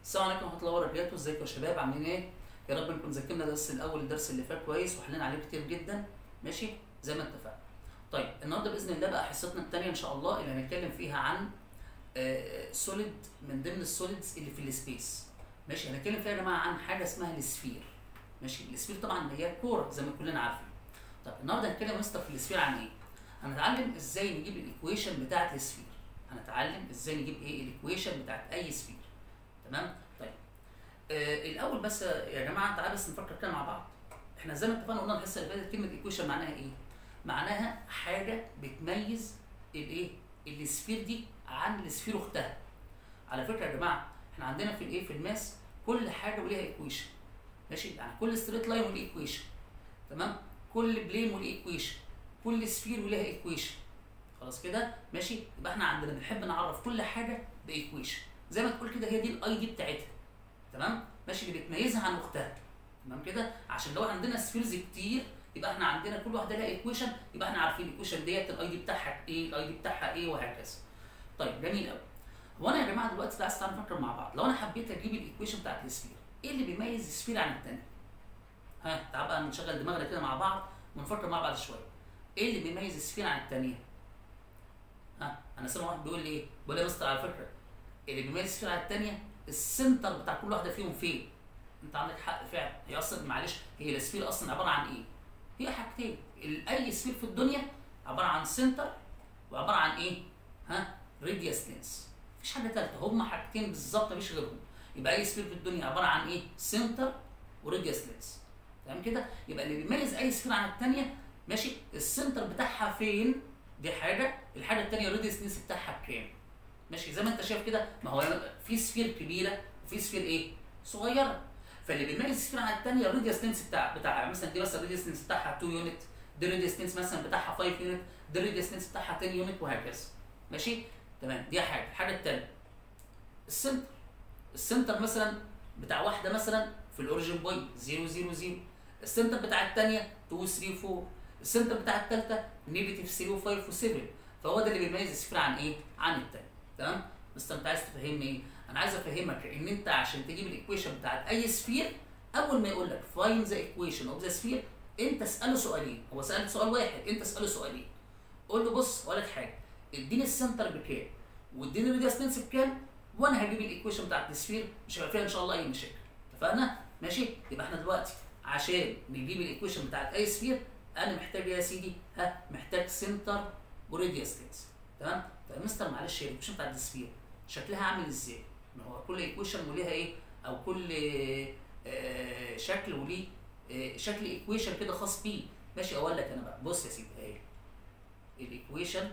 السلام عليكم ورحمه الله وبركاته ازيكم يا شباب عاملين ايه يا رب نكون ذاكرنا الدرس الاول الدرس اللي فات كويس وحلينا عليه كتير جدا ماشي زي ما اتفقنا طيب النهارده باذن الله بقى حصتنا الثانيه ان شاء الله اللي هنتكلم فيها عن سوليد من ضمن السوليدز اللي في السبيس ماشي هنتكلم فيها يا جماعه عن حاجه اسمها السفير ماشي السفير طبعا اللي هي كوره زي ما كلنا عارفين طيب النهارده هنتكلم يا مستر في السفير عن ايه هنتعلم ازاي نجيب الايكويشن بتاعه السفير هنتعلم ازاي نجيب ايه الايكويشن بتاعه اي سفير تمام طيب آه الاول بس يا جماعه تعالى بس نفكر كده مع بعض احنا زي ما اتفقنا قلنا الحصه اللي فاتت كلمه ايكويشن معناها ايه معناها حاجه بتميز الايه السفير دي عن السفير اختها على فكره يا جماعه احنا عندنا في الايه في الماس كل حاجه وليها ايكويشن ماشي يعني كل ستريت لاين وليه ايكويشن تمام كل بلين وليه ايكويشن كل سفير وليها ايكويشن خلاص كده ماشي يبقى احنا عندنا بنحب نعرف كل حاجه بايكويشن زي ما تقول كده هي دي الاي دي بتاعتها تمام ماشي اللي بتميزها عن اختها تمام كده عشان لو عندنا سفيرز كتير يبقى احنا عندنا كل واحده لها ايكويشن يبقى احنا عارفين الايكويشن ديت الاي دي بتاعها ايه الاي دي بتاعها ايه وهكذا طيب جميل قوي هو انا يا جماعه دلوقتي تعالى تعالى نفكر مع بعض لو انا حبيت اجيب الايكويشن بتاعت السفير ايه اللي بيميز السفير عن الثاني ها تعال بقى نشغل دماغنا كده مع بعض ونفكر مع بعض شويه ايه اللي بيميز السفير عن الثانيه ها انا سامع واحد بيقول لي ايه بيقول لي يا مستر على فكره اللي بيميز السفير عن الثانيه السنتر بتاع كل واحده فيهم فين انت عندك حق فعلا هي اصلا معلش هي السفير اصلا عباره عن ايه هي حاجتين اي سفير في الدنيا عباره عن سنتر وعباره عن ايه ها راديوس لينس مفيش حاجه ثالثه هما حاجتين بالظبط مفيش غيرهم يبقى اي سفير في الدنيا عباره عن ايه سنتر وراديوس لينس تمام كده يبقى اللي بيميز اي سفير عن الثانيه ماشي السنتر بتاعها فين دي حاجه الحاجه الثانيه الراديوس لينس بتاعها بكام ماشي زي ما انت شايف كده ما هو في سفير كبيره وفي سفير ايه صغيره فاللي بيميز السفير عن الثانيه الراديوس لينس بتاع بتاع مثلا دي مثلا الراديوس لينس بتاعها 2 يونت دي الراديوس لينس مثلا بتاعها 5 يونت دي الراديوس لينس بتاعها 10 يونت وهكذا ماشي تمام دي حاجه الحاجه الثانيه السنتر السنتر مثلا بتاع واحده مثلا في الاوريجن بوينت 0 0 0 السنتر بتاع الثانيه 2 3 4 السنتر بتاع الثالثه نيجاتيف 3 و5 و7 فهو ده اللي بيميز السفير عن ايه؟ عن الثاني تمام؟ بس انت عايز تفهمني ايه؟ انا عايز افهمك ان انت عشان تجيب الايكويشن بتاعت اي سفير اول ما يقول لك فاين ذا ايكويشن اوف ذا سفير انت اساله سؤالين هو سالك سؤال واحد انت اساله سؤالين قول له بص اقول لك حاجه اديني السنتر بكام واديني الراديوس لينس بكام وانا هجيب الايكويشن بتاعت السفير مش هيبقى فيها ان شاء الله اي مشاكل اتفقنا؟ ماشي؟ يبقى احنا دلوقتي عشان نجيب الايكويشن بتاعت اي سفير انا محتاج يا سيدي ها محتاج سنتر وراديوس لينس تمام؟ طيب مستر معلش هي الايكويشن بتاعت السفير شكلها عامل ازاي؟ ما هو كل ايكويشن وليها ايه؟ او كل آه شكل وليه آه شكل ايكويشن كده خاص بيه ماشي اقول لك انا بقى بص يا سيدي اهي الايكويشن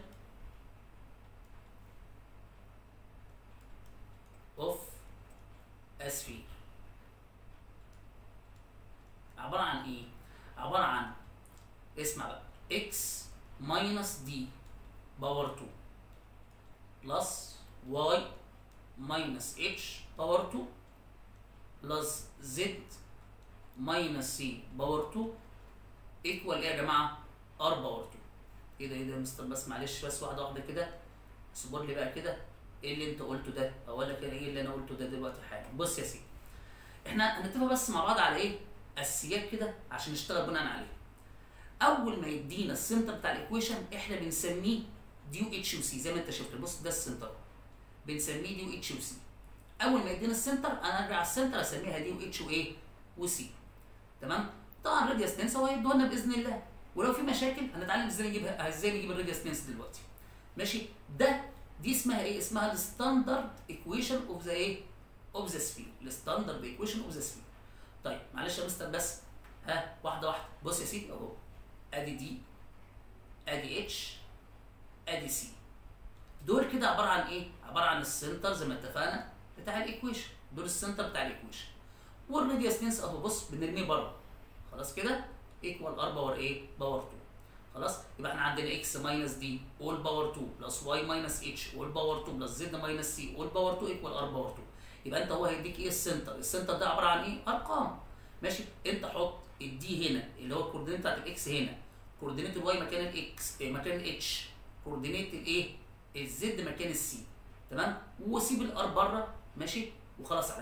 اوف اسفير عباره عن ايه؟ عباره عن اسمع بقى x ماينس دي باور 2 بلس y ماينس h باور 2 بلس z ماينس c باور 2 ايكوال ايه يا جماعه؟ r باور 2 ايه ده ايه ده يا مستر بس معلش بس واحده واحده كده اصبر لي بقى كده ايه اللي انت قلته ده؟ اقول لك ايه اللي انا قلته ده دلوقتي حالا بص يا سيدي احنا هنتفق بس مع بعض على ايه؟ اساسيات كده عشان نشتغل بناء عليها اول ما يدينا السنتر بتاع الايكويشن احنا بنسميه ديو اتش يو سي زي ما انت شفت بص ده السنتر بنسميه ديو اتش يو سي اول ما يدينا السنتر انا ارجع السنتر اسميها ديو اتش وايه وسي تمام طبعا الراديوس لينس هو هيدوه لنا باذن الله ولو في مشاكل هنتعلم ازاي نجيبها ازاي نجيب الراديوس لينس دلوقتي ماشي ده دي اسمها ايه اسمها الستاندرد ايكويشن اوف ذا ايه اوف ذا سفير الستاندرد ايكويشن اوف ذا سفير طيب معلش يا مستر بس ها واحده واحده بص يا سيدي اهو ادي دي ادي اتش ادي سي دول كده عباره عن ايه عباره عن السنتر زي ما اتفقنا بتاع الايكويشن دول السنتر بتاع الايكويشن والراديوس لينس اهو بص بنرميه بره خلاص كده ايكوال ار باور ايه باور 2 خلاص يبقى احنا عندنا اكس ماينس دي اول باور 2 بلس واي ماينس اتش اول باور 2 بلس زد ماينس سي اول باور 2 ايكوال ار باور 2 يبقى انت هو هيديك ايه السنتر السنتر ده عباره عن ايه ارقام ماشي انت حط الدي هنا اللي هو الكوردينيت بتاعت الاكس هنا كوردينيت الواي مكان الاكس مكان الاتش كوردينيت الايه الزد مكان السي تمام وسيب الار بره ماشي وخلاص على كده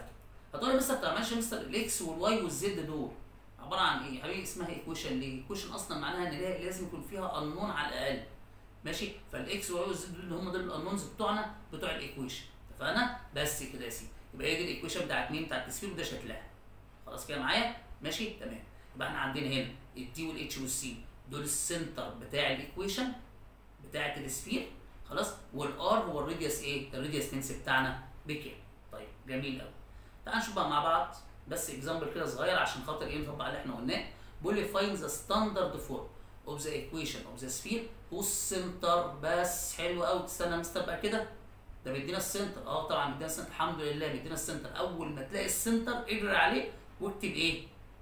هتقول لي مستر طب معلش يا مستر الاكس والواي والزد دول عباره عن ايه؟ يا حبيبي اسمها ايكويشن ليه؟ ايكويشن اصلا معناها ان ليه- لازم يكون فيها انون على الاقل ماشي فالاكس والواي والزد دول اللي هم دول الانونز بتوعنا بتوع الايكويشن اتفقنا؟ بس كده يا سيدي يبقى هي دي الايكويشن بتاعت مين؟ بتاعت التسفير وده شكلها خلاص كده معايا؟ ماشي؟ تمام يبقى احنا عندنا هنا الدي والاتش والسي دول السنتر بتاع الايكويشن بتاعت السفير خلاص والار هو الراديوس ايه؟ الراديوس تنس بتاعنا بكام؟ طيب جميل قوي تعال نشوف بقى مع بعض بس اكزامبل كده صغير عشان خاطر ايه نطبق اللي احنا قلناه بيقول لي فاين ذا ستاندرد فورم اوف ذا ايكويشن اوف ذا سفير والسنتر بس حلو قوي تستنى يا مستر بقى كده ده بيدينا السنتر اه طبعا بيدينا السنتر الحمد لله بيدينا السنتر اول ما تلاقي السنتر اجري عليه واكتب ايه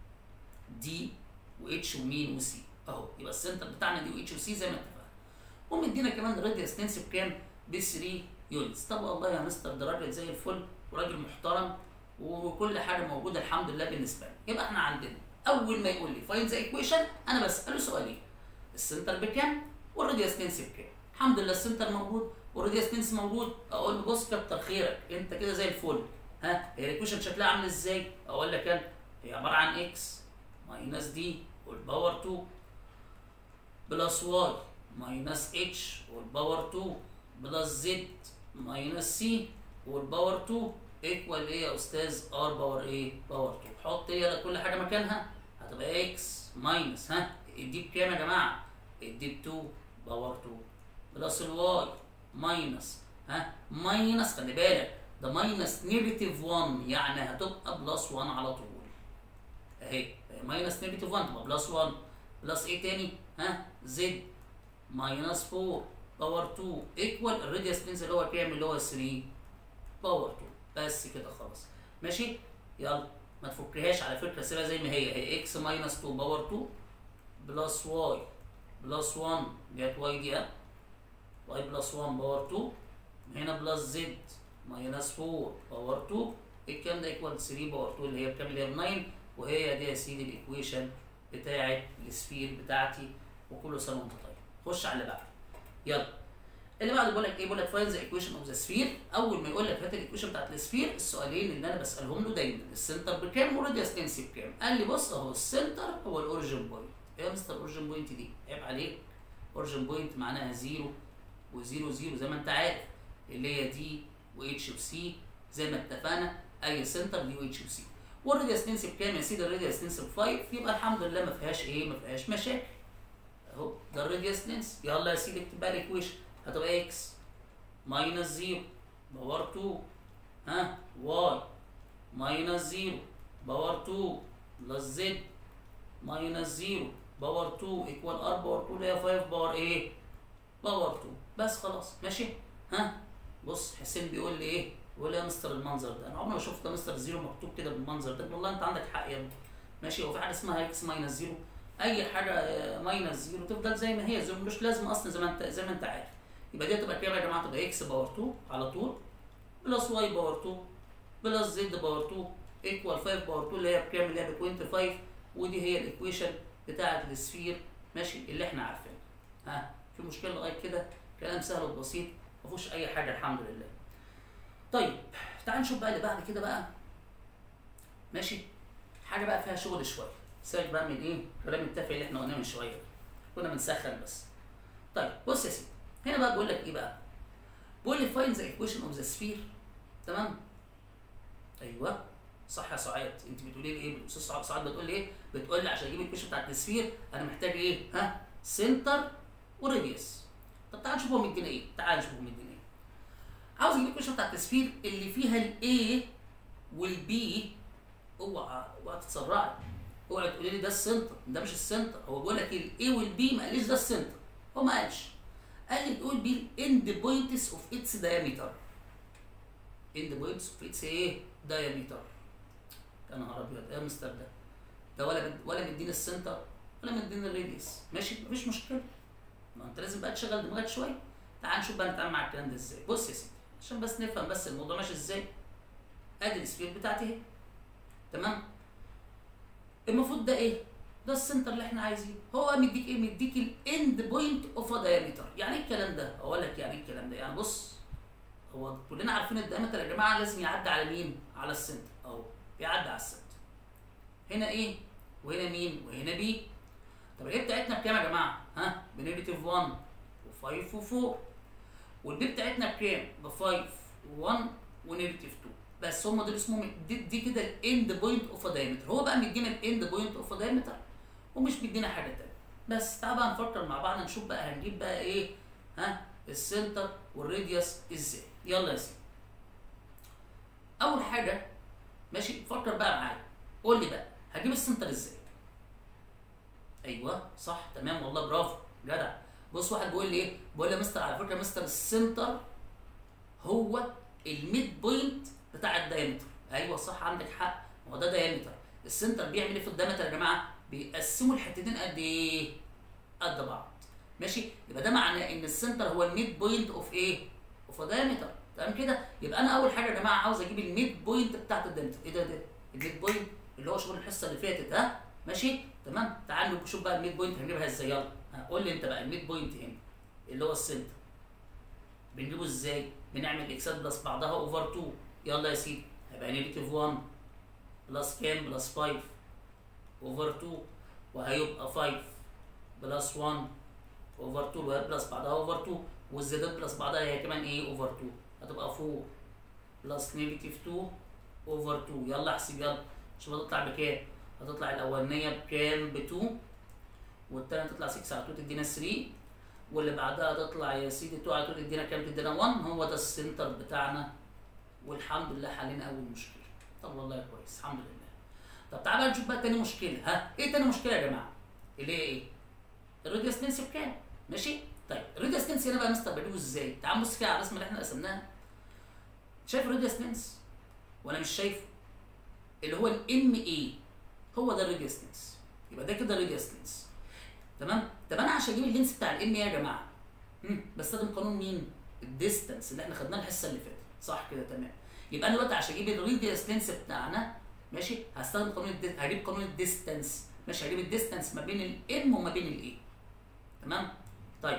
دي واتش ومين وسي اهو يبقى السنتر بتاعنا دي واتش وسي زي ما اتفقنا ومدينا كمان راديوس تنسي بكام ب 3 يونتس طب والله يا مستر ده راجل زي الفل وراجل محترم وكل حاجه موجوده الحمد لله بالنسبه لي يبقى احنا عندنا اول ما يقول لي فاين ذا ايكويشن انا بساله سؤالين السنتر بكام والراديوس تنسي بكام الحمد لله السنتر موجود والراديوس تنسي موجود اقول له بص كتر خيرك انت كده زي الفل ها هي الايكويشن شكلها عامل ازاي اقول لك انا هي عباره عن اكس ماينس دي والباور 2 بلس واي ماينس اتش والباور 2 بلس زد ماينس سي والباور 2 ايكوال ايه يا استاذ ار باور ايه باور 2 حط ايه كل حاجه مكانها هتبقى اكس ماينس ها دي بكام يا جماعه دي ب 2 باور 2 بلس الواي ماينس ها ماينس خلي بالك ده ماينس نيجاتيف 1 يعني هتبقى بلس 1 على طول اهي ماينس نيجاتيف 1 تبقى بلس 1 بلس ايه تاني ها زد ماينس 4 باور 2 ايكوال الراديوس تنزل اللي هو كام اللي هو 3 باور 2 بس كده خلاص ماشي يلا ما تفكهاش على فكره سيبها زي ما هي هي اكس ماينس 2 باور 2 بلس واي بلس 1 جت واي دي اه واي بلس 1 باور 2 هنا بلس زد ماينس 4 باور 2 الكلام ده ايكوال 3 باور 2 اللي هي بكام اللي هي ب 9 وهي دي يا سيدي الايكويشن بتاعه السفير بتاعتي وكل سنه وانت طيب خش على اللي بعده يلا اللي بعده بيقول لك ايه بيقول لك فايند ذا ايكويشن اوف ذا سفير اول ما يقول لك هات الايكويشن بتاعت السفير السؤالين اللي انا بسالهم له دايما السنتر بكام والراديوس تنسي بكام قال لي بص اهو السنتر هو الاوريجن بوينت ايه يا مستر الاوريجن بوينت دي عيب عليك اوريجن بوينت معناها زيرو وزيرو زيرو زي ما انت عارف اللي هي دي واتش وسي زي ما اتفقنا اي سنتر دي واتش وسي والراديوس تنسي بكام يا سيدي الراديوس تنسي ب 5 يبقى الحمد لله ما فيهاش ايه ما فيهاش مشاكل اهو ده الراديوس تنسي يلا يا سيدي اكتب بقى الايكويشن هتبقى اكس ماينس 0 باور 2 ها واي ماينس 0 باور 2 بلس زد ماينس 0 باور 2 ايكوال ار باور 2 اللي هي 5 باور ايه؟ باور 2 بس خلاص ماشي ها بص حسين بيقول لي ايه؟ بيقول لي يا مستر المنظر ده انا عمري ما شفت مستر زيرو مكتوب كده بالمنظر ده والله انت عندك حق يا ابني ماشي هو في حاجه اسمها اكس ماينس 0 اي حاجه ماينس 0 تفضل زي ما هي زيرو مش لازم اصلا زي ما انت زي ما انت عارف يبقى دي هتبقى كام يا جماعه تبقى اكس باور 2 على طول بلس واي باور 2 بلس زد باور 2 ايكوال 5 باور 2 اللي هي بكام اللي هي ب 25 ودي هي الايكويشن بتاعه السفير ماشي اللي احنا عارفينها ها في مشكله لغايه كده كلام سهل وبسيط ما فيهوش اي حاجه الحمد لله طيب تعال نشوف بقى اللي بعد كده بقى ماشي حاجه بقى فيها شغل شويه سيبك بقى من ايه الكلام التافه اللي احنا قلناه من شويه ده. كنا بنسخن بس طيب بص يا سيدي هنا بقى بقول لك ايه بقى بقول لي فاين ذا ايكويشن اوف ذا سفير تمام ايوه صح يا سعاد انت بتقولي لي ايه الاستاذ سعاد سعاد بتقول لي ايه بتقول لي عشان اجيب الايكويشن بتاعت السفير انا محتاج ايه ها سنتر وراديوس طب تعال نشوف هو مدينا ايه تعال نشوف هو مدينا ايه عاوز اجيب الايكويشن بتاعت السفير اللي فيها الاي والبي اوعى اوعى تتسرعي اوعى تقولي لي ده السنتر ده مش السنتر هو بيقول لك الاي والبي ما قاليش ده السنتر هو ما قالش قال لي بتقول بي الاند بوينتس اوف اتس دايمتر اند بوينتس اوف اتس ايه دايمتر يا نهار ابيض ايه يا مستر ده ده ولا بد... ولا مديني السنتر ولا مديني الراديوس ماشي مفيش مشكله ما انت لازم بقى تشغل دماغك شويه تعال نشوف بقى نتعامل مع الكلام ده ازاي بص يا سيدي عشان بس نفهم بس الموضوع ماشي ازاي ادي السفير بتاعتي اهي تمام المفروض ده ايه ده السنتر اللي احنا عايزينه هو مديك ايه مديك الاند بوينت اوف ا دايمتر يعني ايه الكلام ده اقول لك يعني ايه الكلام ده يعني بص هو كلنا عارفين الدايمتر يا جماعه لازم يعدي على مين على السنتر اهو يعدي على السنتر هنا ايه وهنا مين وهنا بي طب الايه بتاعتنا بكام يا جماعه ها بنيجاتيف 1 و5 و4 والبي بتاعتنا بكام ب 5 و1 ونيجاتيف 2 بس هم دول اسمهم دي, دي كده الاند بوينت اوف دايمتر هو بقى مدينا الاند بوينت اوف دايمتر ومش مدينا حاجه تانية بس تعال بقى نفكر مع بعض نشوف بقى هنجيب بقى ايه ها السنتر والراديوس ازاي يلا يا سيدي اول حاجه ماشي فكر بقى معايا قول لي بقى هجيب السنتر ازاي ايوه صح تمام والله برافو جدع بص واحد بيقول لي ايه بيقول لي يا مستر على فكره يا مستر السنتر هو الميد بوينت بتاع الدايمتر ايوه صح عندك حق هو ده دايمتر السنتر بيعمل ايه في الدايمتر يا جماعه بيقسموا الحتتين قد ايه قد بعض ماشي يبقى ده معناه ان السنتر هو الميد بوينت اوف ايه اوف دايمتر تمام كده يبقى انا اول حاجه يا جماعه عاوز اجيب الميد بوينت بتاعت الدايمتر ايه ده ده الميد بوينت اللي هو شغل الحصه اللي فاتت ها ماشي تمام تعال نشوف بقى الميد بوينت هنجيبها ازاي يلا قول لي انت بقى الميد بوينت هنا اللي هو السنتر بنجيبه ازاي بنعمل اكسات بلس بعضها اوفر 2 يلا يا سيدي هيبقى نيجاتيف 1 بلس كام بلس 5 اوفر 2 وهيبقى 5 بلس 1 اوفر 2 وهي بلس بعضها اوفر 2 والزيادات بلس بعضها هي كمان ايه اوفر 2 هتبقى 4 بلس نيجاتيف 2 اوفر 2 يلا احسب يلا شوف هتطلع بكام هتطلع الاولانيه بكام ب 2 والثانيه تطلع 6 على 2 تدينا 3 واللي بعدها تطلع يا سيدي 2 على 2 تدينا كام تدينا 1 هو ده السنتر بتاعنا والحمد لله حلينا اول مشكله طب والله كويس الحمد لله طب تعالى بقى نشوف بقى تاني مشكله ها ايه تاني مشكله يا جماعه اللي هي ايه الراديوس تنسي بكام ماشي طيب الراديوس تنسي هنا بقى مستر بجيبه ازاي تعال بص كده على الرسمه اللي احنا رسمناها شايف الراديوس تنس ولا مش شايفه اللي هو الام اي هو ده الراديوس تنس يبقى ده كده الراديوس تنس تمام طب انا عشان اجيب اللينس بتاع الام اي يا جماعه مم. بستخدم قانون مين الديستانس اللي احنا خدناه الحصه اللي فاتت صح كده تمام يبقى انا دلوقتي عشان اجيب الراديوس لينس بتاعنا ماشي هستخدم قانون الدي... هجيب قانون الديستانس ماشي هجيب الديستانس ما بين الام وما بين الاي تمام طيب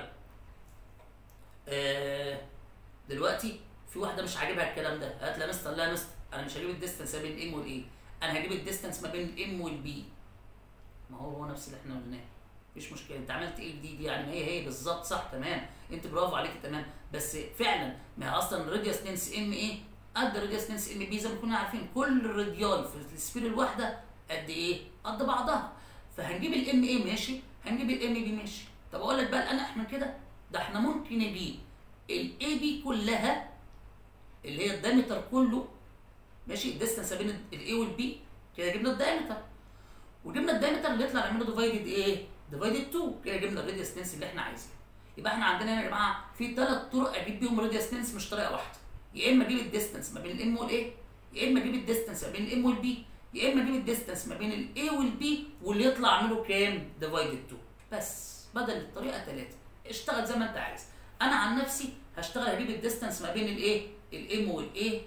آه دلوقتي في واحده مش عاجبها الكلام ده قالت لا مستر لا مستر انا مش هجيب الديستانس ما بين الام والاي انا هجيب الديستانس ما بين الام والبي ما هو هو نفس اللي احنا قلناه مفيش مشكله انت عملت ايه جديد يعني ما هي هي بالظبط صح تمام انت برافو عليك تمام بس فعلا ما هي اصلا الراديوس لينس ام ايه قد الراديوس لينس ام بي زي ما كنا عارفين كل الراديال في السفير الواحده قد ايه قد بعضها فهنجيب الام ايه ماشي هنجيب الام بي ماشي طب اقول لك بقى انا احنا كده ده احنا ممكن نجيب الاي بي كلها اللي هي الدايمتر كله ماشي الديستانس بين الاي والبي كده جبنا الدايمتر وجبنا الدايمتر اللي يطلع نعمله ديفايدد ايه؟ ديفايدد 2 كده جبنا الراديوس لينس اللي احنا عايزينه يبقى احنا عندنا هنا يا جماعه في ثلاث طرق اجيب بيهم راديوس لينس مش طريقه واحده يا اما اجيب الديستانس ما بين الام والاي يا اما اجيب الديستانس ما بين الام والبي يا اما اجيب الديستانس ما بين الاي والبي واللي يطلع اعمله كام؟ ديفايدد 2 بس بدل الطريقه ثلاثه اشتغل زي ما انت عايز انا عن نفسي هشتغل اجيب الديستانس ما بين الايه؟ الام والاي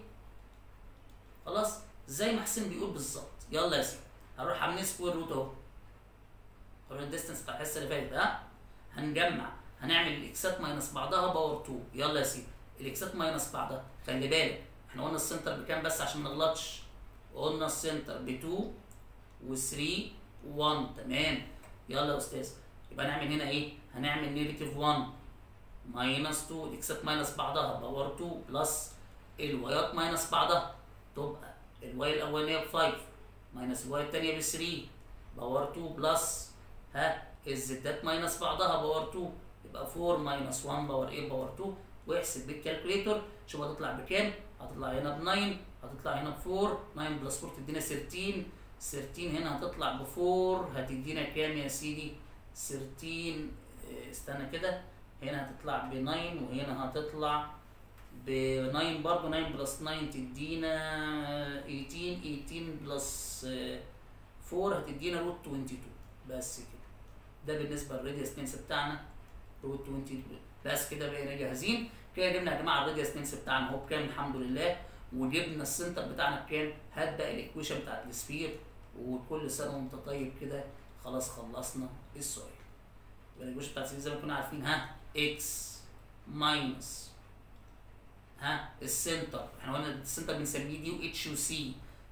خلاص زي ما حسين بيقول بالظبط يلا يا سيدي هنروح عاملين سكوير روت اهو قانون الديستانس بتاع الحصه اللي فاتت ها هنجمع هنعمل الاكسات ماينس بعضها باور 2 يلا يا سيدي الاكسات ماينس بعضها خلي بالك احنا قلنا السنتر بكام بس عشان ما نغلطش قلنا السنتر ب 2 و3 و1 تمام يلا يا استاذ يبقى نعمل هنا ايه هنعمل نيجاتيف 1 ماينس 2 الاكسات ماينس بعضها باور 2 بلس الوايات ماينس بعضها تبقى الواي الاولانيه ب 5 ماينس الواي الثانيه ب 3 باور 2 بلس ها الزدات ماينس بعضها باور 2 يبقى 4 ماينس 1 باور ايه باور 2 واحسب بالكالكوليتور شوف هتطلع بكام هتطلع هنا ب 9 هتطلع هنا ب 4 9 بلس 4 تدينا 13 13 هنا هتطلع ب 4 هتدينا كام يا سيدي 13 استنى كده هنا هتطلع ب 9 وهنا هتطلع ب 9 برضه 9 بلس 9 تدينا 18 18 بلس 4 هتدينا روت 22 بس كده ده بالنسبه للراديوس لينس بتاعنا روت 22 بس كده بقينا جاهزين كده جبنا يا جماعه الراديوس لينس بتاعنا اهو بكام الحمد لله وجبنا السنتر بتاعنا بكام هات بقى الايكويشن بتاعت السفير وكل سنه وانت طيب كده خلاص خلصنا السؤال يبقى الايكويشن بتاعت السفير زي ما كنا عارفين ها اكس ماينس ها السنتر احنا قلنا السنتر بنسميه دي واتش وسي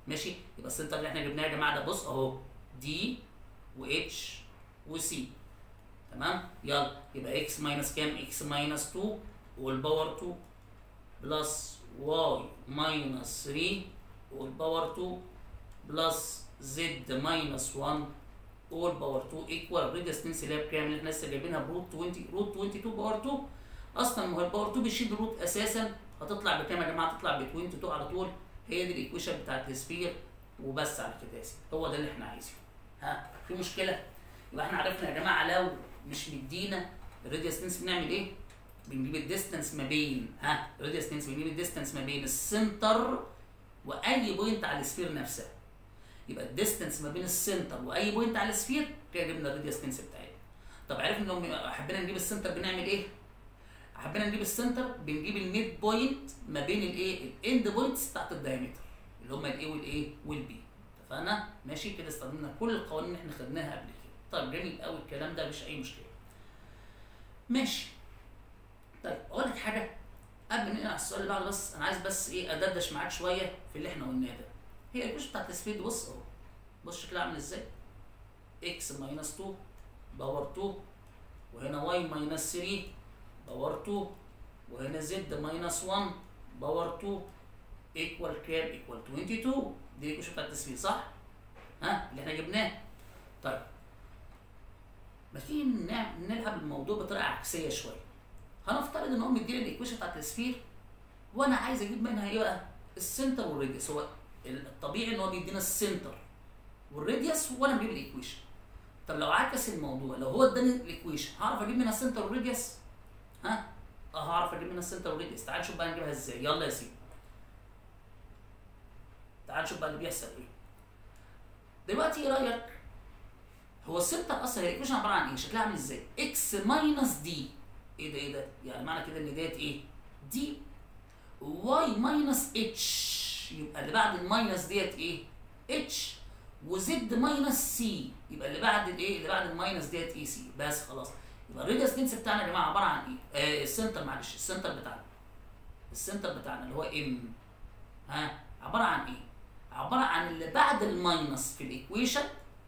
ماشي يبقى السنتر اللي احنا جبناه يا جماعه ده بص اهو دي واتش وسي تمام يلا يبقى اكس ماينس كام اكس ماينس 2 والباور 2 بلس واي ماينس 3 والباور 2 بلس زد ماينس 1 اول باور 2 ايكوال الريدستنس اللي هي بكام اللي احنا لسه جايبينها بروت 20 روت 22 باور 2 اصلا ما هو الباور 2 بيشيل روت اساسا هتطلع بكام يا جماعه تطلع ب 22 على طول هي دي الايكويشن بتاعت السفير وبس على كده يا سيدي هو ده اللي احنا عايزينه ها في مشكله يبقى احنا عرفنا يا جماعه لو مش مدينا الراديوس بنعمل ايه بنجيب الديستانس ما بين ها الراديوس بنجيب الديستانس ما بين السنتر واي بوينت على السفير نفسها يبقى الديستانس ما بين السنتر واي بوينت على السفير كده جبنا الراديوس بتاعتنا طب عرفنا لو حبينا نجيب السنتر بنعمل ايه حبينا نجيب السنتر بنجيب الميد بوينت ما بين الايه الاند بوينتس بتاعت الدايمتر اللي هم الايه والايه والبي اتفقنا ماشي كده استخدمنا كل القوانين اللي احنا خدناها قبل كده طيب جميل قوي الكلام ده مش اي مشكله ماشي طيب اقول لك حاجه قبل ما ننقل على السؤال اللي بعده بس انا عايز بس ايه ادردش معاك شويه في اللي احنا قلناه ده هي الايكويشن بتاعت السبيد بص اهو بص شكلها عامل ازاي اكس ماينس 2 باور 2 وهنا واي ماينس 3 باور 2 وهنا زد ماينس 1 باور 2 ايكوال كام ايكوال 22 دي الايكويشن بتاعت التسويق صح؟ ها اللي احنا جبناه طيب ما تيجي نلعب الموضوع بطريقه عكسيه شويه هنفترض ان هو مديني الايكويشن بتاعت السفير وانا عايز اجيب منها ايه بقى؟ السنتر والريديوس هو الطبيعي ان هو بيدينا السنتر والريديوس وانا بجيب الايكويشن طب لو عكس الموضوع لو هو اداني الايكويشن هعرف اجيب منها السنتر والريديوس ها اه هعرف اجيب منها السنتر والريديوس تعال نشوف بقى نجيبها ازاي يلا يا سيدي تعال نشوف بقى اللي بيحصل ايه دلوقتي ايه رايك هو السنتر اصلا هي الايكويشن عباره عن ايه شكلها عامل ازاي اكس ماينس دي ايه ده ايه ده يعني معنى كده ان ديت ايه دي واي ماينس اتش يبقى اللي بعد الماينس ديت ايه اتش وزد ماينس سي يبقى اللي بعد الايه اللي بعد الماينس ديت اي سي بس خلاص يبقى الريديوس لينس بتاعنا يا جماعه عباره عن ايه؟ آه السنتر معلش السنتر بتاعنا السنتر بتاعنا اللي هو ام ها عباره عن ايه؟ عباره عن اللي بعد الماينس في الايكويشن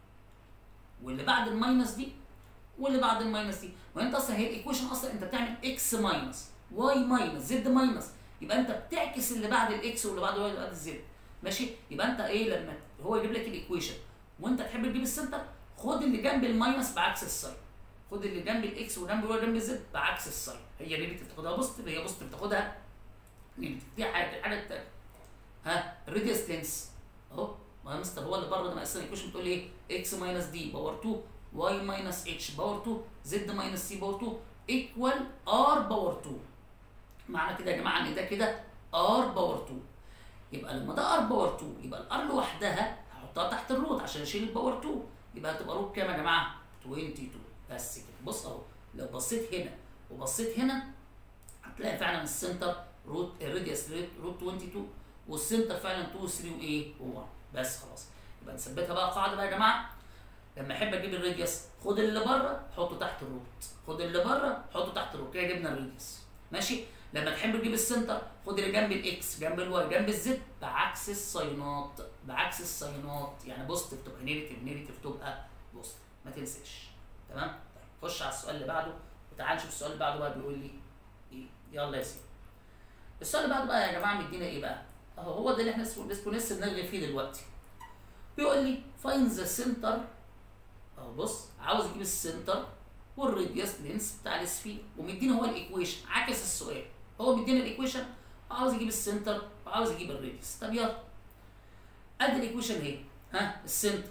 واللي بعد الماينس دي واللي بعد الماينس دي وانت اصلا هي الايكويشن اصلا انت بتعمل اكس ماينس واي ماينس زد ماينس يبقى انت بتعكس اللي بعد الاكس واللي بعد الواي واللي بعد الزد ماشي يبقى انت ايه لما هو يجيب لك الايكويشن وانت تحب تجيب السنتر خد اللي جنب الماينس بعكس الساين خد اللي جنب الاكس وجنب الواي وجنب الزد بعكس الساين هي نيجاتيف تاخدها بوزيتيف هي بوزيتيف تاخدها نيجاتيف دي حاجه الحاجه الثانيه ها الريديوس لينس اهو ما مستر هو اللي بره ده اصلا الايكويشن بتقول ايه اكس ماينس دي باور 2 واي ماينس اتش باور 2 زد ماينس سي باور 2 ايكوال ار باور 2 معنى كده يا جماعه ان ده كده ار باور 2 يبقى لما ده ار باور 2 يبقى الار لوحدها هحطها تحت الروت عشان اشيل الباور 2 يبقى هتبقى روت كام يا جماعه 22 بس كده بص اهو لو بصيت هنا وبصيت هنا هتلاقي فعلا السنتر روت الراديوس روت 22 والسنتر فعلا 2 3 وايه و1 بس خلاص يبقى نثبتها بقى قاعده بقى يا جماعه لما احب اجيب الراديوس خد اللي بره حطه تحت الروت خد اللي بره حطه تحت الروت كده جبنا الراديوس ماشي لما تحب تجيب السنتر خد اللي جنب الاكس جنب الواي جنب الزد بعكس الساينات بعكس الساينات يعني بوزيتيف تبقى نيجاتيف نيجاتيف تبقى بوزيتيف ما تنساش تمام طيب خش على السؤال اللي بعده وتعال نشوف السؤال اللي بعده بقى بيقول لي ايه يلا يا سيدي السؤال اللي بعده بقى يا جماعه مدينا ايه بقى اهو هو ده اللي احنا لسه لسه بنلغي فيه دلوقتي بيقول لي فاين ذا سنتر اهو بص عاوز اجيب السنتر والراديوس لينس بتاع السفير ومدينا هو الايكويشن عكس السؤال هو مدينا الايكويشن وعاوز يجيب السنتر وعاوز يجيب الراديوس طب يلا ادي الايكويشن اهي ها السنتر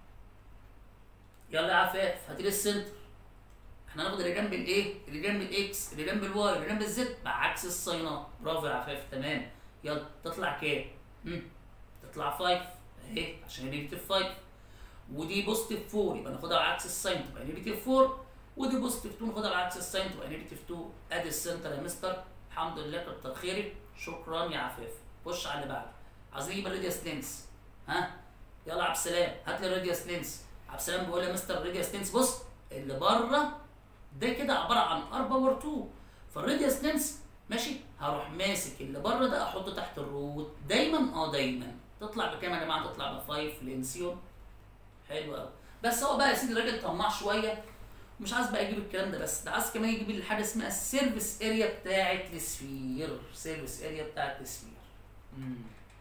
يلا يا عفاف هات لي السنتر احنا هناخد اللي جنب الايه اللي جنب الاكس اللي جنب الواي اللي جنب الزد بعكس الساينات برافو يا عفاف تمام يلا تطلع كام امم تطلع 5 اهي عشان نيجاتيف 5 ودي بوزيتيف 4 يبقى ناخدها بعكس الساين تبقى نيجاتيف 4 ودي بوزيتيف 2 ناخدها بعكس الساين تبقى نيجاتيف 2 ادي السنتر يا مستر الحمد لله كتر خيرك شكرا يا عفاف خش على اللي بعده عايزين نجيب الراديوس لينس ها يلا عبد السلام هات لي الراديوس لينس عبد السلام بيقول يا مستر الراديوس لينس بص اللي بره ده كده عباره عن ار باور 2 فالراديوس لينس ماشي هروح ماسك اللي بره ده احطه تحت الروت دايما اه دايما تطلع بكام يا جماعه تطلع ب 5 لينسيون حلو قوي بس هو بقى يا سيدي الراجل طماع شويه مش عايز بقى يجيب الكلام ده بس ده عايز كمان يجيب لي حاجه اسمها السيرفيس اريا بتاعت السفير سيرفيس اريا بتاعت السفير امم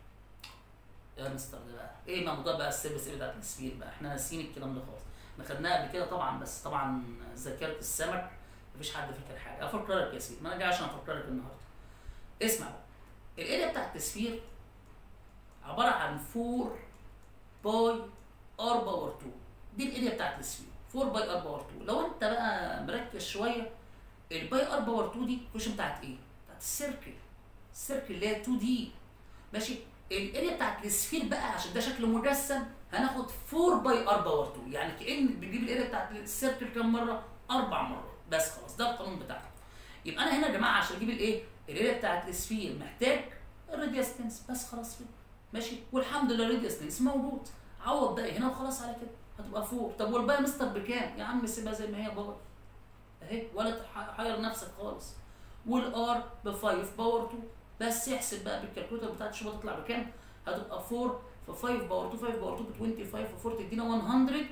يا مستر ده بقى ايه موضوع بقى السيرفيس اريا بتاعت السفير بقى احنا ناسيين الكلام ده خالص احنا خدناه قبل كده طبعا بس طبعا ذاكره السمك مفيش حد فاكر حاجه افكرك يا سيدي ما انا جاي عشان افكرك النهارده اسمع بقى الاريا بتاعت التسفير عباره عن 4 باي ار باور 2 دي الاريا بتاعت التسفير 4 باي ار باور 2 لو انت بقى مركز شويه الباي ار باور 2 دي الكوشن بتاعت ايه؟ بتاعت السيركل السيركل اللي هي 2 دي ماشي الاريا بتاعت السفير بقى عشان ده شكل مجسم هناخد 4 باي ار باور 2 يعني كان بنجيب الاريا بتاعت السيركل كام مره؟ اربع مرات بس خلاص ده القانون بتاعنا يبقى انا هنا يا جماعه عشان اجيب الايه؟ الاريا بتاعت السفير محتاج الراديوس بس خلاص كده ماشي والحمد لله الراديوس موجود عوض ده هنا وخلاص على كده هتبقى فوق طب والباقي مستر بكام؟ يا عم سيبها زي ما هي باور اهي ولا تحير نفسك خالص والار ب 5 باور 2 بس احسب بقى بالكالكوليتر بتاعت شوف هتطلع بكام؟ هتبقى 4 في 5 باور 2 5 باور 2 ب 25 في 4 تدينا 100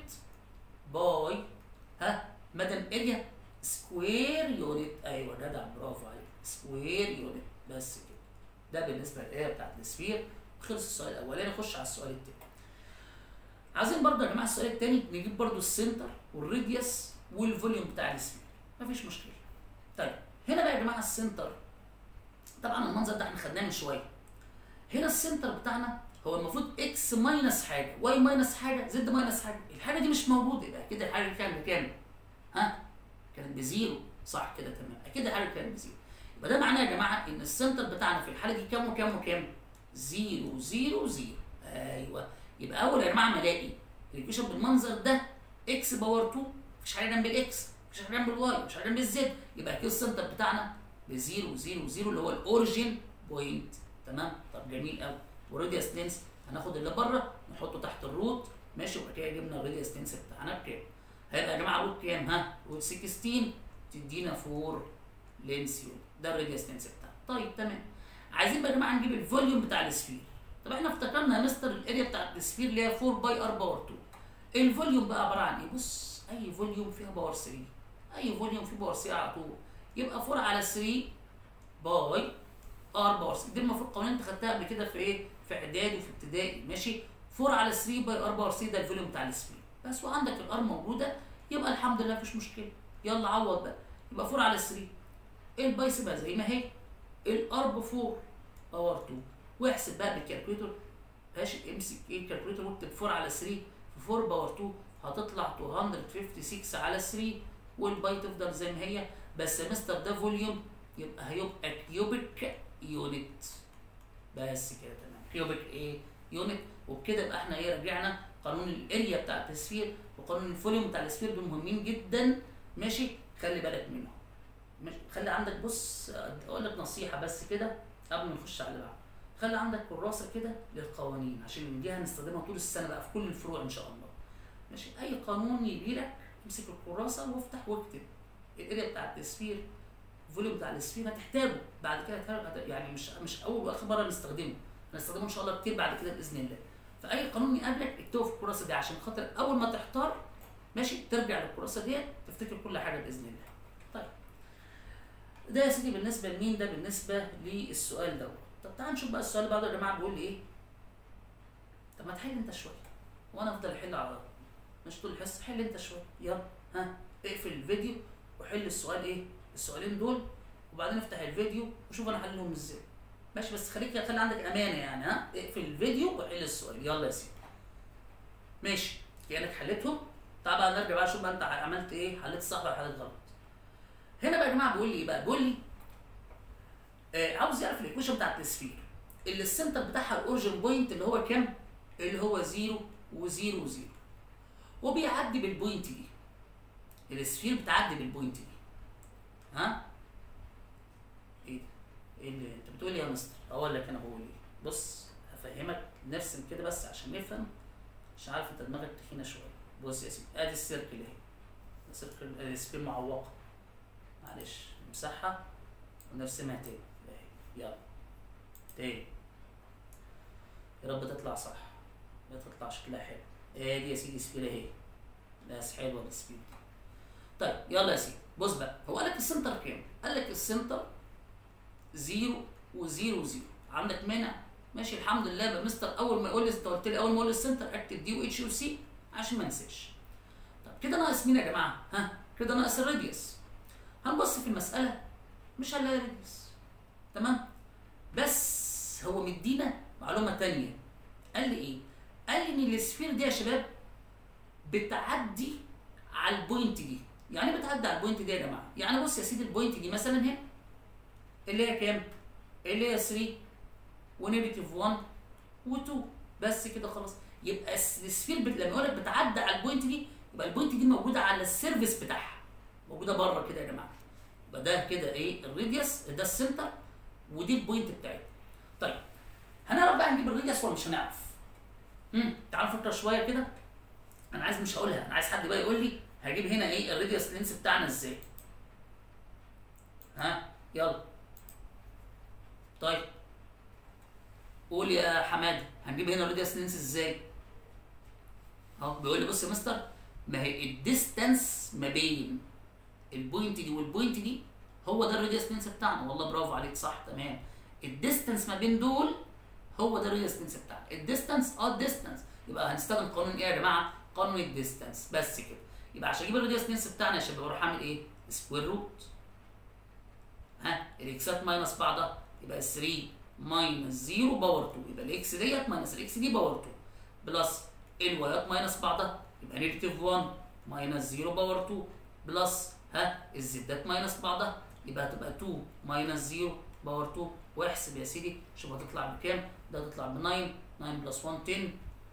باي ها مدام اريا سكوير يونت ايوه جدع برافو عليك سكوير يونت بس كده ده بالنسبه للاريا بتاعت السفير خلص السؤال الاولاني نخش على السؤال الثاني عايزين برضه يا جماعه السؤال الثاني نجيب برضه السنتر والراديوس والفوليوم بتاع السفير مفيش مشكله طيب هنا بقى يا جماعه السنتر طبعا المنظر ده احنا خدناه من شويه هنا السنتر بتاعنا هو المفروض اكس ماينس حاجه واي ماينس حاجه زد ماينس حاجه الحاجه دي مش موجوده يبقى كده الحاجه دي كانت بكام ها كانت بزيرو صح كده تمام اكيد الحاجه كانت بزيرو يبقى ده معناه يا جماعه ان السنتر بتاعنا في الحاله دي كام وكام وكام زيرو زيرو زيرو ايوه يبقى اول يا جماعه ما الاقي الايكويشن بالمنظر ده اكس باور 2 مفيش حاجه جنب الاكس مفيش حاجه جنب الواي مفيش حاجه جنب الزد يبقى كده السنتر بتاعنا بزيرو زيرو زيرو اللي هو الاوريجين بوينت تمام طب جميل قوي والراديوس لينس هناخد اللي بره نحطه تحت الروت ماشي وبعد كده جبنا الراديوس لينس بتاعنا بكام هيبقى يا جماعه روت كام ها روت 16 تدينا 4 لينسيون ده الراديوس لينس بتاعنا طيب تمام عايزين بقى يا جماعه نجيب الفوليوم بتاع السفير طب احنا افتكرنا يا مستر الاريا بتاعت السفير اللي هي 4 باي ار باور 2 الفوليوم بقى عباره عن ايه بص اي فوليوم فيها باور 3 اي فوليوم فيه باور 3 على طول يبقى 4 على 3 باي ار باور 3 دي المفروض قوانين انت خدتها قبل كده في ايه في اعدادي وفي ابتدائي ماشي 4 على 3 باي ار باور 3 ده الفوليوم بتاع السفير بس وعندك الار موجوده يبقى الحمد لله مفيش مشكله يلا عوض بقى يبقى 4 على 3 الباي سيبها زي ما هي الار ب 4 باور 2 واحسب بقى بالكالكوليتر ماشي امسك ايه الكالكوليتر واكتب 4 على 3 في 4 باور 2 هتطلع 256 على 3 والباي تفضل زي ما هي بس يا مستر ده فوليوم يبقى هيبقى كيوبيك يونت بس كده تمام كيوبيك ايه يونت وبكده يبقى احنا ايه رجعنا قانون الاريا بتاع التسفير وقانون الفوليوم بتاع السفير دول مهمين جدا ماشي خلي بالك منهم ماشي خلي عندك بص اقول لك نصيحه بس كده قبل ما نخش على اللي بعده خلي عندك كراسه كده للقوانين عشان دي هنستخدمها طول السنه بقى في كل الفروع ان شاء الله ماشي اي قانون يجي لك امسك الكراسه وافتح واكتب الاريا بتاع التسفير الفوليوم بتاع السفير هتحتاجه بعد كده هت- يعني مش مش اول واخر مره نستخدمه هنستخدمه ان شاء الله كتير بعد كده باذن الله فاي قانون يقابلك اكتبه في الكراسه دي عشان خاطر اول ما تحتار ماشي ترجع للكراسه ديت تفتكر كل حاجه باذن الله طيب ده يا سيدي بالنسبه لمين ده بالنسبه للسؤال دوت طب تعال نشوف بقى السؤال اللي بعده يا جماعه بيقول لي ايه طب ما تحل انت شويه وانا افضل احل على مش طول الحصه حل انت شويه يلا ها اقفل الفيديو وحل السؤال ايه السؤالين دول وبعدين افتح الفيديو وشوف انا حلهم ازاي ماشي بس خليك خلي عندك امانه يعني ها اقفل الفيديو وحل السؤال يلا يا سيدي ماشي كانك حلتهم تعال بقى نرجع بقى شوف بقى انت عملت ايه حليت صح ولا حليت غلط هنا بقى يا جماعه بيقول لي ايه بقى بيقول لي آه عاوز يعرف الايكويشن بتاع التسفير اللي السنتر بتاعها الاوريجن بوينت اللي هو كام اللي هو 0 و0 و0 وبيعدي بالبوينت دي السفير بتعدي بالبوينت دي ها ايه ده ايه اللي انت بتقول إيه يا مستر اقول لك انا بقول ايه بص هفهمك نرسم كده بس عشان نفهم مش عارف انت دماغك تخينه شويه بص يا سيدي ادي السيركل اهي السيركل السفير معوقه معلش نمسحها ونرسمها تاني اهي يلا تاني يا رب تطلع صح ما تطلع شكلها حلو ادي يا سيدي سفير اهي بس حلوه السفير دي طيب يلا يا سيدي بص بقى هو قال لك السنتر كام؟ قال لك السنتر زيرو وزيرو زيرو عندك مانع؟ ماشي الحمد لله بقى مستر اول ما يقول لي انت قلت لي اول ما يقول لي السنتر اكتب دي واتش وسي عشان ما انساش. طب كده ناقص مين يا جماعه؟ ها؟ كده ناقص الراديوس. هنبص في المساله مش هنلاقي راديوس. تمام؟ بس هو مدينا معلومه تانية. قال لي ايه؟ قال لي ان السفير دي يا شباب بتعدي على البوينت دي. يعني ايه بتعدي على البوينت دي يا جماعه؟ يعني بص يا سيدي البوينت دي مثلا هنا اللي هي كام؟ اللي هي 3 ونيجاتيف 1 و2 بس كده خلاص يبقى السفير بت... لما يقول لك بتعدي على البوينت دي يبقى البوينت دي موجوده على السيرفيس بتاعها موجوده بره كده يا جماعه يبقى ده كده ايه الراديوس ده السنتر ودي البوينت بتاعتها طيب هنعرف بقى نجيب الراديوس ولا مش هنعرف؟ امم تعال نفكر شويه كده انا عايز مش هقولها انا عايز حد بقى يقول لي هجيب هنا ايه الراديوس لينس بتاعنا ازاي؟ ها يلا طيب قول يا حماده هنجيب هنا الراديوس لينس ازاي؟ اهو بيقول لي بص يا مستر ما هي الديستانس ما بين البوينت دي والبوينت دي هو ده الراديوس لينس بتاعنا والله برافو عليك صح تمام الديستانس ما بين دول هو ده الراديوس لينس بتاعنا الديستانس اه الديستانس يبقى هنستخدم قانون ايه يا جماعه؟ قانون الديستانس بس كده يبقى عشان اجيب الراديوس لينس بتاعنا يا شباب اروح اعمل ايه؟ سكوير روت ها الاكسات ماينس بعضها يبقى 3 ماينس 0 باور 2 يبقى الاكس ديت ماينس الاكس دي باور 2 بلس الوايات ماينس بعضها يبقى نيجاتيف 1 ماينس 0 باور 2 بلس ها الزدات ماينس بعضها يبقى هتبقى 2 ماينس 0 باور 2 واحسب يا سيدي شوف هتطلع بكام ده هتطلع ب 9 9 بلس 1 10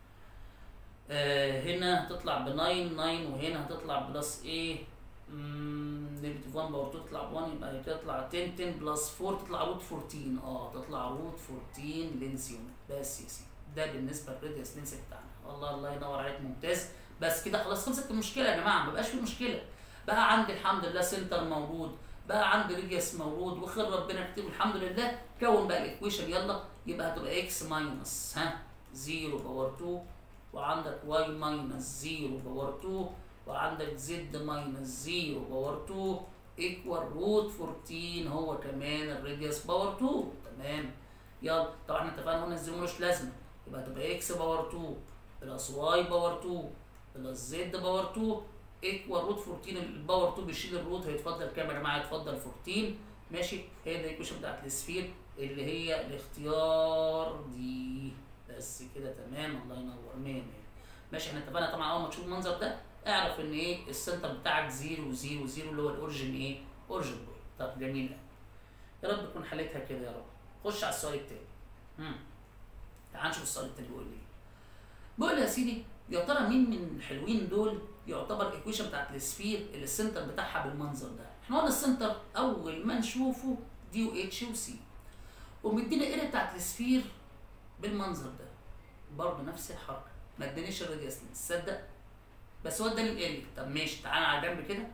آه هنا هتطلع ب 9 9 وهنا هتطلع بلس ايه نيجاتيف 1 باور 2 تطلع ب 1 يبقى تطلع 10 10 بلس 4 تطلع روت 14 اه تطلع روت 14 لينس يونت بس يا سيدي ده بالنسبه للراديوس لينس بتاعنا الله الله ينور عليك ممتاز بس كده خلاص خلصت المشكله يا جماعه ما بقاش في مشكله بقى عندي الحمد لله سنتر موجود بقى عندي راديوس موجود وخير ربنا كتير الحمد لله كون بقى الايكويشن يلا يبقى هتبقى اكس ماينس ها 0 باور 2 وعندك واي ماينس 0 باور 2 وعندك زد ماينس 0 باور 2 ايكوال روت 14 هو كمان الراديوس باور 2 تمام يلا طبعا احنا اتفقنا قلنا الزيرو ملوش لازمه يبقى تبقى اكس باور 2 بلس واي باور 2 بلس زد باور 2 ايكوال روت 14 الباور 2 بيشيل الروت هيتفضل كام يا جماعه؟ هيتفضل 14 ماشي هي دي الايكويشن بتاعت السفير اللي هي الاختيار دي بس كده تمام الله ينور 100 100 ماشي احنا اتفقنا طبعا اول ما تشوف المنظر ده اعرف ان ايه السنتر بتاعك 0 0 0 اللي هو الاوريجن ايه؟ اوريجن بوينت طب جميل يا رب تكون حلتها كده يا رب خش على السؤال التاني امم تعال نشوف السؤال التاني بيقول ايه بيقول يا سيدي يا ترى مين من الحلوين دول يعتبر الايكويشن بتاعت السفير اللي السنتر بتاعها بالمنظر ده احنا قلنا السنتر اول ما نشوفه دي واتش وسي ومدينا الاريا بتاعت السفير بالمنظر ده برضه نفس الحركه ما ادانيش الراديوس تصدق بس هو اداني الاريا طب ماشي تعالى على جنب كده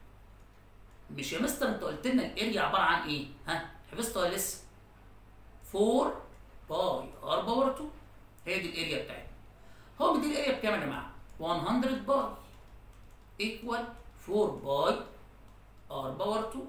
مش يا مستر انت قلت لنا الاريا عباره عن ايه ها حفظت ولا لسه 4 باي ار باور 2 هي دي الاريا بتاعتنا هو مدي الاريا بكام يا جماعه 100 باي ايكوال 4 باي ار باور 2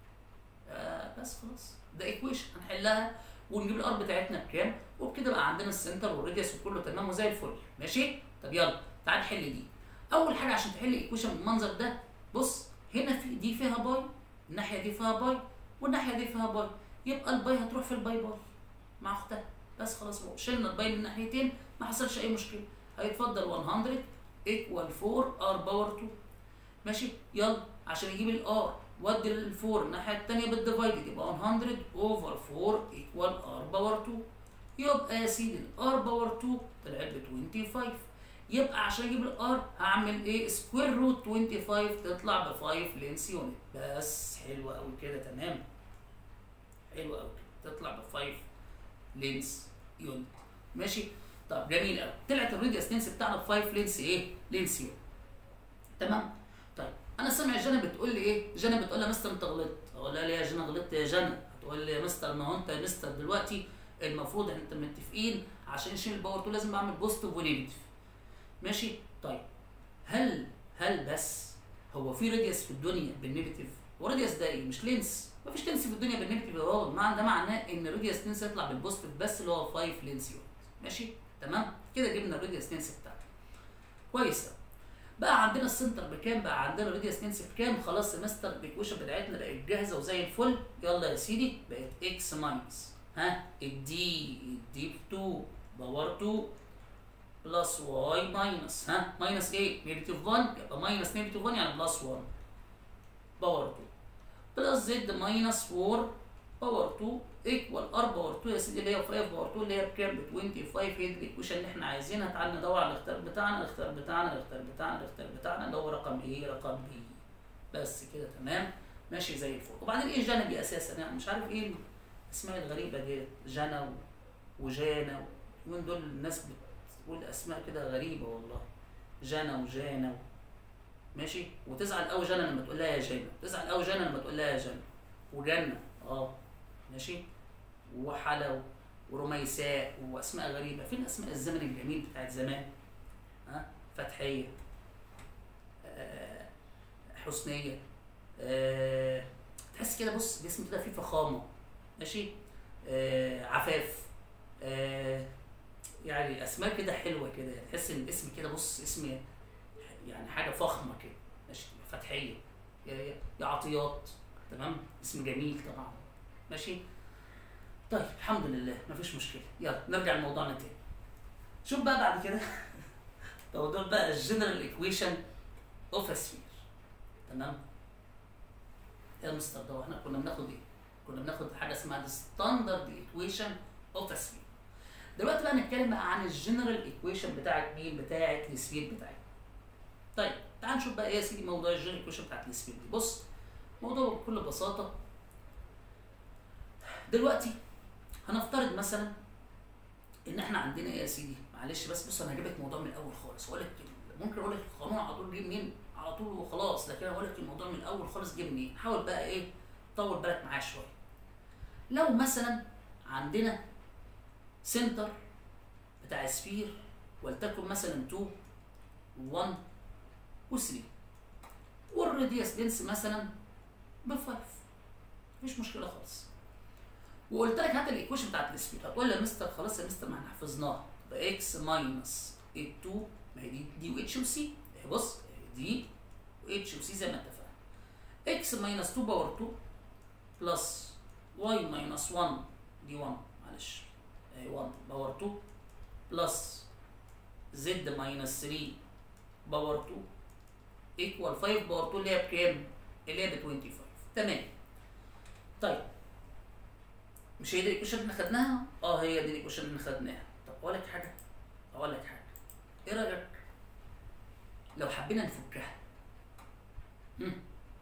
آه بس خلاص ده ايكويشن هنحلها ونجيب الار بتاعتنا بكام وبكده بقى عندنا السنتر والراديوس وكله تمام وزي الفل ماشي طب يلا تعال نحل دي اول حاجه عشان تحل ايكويشن بالمنظر ده بص هنا في دي فيها باي الناحيه دي فيها باي والناحيه دي فيها باي يبقى الباي هتروح في الباي باي مع اختها بس خلاص هو شلنا الباي من الناحيتين ما حصلش اي مشكله هيتفضل 100 ايكوال 4 ار باور 2 ماشي يلا عشان يجيب الار ودي ال 4 الناحيه الثانيه بالديفايدد يبقى 100 اوفر 4 ايكوال ار باور 2 يبقى يا سيدي الار باور 2 طلعت ب 25 يبقى عشان اجيب الار هعمل ايه سكوير روت 25 تطلع ب 5 لينس يونت بس حلوه قوي كده تمام حلوه قوي تطلع ب 5 لينس يونت ماشي طب جميل قوي طلعت الراديوس لينس بتاعنا ب 5 لينس ايه لينس يونت تمام طيب انا سامع جنى بتقول لي ايه جنى بتقول لي يا مستر انت غلطت اقول لها ليه يا جنى غلطت يا جنى هتقول لي يا مستر ما هو انت يا مستر دلوقتي المفروض انت متفقين عشان اشيل الباور 2 لازم اعمل بوزيتيف ونيجاتيف ماشي طيب هل هل بس هو في راديوس في الدنيا بالنيجاتيف وراديوس ده ايه مش لينس مفيش لينس في الدنيا بالنيجاتيف يا راجل معنى ده معناه ان راديوس لينس يطلع بالبوزيتيف بس اللي هو 5 لينس يونت ماشي تمام كده جبنا الراديوس لينس بتاعته كويس أوي. بقى عندنا السنتر بكام بقى عندنا الراديوس لينس بكام خلاص سمستر الايكويشن بتاعتنا بقت جاهزه وزي الفل يلا يا سيدي بقت اكس ماينس ها الدي الدي ب 2 باور 2 بلس واي ماينس ها ماينس ايه نيجاتيف 1 يبقى ماينس نيجاتيف 1 يعني بلس 1 باور 2 بلس زد ماينس 4 باور 2 ايكوال ار باور 2 يا سيدي اللي هي 5 باور 2 اللي هي بكام ب 25 هي دي الايكويشن اللي احنا عايزينها تعال ندور على الاختيار بتاعنا الاختيار بتاعنا الاختيار بتاعنا الاختيار بتاعنا اللي هو رقم ايه رقم بي بس كده تمام ماشي زي الفل وبعدين ايه جانا دي اساسا يعني مش عارف ايه الاسماء الغريبه ديت جانا و- وجانا ومن دول الناس بتقول اسماء كده غريبه والله جانا وجانا و... ماشي وتزعل قوي جانا لما تقول لها يا جانا تزعل قوي جانا لما تقول لها يا جانا وجنة اه ماشي وحلا ورميساء واسماء غريبه فين اسماء الزمن الجميل بتاعت زمان ها فتحيه آه حسنيه آه تحس كده بص جسم كده فيه فخامه ماشي آه عفاف آه يعني اسماء كده حلوه كده تحس ان الاسم كده بص اسم يعني حاجه فخمه كده ماشي فتحيه يا يا- يا عطيات تمام اسم جميل طبعا ماشي طيب الحمد لله مفيش مشكله يلا نرجع لموضوعنا تاني شوف بقى بعد كده موضوع بقى الجنرال ايكويشن اوف سفير تمام يا مستر ده احنا كنا بناخد ايه كنا بناخد حاجه اسمها الستاندرد ايكويشن اوف سفير دلوقتي بقى نتكلم بقى عن الجنرال ايكويشن بتاعت مين بتاعت السفير بتاعتنا طيب تعال نشوف بقى ايه يا سيدي موضوع الجنرال ايكويشن بتاعت السفير دي بص موضوع بكل بساطه دلوقتي هنفترض مثلا ان احنا عندنا ايه يا سيدي معلش بس بص انا هجيب لك الموضوع من الاول خالص واقول لك ممكن اقول لك القانون على طول جه منين على طول وخلاص لكن انا هقول لك الموضوع من الاول خالص جه منين حاول بقى ايه طول بالك معايا شويه لو مثلا عندنا سنتر بتاع سفير ولتكن مثلا 2 1 و3 والراديوس دنس مثلا ب 5 مفيش مشكله خالص وقلت لك هات الايكويشن بتاعت السفير هتقول لي يا مستر خلاص يا مستر ما احنا حفظناها يبقى اكس ماينس 2 ما هي دي دي واتش وسي بص دي واتش وسي زي ما اتفقنا اكس ماينس 2 باور 2 بلس واي ماينس 1 دي 1 معلش اهي 1 باور 2 بلس زد ماينس 3 باور 2 ايكوال 5 باور 2 اللي هي بكام؟ اللي هي ب 25 تمام طيب مش هي دي الايكويشن اللي احنا خدناها؟ اه هي دي الايكويشن اللي احنا خدناها طب اقول لك حاجه اقول لك حاجه ايه رايك لو حبينا نفكها هم؟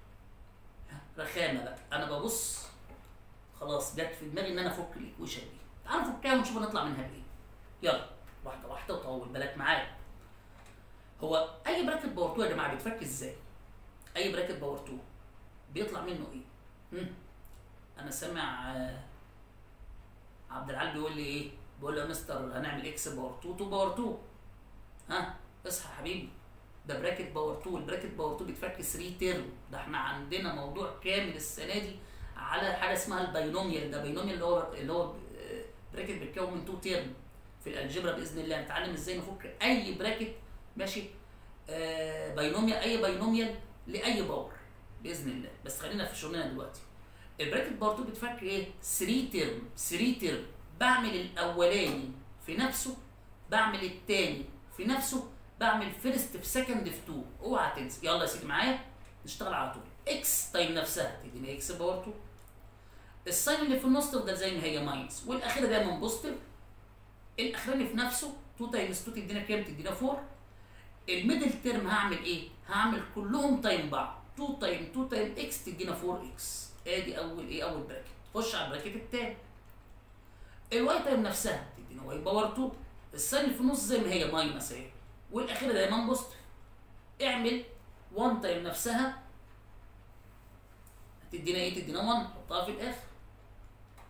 رخامه بقى انا ببص خلاص جت في دماغي ان انا افك الايكويشن دي تعال نفكها ونشوف نطلع منها بايه يلا واحده واحده وطول بالك معايا هو اي براكت باور 2 يا جماعه بيتفك ازاي اي براكت باور 2 بيطلع منه ايه هم؟ انا سامع آه، عبد العال بيقول لي ايه بيقول لي يا مستر هنعمل اكس باور 2 2 باور 2 ها اصحى يا حبيبي ده براكت باور 2 البراكت باور 2 بيتفك 3 ترم ده احنا عندنا موضوع كامل السنه دي على حاجه اسمها الباينوميال ده باينوميال اللي هو اللي هو آه، براكت بيتكون من 2 ترم في الالجبرا باذن الله نتعلم ازاي نفك اي براكت ماشي آه باينوميال اي باينوميال لاي باور باذن الله بس خلينا في شغلنا دلوقتي البراكت باور 2 بتفك ايه 3 ترم 3 ترم بعمل الاولاني في نفسه بعمل الثاني في نفسه بعمل فيرست في سكند في 2 اوعى تنسى يلا يا سيدي معايا نشتغل على طول اكس تايم نفسها تديني اكس باور 2 الساين اللي في النص تفضل زي ما هي ماينس والاخيره دايما بوزيتيف الاخراني في نفسه 2 تايمز 2 تدينا كام تدينا 4 الميدل ترم هعمل ايه هعمل كلهم تايم بعض 2 تايم 2 تايم اكس تدينا 4 اكس ادي اول ايه اول براكت خش على البراكت التاني الواي تايم نفسها تدينا واي باور 2 الساين اللي في النص زي ما هي ماينس اهي والاخيره دايما بوزيتيف اعمل 1 تايم نفسها هتدينا ايه تدينا 1 حطها في الاخر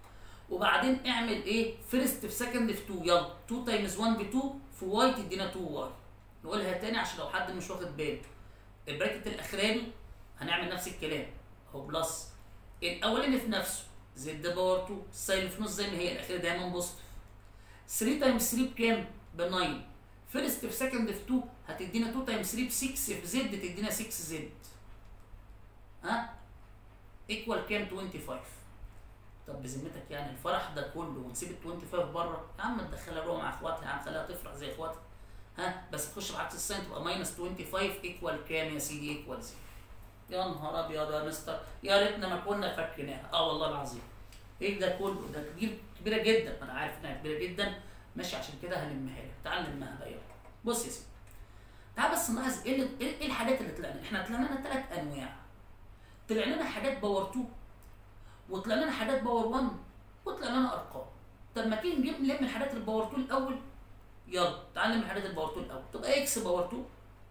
وبعدين اعمل ايه فيرست في سكند في 2 يلا 2 تايمز 1 ب 2 في واي تدينا 2 واي نقولها تاني عشان لو حد مش واخد باله البراكت الاخراني هنعمل نفس الكلام اهو بلس الاولاني في نفسه زد باور 2 الساين في نص زي ما هي الاخيره دايما بوزيتيف 3 تايمز 3 بكام؟ ب 9 فيرست في سكند في 2 هتدينا 2 تايمز 3 ب 6 في زد تدينا 6 زد ها ايكوال كام 25 طب بذمتك يعني الفرح ده كله ونسيب ال 25 بره يا عم تدخلها جوه مع اخواتها يا عم خليها تفرح زي اخواتها ها بس تخش بعكس الساين تبقى ماينس 25 ايكوال كام يا سيدي ايكوال زيرو يا نهار ابيض يا مستر يا ريتنا ما كنا فكيناها اه والله العظيم ايه ده كله ده كبير كبيره جدا انا عارف انها كبيره جدا ماشي عشان كده هنلمها لك تعال نلمها بقى يلا بص يا سيدي تعال بس نلاحظ ايه اللي- ايه الحاجات اللي طلعنا احنا طلع لنا ثلاث انواع طلع لنا حاجات باور 2 وطلع لنا حاجات باور 1 وطلع لنا ارقام طب ما تيجي نجيب نلم الحاجات الباور 2 الاول يلا تعال نلم الحاجات الباور 2 الاول تبقى اكس باور 2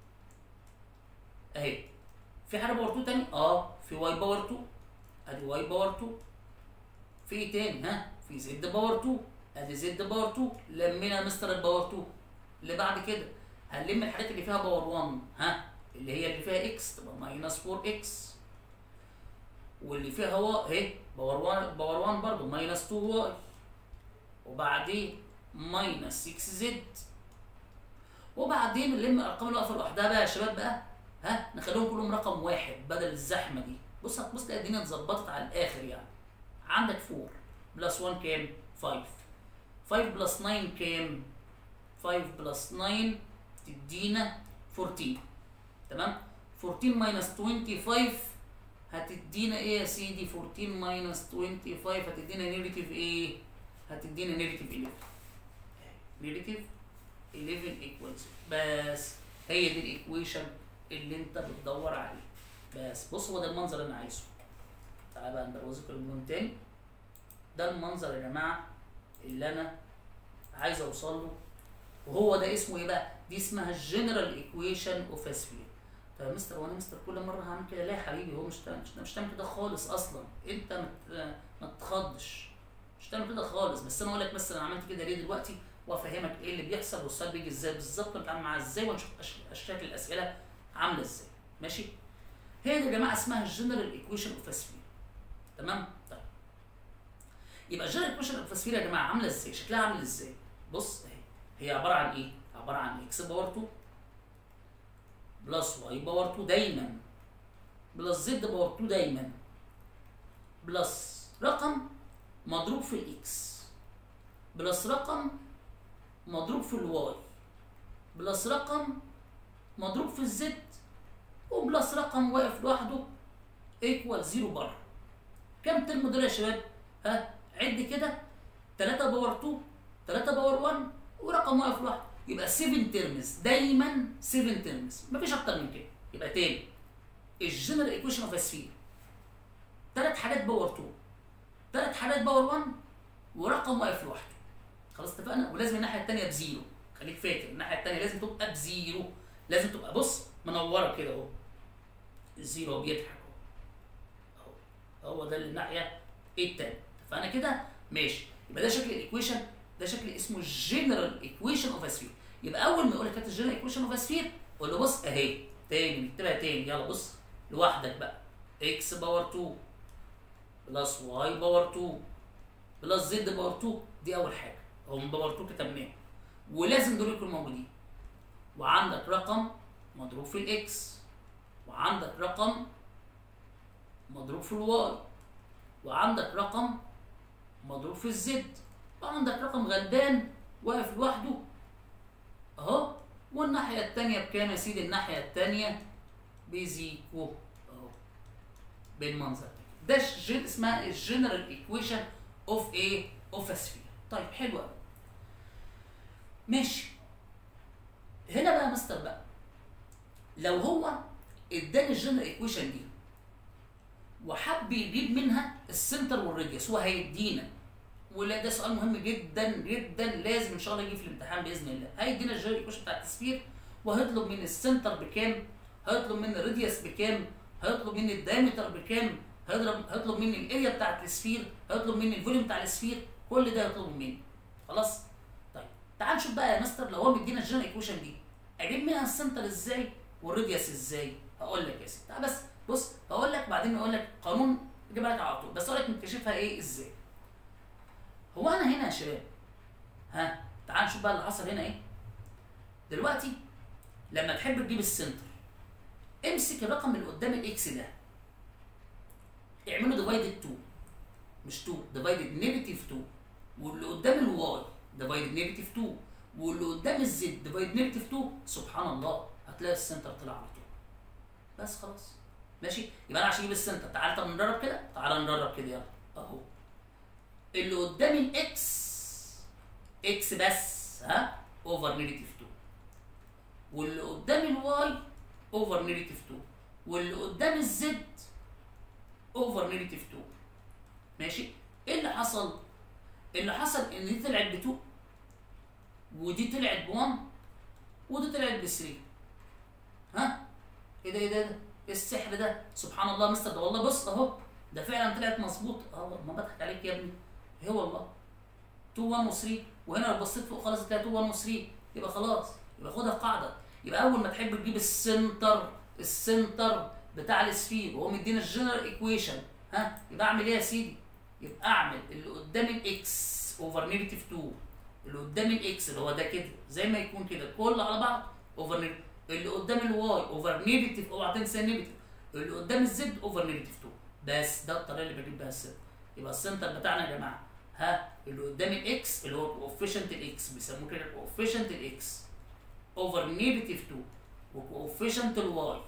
اهي في حاجه باور 2 تاني اه في واي باور 2 ادي واي باور 2 في ايه تاني ها في زد باور 2 ادي زد باور 2 لمينا مستر الباور 2 اللي بعد كده هنلم الحاجات اللي فيها باور 1 ها اللي هي اللي فيها اكس تبقى ماينس 4 اكس واللي فيها هو اهي باور 1 باور 1 برضه ماينس 2 واي وبعدين ماينس 6 زد وبعدين نلم الارقام اللي واقفه لوحدها بقى يا شباب بقى ها نخليهم كلهم رقم واحد بدل الزحمه دي بص هتبص تلاقي الدنيا اتظبطت على الاخر يعني عندك 4 بلس 1 كام 5 5 بلس 9 كام 5 بلس 9 تدينا 14 تمام 14 ماينس 25 هتدينا ايه يا سيدي 14 ماينس 25 هتدينا نيجاتيف ايه هتدينا نيجاتيف 11 نيجاتيف 11 ايكوالز بس هي دي الايكويشن اللي انت بتدور عليه بس بص هو ده المنظر اللي انا عايزه تعالى بقى نبروزك اللون تاني ده المنظر يا جماعه اللي انا عايز اوصل له وهو ده اسمه ايه بقى؟ دي اسمها الجنرال ايكويشن اوف سفير طب يا مستر وانا مستر كل مره هعمل كده لا يا حبيبي هو مش تعمل مش, مش تعمل كده خالص اصلا انت ما مت... ما تتخضش مش تعمل كده خالص بس انا اقول لك بس انا عملت كده ليه دلوقتي وافهمك ايه اللي بيحصل والسؤال بيجي ازاي بالظبط ونتعامل معاه ازاي ونشوف أش... اشكال الاسئله عامله ازاي ماشي هي دي يا جماعه اسمها الجنرال ايكويشن اوف سفير تمام طيب يبقى الجنرال ايكويشن اوف سفير يا جماعه عامله ازاي شكلها عامل ازاي بص اهي هي عباره عن ايه عباره عن اكس باور 2 بلس واي باور 2 دايما بلس زد باور 2 دايما بلس رقم مضروب في الاكس بلس رقم مضروب في الواي بلس رقم مضروب في الزد وبلس رقم واقف لوحده ايكوال زيرو بره كام ترم دول يا شباب؟ ها عد كده 3 باور 2 3 باور 1 ورقم واقف لوحده يبقى 7 ترمز دايما 7 ترمز مفيش اكتر من كده يبقى تاني الجنرال ايكويشن اوف سفير ثلاث حاجات باور 2 ثلاث حاجات باور 1 ورقم واقف لوحده خلاص اتفقنا ولازم الناحيه الثانيه بزيرو خليك فاكر الناحيه الثانيه لازم تبقى بزيرو لازم تبقى بص منوره كده اهو الزيرو اهو بيضحك اهو اهو هو ده الناحيه الثانيه اتفقنا كده ماشي يبقى ده شكل الايكويشن ده شكل اسمه الجنرال ايكويشن اوف سفير يبقى اول ما يقول لك هات الجنرال ايكويشن اوف سفير قول له بص اهي تاني نكتبها تاني يلا بص لوحدك بقى اكس باور 2 بلس واي باور 2 بلس زد باور 2 دي اول حاجه هم باور 2 كتبناها ولازم دول يكونوا موجودين وعندك رقم مضروب في الاكس وعندك رقم مضروب في الواي وعندك رقم مضروب في الزد وعندك رقم غلبان واقف لوحده اهو والناحية التانية بكام يا سيدي؟ الناحية التانية بزيكو اهو بالمنظر ده ده الج- اسمها الجنرال ايكويشن اوف ايه؟ اوف سفير طيب حلو قوي ماشي هنا بقى يا مستر بقى لو هو اداني الجنرال ايكويشن دي وحب يجيب منها السنتر والراديوس هو هيدينا ولا ده سؤال مهم جدا جدا لازم ان شاء الله يجي في الامتحان باذن الله هيدينا الجنرال ايكويشن بتاع التسفير وهيطلب مني السنتر بكام هيطلب مني الراديوس بكام هيطلب مني الدايمتر بكام هيضرب هيطلب مني الاريا بتاعت السفير هيطلب مني الفوليوم بتاع السفير كل ده هيطلبه مني خلاص طيب تعال نشوف بقى يا مستر لو هو مدينا الجنرال ايكويشن دي اجيب منها السنتر ازاي والراديوس ازاي هقول لك يا سيدي تعال بس بص هقول لك بعدين اقول لك قانون اجيبها لك على طول بس اقول لك نكتشفها ايه ازاي هو انا هنا يا شباب ها تعال نشوف بقى اللي حصل هنا ايه دلوقتي لما تحب تجيب السنتر امسك الرقم اللي قدام الاكس ده اعمله ديفايدد 2 مش 2 ديفايدد نيجاتيف 2 واللي قدام الواي ديفايدد نيجاتيف 2 واللي قدام الزد ديفايد نيجاتيف 2 سبحان الله هتلاقي السنتر طلع على طول بس خلاص ماشي يبقى انا عشان اجيب السنتر تعالى طب نجرب كده تعالى نجرب كده يلا اهو اللي قدام الاكس اكس بس ها اوفر نيجاتيف 2 واللي قدام الواي اوفر نيجاتيف 2 واللي قدام الزد اوفر نيجاتيف 2 ماشي ايه اللي حصل اللي حصل ان دي طلعت ب 2 ودي طلعت ب 1 ودي طلعت ب 3 ها ايه ده ايه ده ايه السحر ده سبحان الله مستر ده والله بص اهو ده فعلا طلعت مظبوط اه ما بضحك عليك يا ابني ايه والله 2 1 و 3 وهنا لو بصيت فوق خالص هتلاقي 2 1 و 3 يبقى خلاص يبقى خدها قاعده يبقى اول ما تحب تجيب السنتر السنتر بتاع السفير وهو مدينا الجنرال ايكويشن ها يبقى اعمل ايه يا سيدي؟ يبقى اعمل اللي قدام الاكس اوفر نيجاتيف 2 اللي قدام الاكس اللي هو ده كده زي ما يكون كده كله على بعض اوفر نيجاتيف اللي قدام الواي اوفر نيجاتيف اوعى تنسى نيجاتيف اللي قدام الزد اوفر نيجاتيف 2 بس ده الطريقه اللي بجيب بيها السنتر يبقى السنتر بتاعنا يا جماعه ها اللي قدام الاكس اللي هو كوفيشنت الاكس بيسموه كده كوفيشنت الاكس اوفر نيجاتيف 2 وكوفيشنت الواي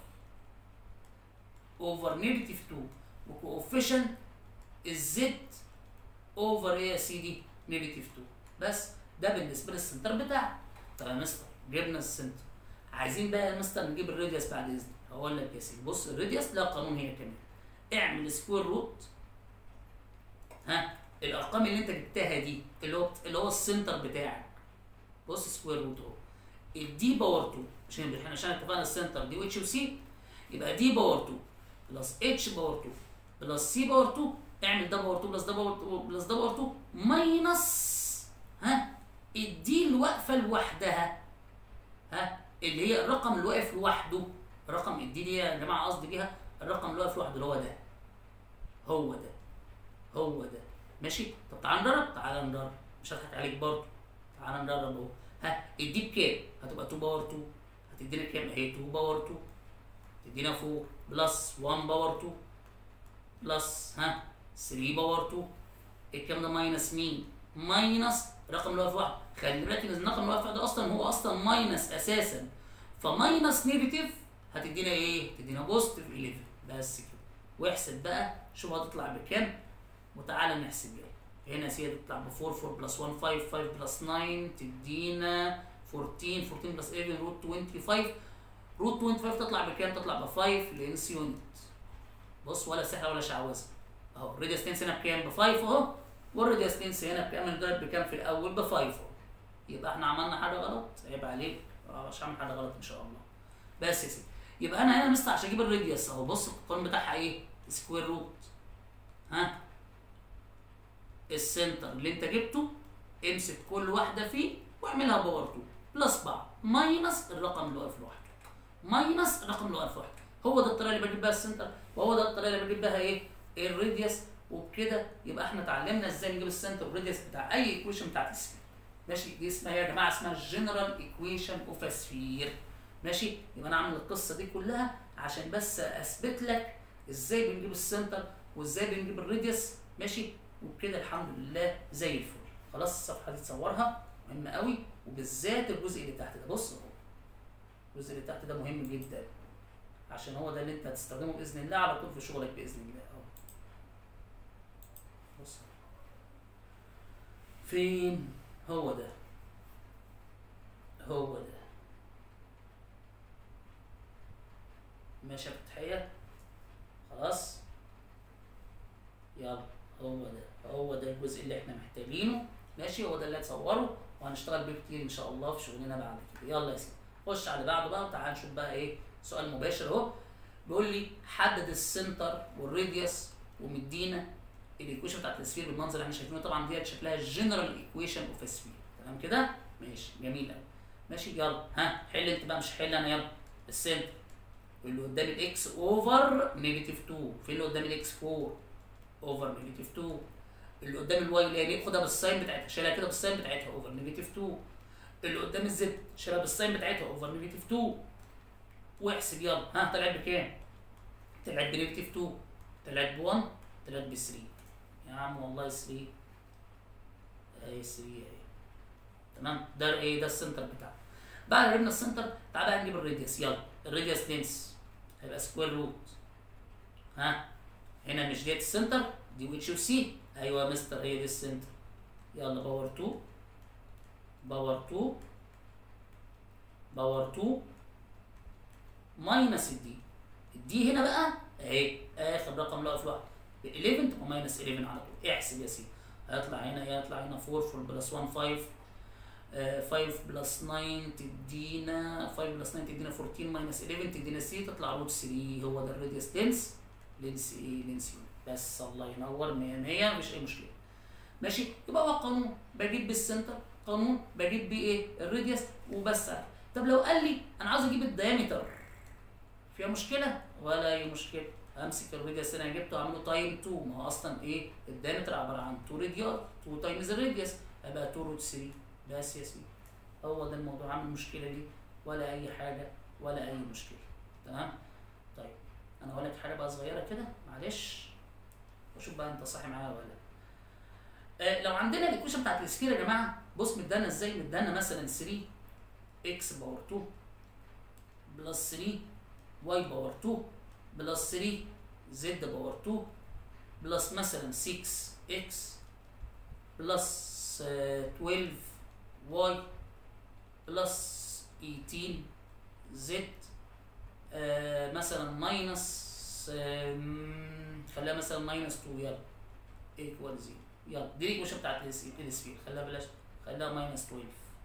اوفر نيجاتيف 2 وكوفيشنت الزد اوفر ايه يا سيدي نيجاتيف 2 بس ده بالنسبه للسنتر بتاعك طب يا مستر جبنا السنتر عايزين بقى يا مستر نجيب الراديوس بعد اذنك هقول لك يا سيدي بص الراديوس ده قانون هي كمان اعمل سكوير روت ها الارقام اللي انت جبتها دي اللي هو اللي هو السنتر بتاعك بص سكوير روت اهو الدي باور 2 عشان احنا عشان اتفقنا السنتر دي اتش وسي يبقى دي باور 2 بلس اتش باور 2 بلس سي باور 2 اعمل ده باور 2 بلس ده باور 2 بلس ده باور 2 ماينس ها الدي اللي واقفه لوحدها ها اللي هي الرقم اللي واقف لوحده رقم الدي دي يا جماعه قصدي بيها الرقم اللي واقف لوحده اللي هو ده هو ده هو ده ماشي طب تعال نجرب تعال نجرب مش هضحك عليك برضه تعال نجرب اهو ها الدي بكام هتبقى 2 باور 2 هتدينا كام اهي 2 باور 2 تدينا 4 بلس 1 باور 2 بلس ها 3 باور 2 الكلام ده ماينس مين ماينس الرقم اللي واقف واحد خلي بالك ان الرقم اللي واقف واحد ده اصلا هو اصلا ماينس اساسا فماينس نيجاتيف هتدينا ايه تدينا بوزيتيف 11 بس كده واحسب بقى شوف هتطلع بكام وتعالى نحسب يعني هنا سي تطلع ب 4 4 بلس 1 5 5 بلس 9 تدينا 14 14 بلس 11 روت 25 روت 25 تطلع بكام؟ تطلع ب 5 لانس يونت بص ولا سحر ولا شعوذه اهو الراديوس تنس هنا بكام؟ ب 5 اهو والراديوس تنس هنا بكام؟ نضرب بكام في الاول؟ ب 5 اهو يبقى احنا عملنا حاجه غلط عيب عليك مش هعمل حاجه غلط ان شاء الله بس يا سيدي يبقى انا هنا مستر عشان اجيب الراديوس اهو بص القانون بتاعها ايه؟ سكوير روت ها السنتر اللي انت جبته امسك كل واحده فيه واعملها باور 2 بلس بعض ماينس الرقم اللي واقف لوحده ماينس الرقم اللي واقف لوحده هو ده الطريقه اللي بجيب بيها السنتر وهو ده الطريقه اللي بجيب بيها ايه الراديوس وبكده يبقى احنا اتعلمنا ازاي نجيب السنتر والراديوس بتاع اي ايكويشن بتاعت السفير ماشي دي اسمها يا جماعه اسمها الجنرال ايكويشن اوف سفير ماشي يبقى انا عامل القصه دي كلها عشان بس اثبت لك ازاي بنجيب السنتر وازاي بنجيب الراديوس ماشي وبكده الحمد لله زي الفل خلاص الصفحه دي تصورها مهمه قوي وبالذات الجزء اللي تحت ده بص اهو الجزء اللي تحت ده مهم جدا عشان هو ده اللي انت هتستخدمه باذن الله على طول في شغلك باذن الله اهو بص فين هو ده هو ده ماشي يا فتحية خلاص يلا هو ده هو ده الجزء اللي احنا محتاجينه ماشي هو ده اللي هتصوره وهنشتغل بيه كتير ان شاء الله في شغلنا بعد كده يلا يا سيدي خش على اللي بعده بقى وتعال نشوف بقى ايه سؤال مباشر اهو بيقول لي حدد السنتر والراديوس ومدينا الايكويشن بتاعت السفير بالمنظر اللي احنا شايفينه طبعا ديت شكلها جنرال ايكويشن اوف سفير تمام كده ماشي جميل قوي ماشي يلا ها حل انت بقى مش حل انا يلا السنتر اللي قدام الاكس اوفر نيجاتيف 2 في اللي قدام الاكس 4 اوفر نيجاتيف 2 اللي قدام الواي اللي هي خدها بالساين بتاعتها شيلها كده بالساين بتاعتها اوفر نيجاتيف 2 اللي قدام الزد شيلها بالساين بتاعتها اوفر نيجاتيف 2 واحسب يلا ها طلعت بكام؟ طلعت بنيجاتيف 2 طلعت ب 1 طلعت ب 3 يا عم والله 3 اهي 3 اهي تمام ده ايه ده السنتر بتاعنا بعد ما جبنا السنتر تعالى بقى نجيب الراديوس يلا الراديوس لينس هيبقى سكوير روت ها هنا مش ديت السنتر دي واتش اوف سي ايوه يا مستر هي دي السنتر يلا باور 2 باور 2 باور 2 ماينس الدي الدي هنا بقى اهي اخر رقم لا في 11 تبقى ماينس 11 على طول احسب يا سيدي هيطلع هنا ايه هيطلع هنا 4 4 بلس 1 5 آه، 5 بلس 9 تدينا 5 بلس 9 تدينا 14 ماينس 11 تدينا 3 تطلع روت 3 هو ده الراديوس لينس لينس ايه لينس يونت بس الله ينور 100 100 مفيش اي مشكله ماشي يبقى هو قانون بجيب بالسنتر قانون بجيب بيه ايه الراديوس وبس طب لو قال لي انا عاوز اجيب الدايمتر فيها مشكله ولا اي مشكله امسك الراديوس اللي انا جبته اعمله تايم 2 ما هو اصلا ايه الدايمتر عباره عن 2 راديوس 2 تايمز الراديوس هيبقى 2 روت 3 بس يا سيدي هو ده الموضوع عامل المشكله دي ولا اي حاجه ولا اي مشكله تمام طيب انا هقول لك حاجه بقى صغيره كده معلش وشوف بقى انت صاحي معايا ولا لا آه لو عندنا الايكويشن بتاعت السفير يا جماعه بص مدانا ازاي مدانا مثلا 3 اكس باور 2 بلس 3 واي باور 2 بلس 3 زد باور 2 بلس مثلا 6 اكس بلس 12 واي بلس 18 زد آه مثلا ماينس خليها مثلا ماينس 2 يلا ايكوال 0 يلا دي الايكويشن بتاعت السفير خليها بلاش خليها ماينس 12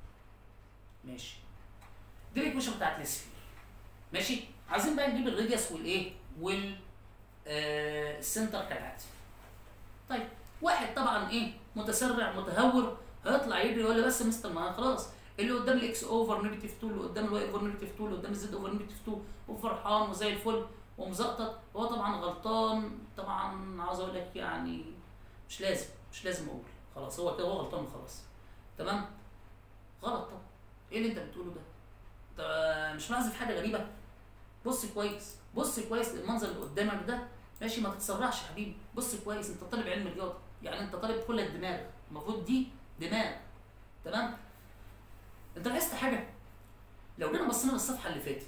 ماشي دي الايكويشن بتاعت السفير ماشي عايزين بقى نجيب الراديوس والايه وال آه السنتر كالعادي طيب واحد طبعا ايه متسرع متهور هيطلع يجري يقول لي بس يا مستر ما أنا خلاص اللي قدام الاكس اوفر نيجاتيف 2 اللي قدام الواي اوفر نيجاتيف 2 اللي قدام الزد اوفر نيجاتيف 2 وفرحان وزي الفل ومزقطط هو طبعا غلطان طبعا عاوز اقول لك يعني مش لازم مش لازم اقول خلاص هو كده هو غلطان وخلاص تمام غلط طبعا ايه اللي انت بتقوله ده انت مش ملاحظ في حاجه غريبه بص كويس بص كويس للمنظر اللي قدامك ده ماشي ما تتسرعش يا حبيبي بص كويس انت طالب علم رياضه يعني انت طالب كلك دماغ المفروض دي دماغ تمام انت لاحظت حاجه لو جينا بصينا للصفحه اللي فاتت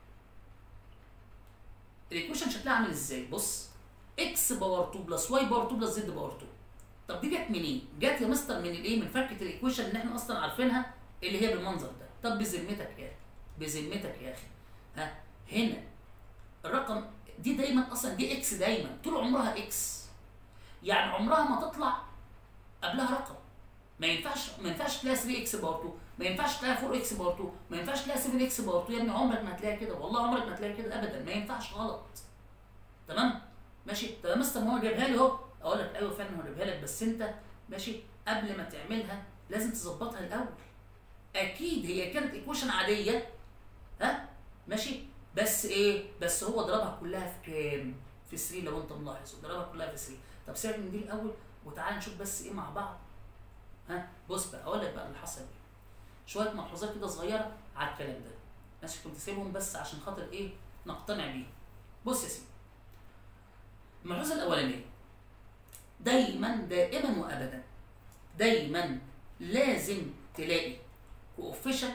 الايكويشن شكلها عامل ازاي بص اكس باور 2 بلس واي باور 2 بلس زد باور 2 طب دي جت منين جت يا مستر من الايه من فكه الايكويشن اللي احنا اصلا عارفينها اللي هي بالمنظر ده طب بذمتك يا اخي بذمتك يا اخي ها هنا الرقم دي دايما اصلا دي اكس دايما طول عمرها اكس يعني عمرها ما تطلع قبلها رقم ما ينفعش ما ينفعش تلاقي 3 اكس باور 2 ما ينفعش تلاقي 4 اكس باور 2 ما ينفعش تلاقي 7 اكس باور 2 يا ابني عمرك ما هتلاقي كده والله عمرك ما هتلاقي كده ابدا ما ينفعش غلط تمام ماشي طب يا مستر ما هو جايبها لي اهو اقول لك ايوه فعلا هو جايبها لك بس انت ماشي قبل ما تعملها لازم تظبطها الاول اكيد هي كانت ايكويشن عاديه ها ماشي بس ايه بس هو ضربها كلها في كام في 3 لو انت ملاحظ ضربها كلها في 3 طب سيبك من دي الاول وتعالى نشوف بس ايه مع بعض ها بص بقى اقول لك بقى اللي حصل ايه شويه ملحوظات كده صغيره على الكلام ده ماشي كنت سايبهم بس عشان خاطر ايه نقتنع بيهم بص يا سيدي الملحوظه الاولانيه دايما دائما وابدا دايما لازم تلاقي كوفيشنت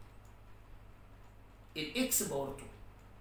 الاكس باور 2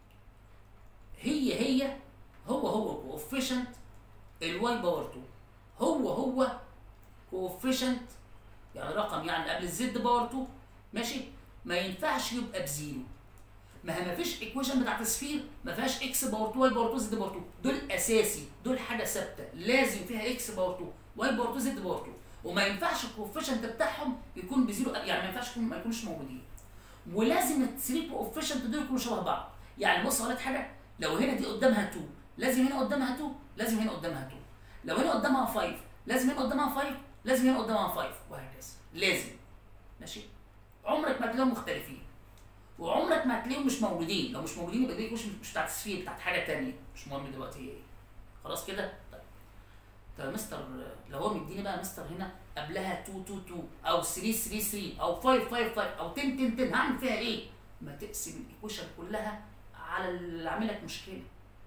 هي هي هو هو كوفيشنت الواي باور 2 هو هو كوفيشنت يعني رقم يعني قبل الزد باور 2 ماشي ما ينفعش يبقى بزيرو ما هي ما فيش ايكويشن بتاعت سفير ما فيهاش اكس باور 2 واي باور 2 زد باور 2 دول اساسي دول حاجه ثابته لازم فيها اكس باور 2 واي باور 2 زد باور 2 وما ينفعش الكوفيشنت بتاعهم يكون بزيرو يعني ما ينفعش يكون ما يكونوش موجودين ولازم ال 3 كوفيشنت دول يكونوا شبه بعض يعني بص اقول لك حاجه لو هنا دي قدامها 2 لازم هنا قدامها 2 لازم هنا قدامها 2 لو هنا قدامها 5 لازم هنا قدامها 5 لازم هنا قدامها 5 وهكذا لازم ماشي عمرك ما هتلاقيهم مختلفين وعمرك ما هتلاقيهم مش موجودين لو مش موجودين يبقى دي مش مش بتاعت السفير بتاعت حاجه تانية مش مهم دلوقتي هي ايه خلاص كده طيب طب يا مستر لو هو مديني بقى مستر هنا قبلها 2 2 2 او 3 3 3 او 5 5 5 او 10 10 10 هعمل فيها ايه؟ ما تقسم الايكويشن كلها على اللي عامل لك مشكله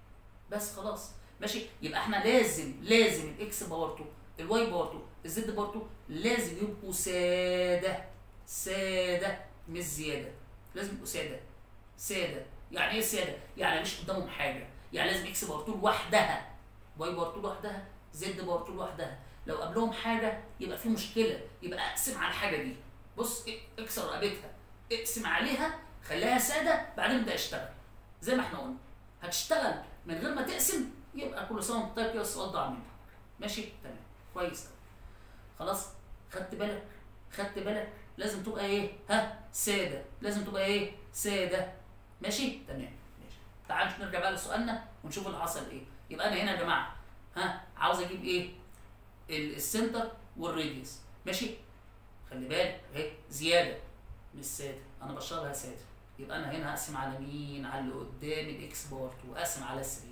بس خلاص ماشي يبقى احنا لازم لازم الاكس باور 2 الواي باور 2 الزد باور 2 لازم يبقوا ساده ساده مش زياده لازم يبقوا ساده ساده يعني ايه ساده؟ يعني مش قدامهم حاجه يعني لازم اكس باور 2 لوحدها واي باور 2 لوحدها زد باور 2 لوحدها لو قبلهم حاجه يبقى في مشكله يبقى اقسم على الحاجه دي بص اكسر رقبتها اقسم عليها خليها ساده بعدين ابدا اشتغل زي ما احنا قلنا هتشتغل من غير ما تقسم يبقى كل سنه وانت طيب كده السؤال ضاع منك ماشي تمام كويس خلاص خدت بالك خدت بالك لازم تبقى ايه ها ساده لازم تبقى ايه ساده ماشي تمام ماشي تعال نرجع بقى لسؤالنا ونشوف اللي حصل ايه يبقى انا هنا يا جماعه ها عاوز اجيب ايه السنتر والراديوس ماشي خلي بالك اهي زياده مش ساده انا بشرها ساده يبقى انا هنا هقسم على مين على اللي قدام الاكس بارت واقسم على 3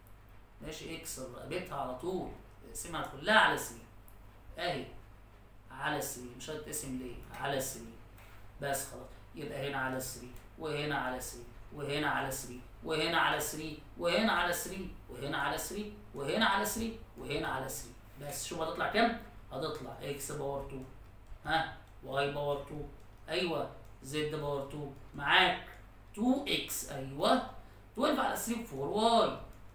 ماشي اكس رقبتها على طول اقسمها كلها على 3 اهي على 3 مش هتقسم ليه على 3 بس خلاص يبقى هنا على 3 وهنا على 3 وهنا على 3 وهنا على 3 وهنا على 3 وهنا على 3 وهنا على 3 وهنا على 3 بس شوف هتطلع كام؟ هتطلع اكس باور 2 ها واي باور 2 ايوه زد باور 2 معاك 2 اكس ايوه 12 على 3 4 واي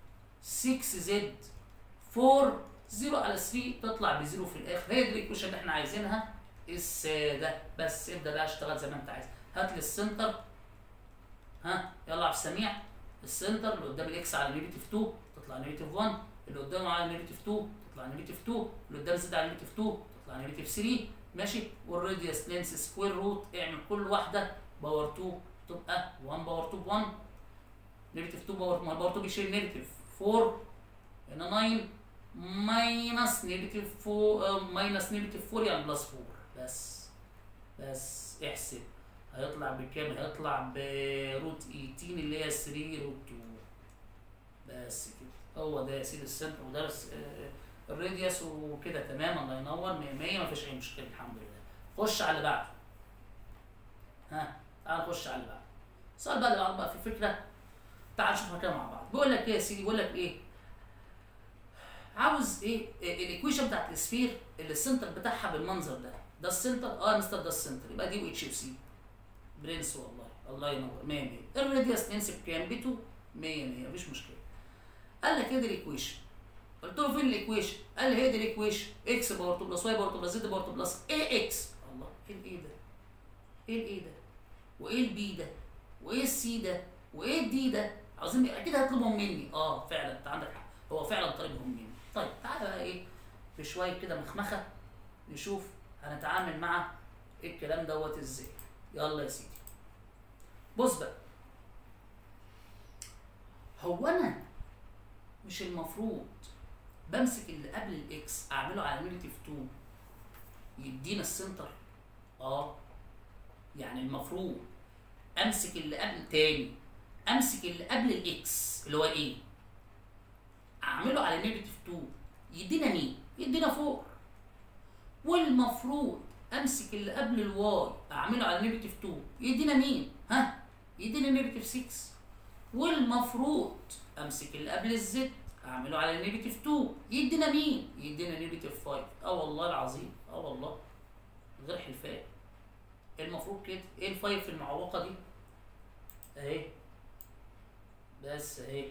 6 زد 4 0 على 3 تطلع بزيرو في الاخر هي دي الايكويشن اللي احنا عايزينها الساده بس ابدا بقى اشتغل زي ما انت عايز هات لي السنتر ها يلا عبد السميع السنتر اللي قدام الاكس على نيجاتيف 2 تطلع نيجاتيف 1 اللي قدامه على نيجاتيف 2 تطلع نيجاتيف 2 اللي قدام زد على نيجاتيف 2 تطلع نيجاتيف 3 ماشي والراديوس لينس سكوير روت اعمل كل واحده باور 2 تبقى 1 باور 2 ب 1 نيجاتيف 2 باور ما باور 2 بيشيل نيجاتيف 4 هنا 9 ماينس نيجاتيف 4 ماينس نيجاتيف 4 يعني بلس 4 بس بس احسب هيطلع بكام؟ هيطلع بروت 18 اللي هي 3 روت 2 بس كده هو ده يا سيدي السنتر وده الراديوس وكده تمام الله ينور 100 100 ما فيش اي مشكله الحمد لله خش على اللي بعده ها تعال نخش على اللي بعده السؤال بقى اللي بعده بقى في فكره تعال نشوفها كده مع بعض بيقول لك ايه يا سيدي بيقول لك ايه عاوز ايه الايكويشن بتاعت السفير اللي السنتر بتاعها بالمنظر ده ده السنتر اه يا مستر ده السنتر يبقى دي اتش اف سي برنس والله الله ينور 100 100 الراديوس ننسب كام بيتو 100 100 مفيش مشكله قال لك ايه دي الايكويشن قلت له فين الايكويشن قال لي هي دي الايكويشن اكس باور 2 بلس واي باور 2 بلس زد باور 2 بلس ايه اكس الله ايه الايه ده ايه الايه ده وايه البي ده وايه السي ده وايه الدي ده عاوزين اكيد هيطلبهم مني اه فعلا انت عندك حق هو فعلا طالبهم مني طيب تعالى بقى ايه بشويه كده مخمخه نشوف هنتعامل مع الكلام دوت ازاي يلا يا سيدي بص بقى هو انا مش المفروض بمسك اللي قبل الاكس اعمله على نيجاتيف 2 يدينا السنتر اه يعني المفروض امسك اللي قبل تاني امسك اللي قبل الاكس اللي هو ايه اعمله على نيجاتيف 2 يدينا مين يدينا 4 والمفروض امسك اللي قبل الواي اعمله على نيجاتيف 2 يدينا مين ها يدينا نيجاتيف 6 والمفروض امسك اللي قبل الزد اعمله على نيجاتيف 2 يدينا مين يدينا نيجاتيف 5 اه والله العظيم اه والله غير حلفان المفروض كده ايه الفايف في المعوقه دي اهي بس اهي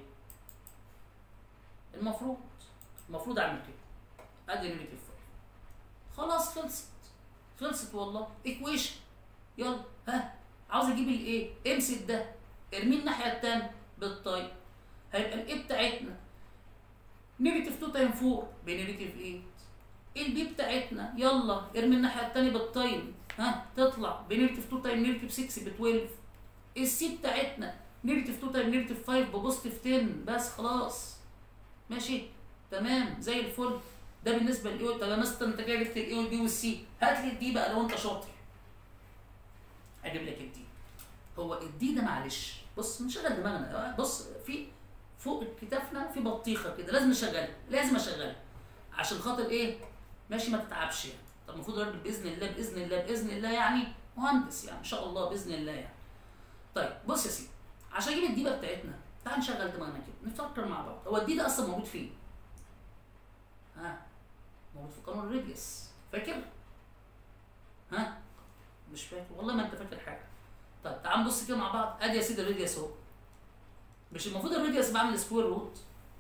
المفروض المفروض اعمل كده ادي نيجاتيف 5 خلاص خلصت خلصت والله ايكويشن يلا ها عاوز اجيب الايه امسك ده ارميه الناحيه الثانيه بالطيب هيبقى الايه بتاعتنا نيجاتيف 2 تايم 4 بنيجاتيف 8 البي بتاعتنا يلا ارمي الناحيه الثانيه بالتايم ها تطلع بنيجاتيف 2 تايم نيجاتيف 6 ب 12 السي بتاعتنا نيجاتيف 2 تايم نيجاتيف 5 ببوزيتيف 10 بس خلاص ماشي تمام زي الفل ده بالنسبه للاي طب يا مستر انت جاي جبت الاي والبي والسي هات لي الدي بقى لو انت شاطر اجيب لك الدي هو الدي ده معلش بص نشغل دماغنا بص في فوق كتافنا في بطيخه كده لازم نشغلها لازم اشغلها عشان خاطر ايه ماشي ما تتعبش يعني طب المفروض الراجل باذن الله باذن الله باذن الله يعني مهندس يعني ان شاء الله باذن الله يعني طيب بص يا سيدي عشان اجيب الدي بقى بتاعتنا تعال نشغل دماغنا كده نفكر مع بعض هو الدي ده اصلا موجود فين ها موجود في قانون الريديوس فاكر ها مش فاكر والله ما انت فاكر حاجه طيب تعال نبص كده مع بعض ادي يا سيدي الريديوس اهو مش المفروض الريديوس بعمل سكوير روت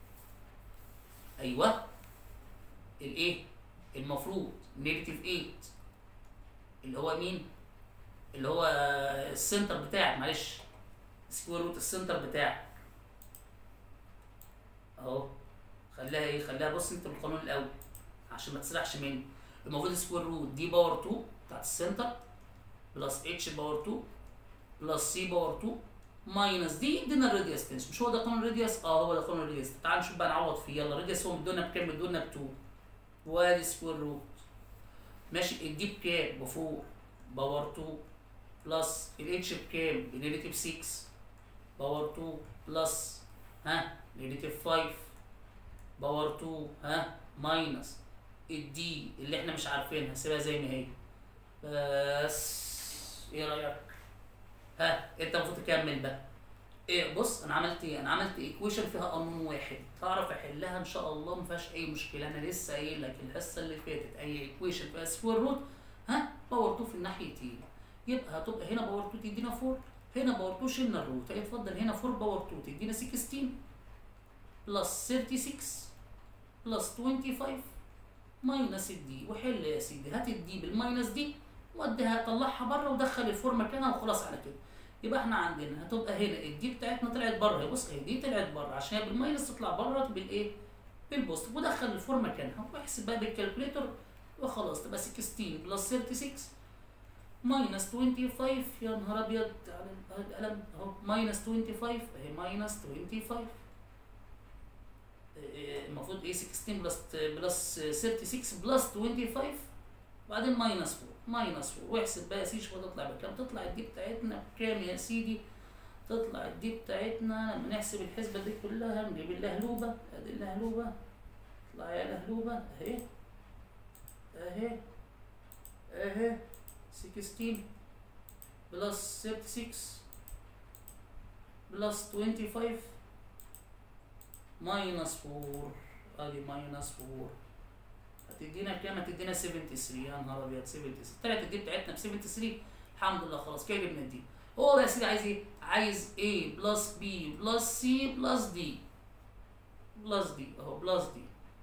ايوه الايه المفروض نيجاتيف 8 اللي هو مين اللي هو السنتر بتاعك معلش سكوير روت السنتر بتاعك اهو خليها ايه خليها بص انت بالقانون الاول عشان ما تسرحش مني المفروض سكوير روت دي باور 2 بتاعت السنتر بلس اتش باور 2 بلس سي باور 2 ماينس دي ادينا الراديوس تنس مش هو ده قانون الراديوس اه هو ده قانون الراديوس تعال نشوف بقى نعوض فيه يلا الراديوس هو مدونا بكام مدونا ب 2 وادي سكوير روت ماشي الدي بكام ب 4 باور 2 بلس الاتش بكام بنيجاتيف 6 باور 2 بلس ها نيجاتيف 5 باور 2 ها ماينس الدي اللي احنا مش عارفينها سيبها زي ما هي بس ايه رايك ها انت المفروض تكمل بقى ايه بص انا عملت ايه انا عملت ايكويشن فيها قانون واحد تعرف احلها ان شاء الله ما فيهاش اي مشكله انا لسه قايل لك الحصه اللي فاتت اي ايكويشن فيها سكوير روت ها باور 2 في الناحيتين يبقى هتبقى هنا باور 2 تدينا 4 هنا باور 2 شلنا الروت هيتفضل هنا 4 باور 2 تدينا 16 بلس 36 بلس 25 ماينس الدي وحل يا سيدي هات الدي بالماينس دي وديها طلعها بره ودخل الفور مكانها وخلاص على كده يبقى احنا عندنا هتبقى هنا الدي بتاعتنا طلعت بره بص اهي دي طلعت بره عشان هي بالماينس تطلع بره بالايه؟ بالبوست ودخل الفور مكانها واحسب بقى بالكالكوليتر وخلاص تبقى 16 بلس 36 ماينس 25 يا نهار ابيض على القلم اهو ماينس 25 اهي ماينس 25 المفروض ايه 16 بلس بلس 36 بلس 25 وبعدين ماينس 4 ماينس 4 واحسب بقى يا سيدي شوف تطلع بكام تطلع الدي بتاعتنا بكام يا سيدي تطلع الدي بتاعتنا لما نحسب الحسبه دي كلها نجيب اللهلوبه ادي اللهلوبه اطلع يا لهلوبه اهي اهي اهي 16 بلس 36 بلس 25 ماينس 4 ادي ماينس 4 هتدينا كام؟ هتدينا 73 يا نهار ابيض 73 طلعت الدي بتاعتنا ب 73 الحمد لله خلاص كده جبنا الدي هو بقى يا سيدي عايز ايه؟ عايز A بلس B بلس C بلس D بلس دي اهو بلس دي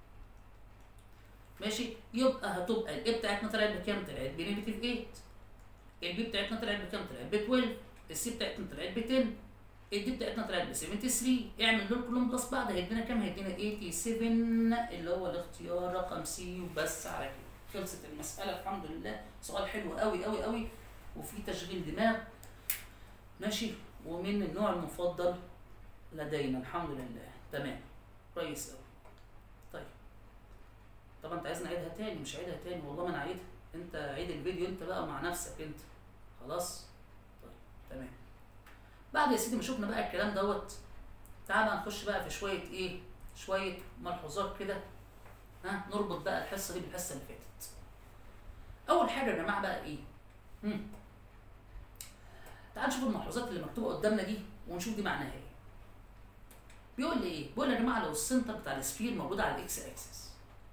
ماشي يبقى هتبقى الاي بتاعتنا طلعت بكام؟ طلعت بنيجاتيف 8 البي بتاعتنا طلعت بكام؟ طلعت ب 12 السي بتاعتنا طلعت ب 10 الدي بتاعتنا طلعت ب 73 اعمل دول كلهم بلس بعض هيدينا كام؟ هيدينا 87 اللي هو الاختيار رقم سي وبس على كده خلصت المسألة الحمد لله سؤال حلو قوي قوي قوي وفي تشغيل دماغ ماشي ومن النوع المفضل لدينا الحمد لله تمام كويس قوي طيب طبعا انت عايزني اعيدها تاني مش عيدها تاني والله ما انا عيدها انت عيد الفيديو انت بقى مع نفسك انت خلاص طيب تمام بعد يا سيدي ما شفنا بقى الكلام دوت تعال بقى نخش بقى في شويه ايه شويه ملحوظات كده ها نربط بقى الحصه دي بالحصه اللي فاتت اول حاجه يا جماعه بقى ايه مم. تعال نشوف الملحوظات اللي مكتوبه قدامنا دي ونشوف دي معناها ايه بيقول لي ايه بيقول يا جماعه لو السنتر بتاع السفير موجود على الاكس اكسس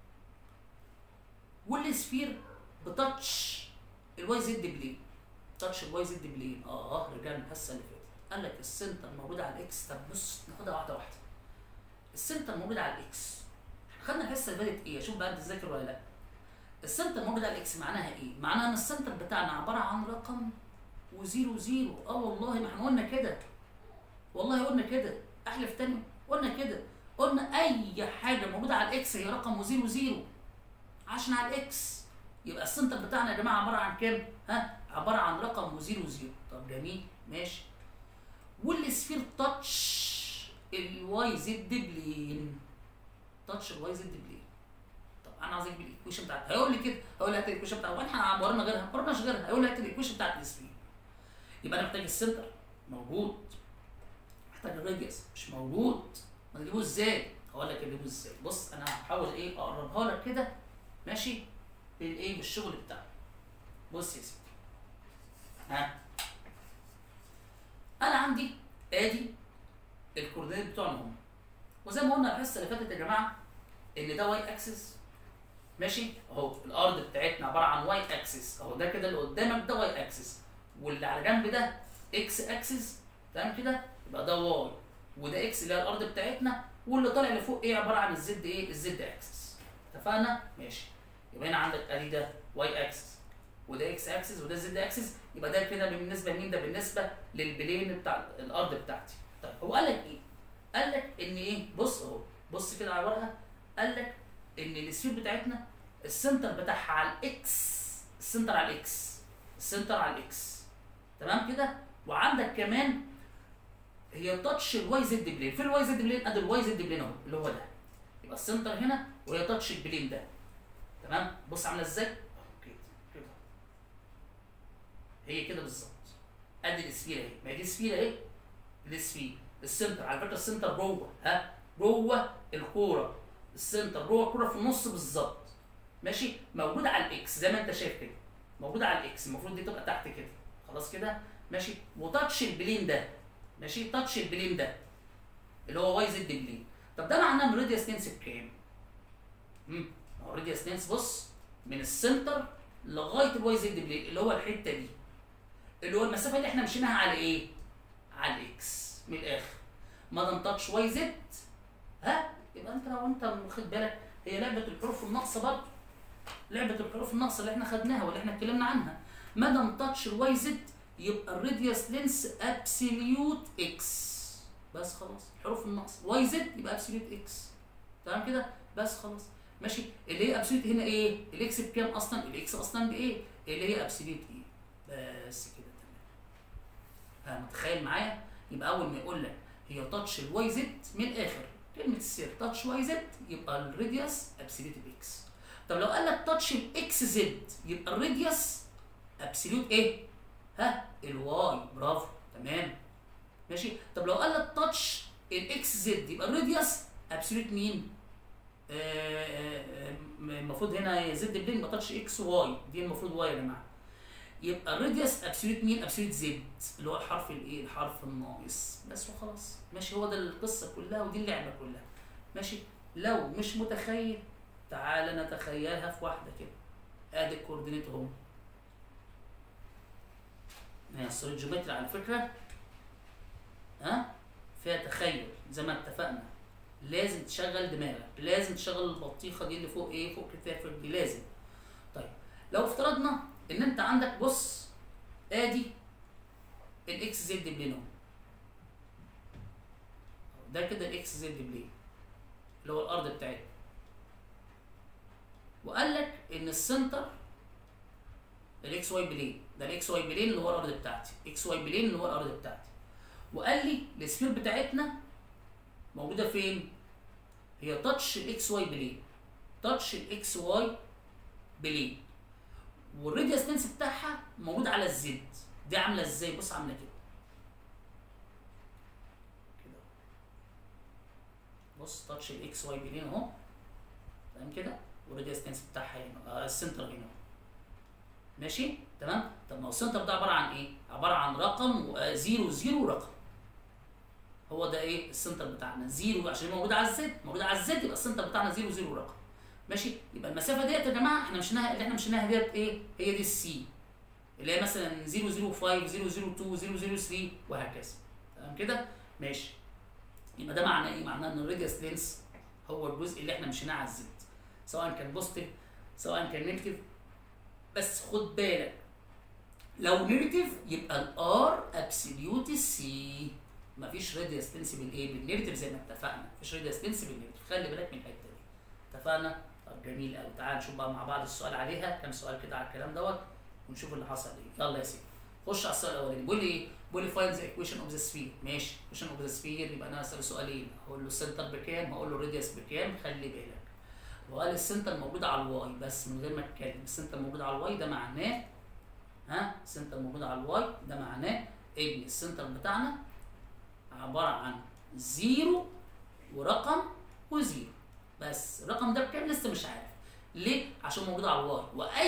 والسفير بتاتش الواي زد بلين تاتش الواي زد بلين اه رجعنا الحصه اللي فاتت قال لك السنتر موجود على الاكس طب بص ناخدها واحده واحده السنتر موجود على الاكس خدنا الحصه اللي فاتت ايه اشوف بقى انت تذاكر ولا لا السنتر موجود على الاكس معناها ايه معناها ان السنتر بتاعنا عباره عن رقم وزيرو زيرو اه والله ما احنا قلنا كده والله قلنا كده احلف تاني قلنا كده قلنا اي حاجه موجوده على الاكس هي رقم وزيرو زيرو عشان على الاكس يبقى السنتر بتاعنا يا جماعه عباره عن كام ها عباره عن رقم وزيرو زيرو طب جميل ماشي والسفير تاتش الواي زد بلين تاتش الواي زد بلين طب انا عايز اجيب الايكويشن بتاعتها هيقول لي كده هيقول لي هات الايكويشن بتاعتها واحنا ورانا غيرها ما وراناش غيرها هيقول لي هات الايكويشن بتاعت السبيد يبقى انا محتاج السنتر موجود محتاج الراديوس مش موجود ما تجيبوه ازاي هقول لك اجيبه ازاي بص انا هحاول ايه اقربها لك كده ماشي بالايه بالشغل بتاعي بص يا سيدي ها انا عندي ادي الكوردينيت بتوعنا هم وزي ما قلنا الحصه اللي فاتت يا جماعه ان ده واي اكسس ماشي اهو الارض بتاعتنا عباره عن واي اكسس اهو ده كده اللي قدامك ده واي اكسس واللي على جنب ده اكس اكسس تمام كده يبقى ده واي وده اكس اللي هي الارض بتاعتنا واللي طالع لفوق ايه عباره عن الزد ايه الزد اكسس اتفقنا ماشي يبقى هنا عندك ادي ده واي اكسس وده اكس اكسس وده زد اكسس يبقى ده كده بالنسبه لمين ده بالنسبه للبلين بتاع الارض بتاعتي طيب هو قال لك ايه قال لك ان ايه بص اهو بص كده على الورقه قال لك ان السفير بتاعتنا السنتر بتاعها على الاكس السنتر على الاكس السنتر على الاكس تمام كده وعندك كمان هي تاتش الواي زد بلين فين الواي زد بلين ادي الواي زد بلين اهو اللي هو ده يبقى السنتر هنا وهي تاتش البلين ده تمام بص عامله ازاي أهو كده كده هي كده بالظبط ادي السفيره اهي ما هي دي السفيره اهي السفير السنتر على فكره السنتر جوه ها جوه الكوره السنتر جوه الكوره في النص بالظبط ماشي موجوده على الاكس زي ما انت شايف كده موجوده على الاكس المفروض دي تبقى تحت كده خلاص كده ماشي وتاتش البلين ده ماشي تاتش البلين ده اللي هو واي زد بلين طب ده معناه ان الراديوس لينس بكام؟ امم هو الراديوس لينس بص من السنتر لغايه الواي زد بلين اللي هو الحته دي اللي هو المسافه اللي احنا مشيناها على ايه؟ على الاكس من الاخر ما دام تاتش واي زد ها يبقى انت لو انت واخد بالك هي لعبه الحروف الناقصه برضه لعبه الحروف الناقصه اللي احنا خدناها واللي احنا اتكلمنا عنها ما دام تاتش الواي زد يبقى الراديوس لينس ابسوليوت اكس بس خلاص الحروف الناقصه واي زد يبقى ابسوليوت اكس تمام كده بس خلاص ماشي اللي هي ابسوليوت هنا ايه الاكس بكام اصلا الاكس اصلا بايه اللي هي ابسوليوت ايه بس كده تمام ها متخيل معايا يبقى اول ما يقول لك هي تاتش الواي زد من الاخر كلمه السر تاتش واي زد يبقى الراديوس ابسوليوت اكس طب لو قال لك تاتش الاكس زد يبقى الراديوس ابسوليوت ايه ها الواي برافو تمام ماشي طب لو قال لك تاتش الاكس زد يبقى الراديوس ابسوليوت مين المفروض هنا زد بلين يبقى تاتش اكس واي دي المفروض واي يا جماعه يبقى الراديوس ابسوليوت مين ابسوليوت زد اللي هو الحرف الايه الحرف الناقص بس وخلاص ماشي هو ده القصه كلها ودي اللعبه كلها ماشي لو مش متخيل تعالى نتخيلها في واحده كده ادي الكوردينيت اهو هي السوليد جيومتري على فكره ها فيها تخيل زي ما اتفقنا لازم تشغل دماغك لازم تشغل البطيخه دي اللي فوق ايه فوق كتافك دي لازم طيب لو افترضنا ان انت عندك بص ادي الاكس زد بلين اهو ده كده الاكس زد بلين اللي هو الارض بتاعتنا وقال لك ان السنتر الاكس واي بلين ده الاكس واي بلين اللي هو الارض بتاعتي اكس واي بلين اللي هو الارض بتاعتي وقال لي السفير بتاعتنا موجوده فين هي تاتش الاكس واي بلين تاتش الاكس واي بلين والراديوس لينس بتاعها موجود على الزد دي عامله ازاي بص عامله كده كده بص تاتش الاكس واي بلين اهو تمام كده والراديوس لينس بتاعها هنا آه السنتر هنا ماشي تمام طب ما هو السنتر ده عباره عن ايه عباره عن رقم زيرو زيرو رقم هو ده ايه السنتر بتاعنا زيرو عشان موجود على الزد موجود على الزد يبقى السنتر بتاعنا زيرو زيرو رقم ماشي يبقى المسافه ديت يا جماعه احنا مشيناها اللي احنا مشيناها ديت ايه هي دي السي اللي هي مثلا 005 002 003 وهكذا تمام كده ماشي يبقى ده معناه ايه معناه ان الراديوس لينس هو الجزء اللي احنا مشيناه على الزد سواء كان بوزيتيف سواء كان نيجاتيف بس خد بالك لو نيجاتيف يبقى الار ابسوليوت السي مفيش راديوس لينس بالايه بالنيجاتيف زي ما اتفقنا مفيش راديوس لينس بالنيجاتيف خلي بالك من الحته دي اتفقنا طب جميل قوي تعال نشوف بقى مع بعض السؤال عليها كام سؤال كده على الكلام دوت ونشوف اللي حصل ايه يلا يا سيدي خش على السؤال الاولاني بيقول لي ايه بيقول لي فايند ذا ايكويشن اوف ذا سفير ماشي ايكويشن اوف ذا سفير يبقى انا اساله سؤالين هقول له السنتر بكام هقول له الراديوس بكام خلي بالك وقال السنتر موجود على الواي بس من غير ما اتكلم السنتر موجود على الواي ده معناه ها السنتر موجود على الواي ده معناه ان السنتر بتاعنا عباره عن زيرو ورقم وزيرو بس الرقم ده بكام لسه مش عارف ليه عشان موجود على الواي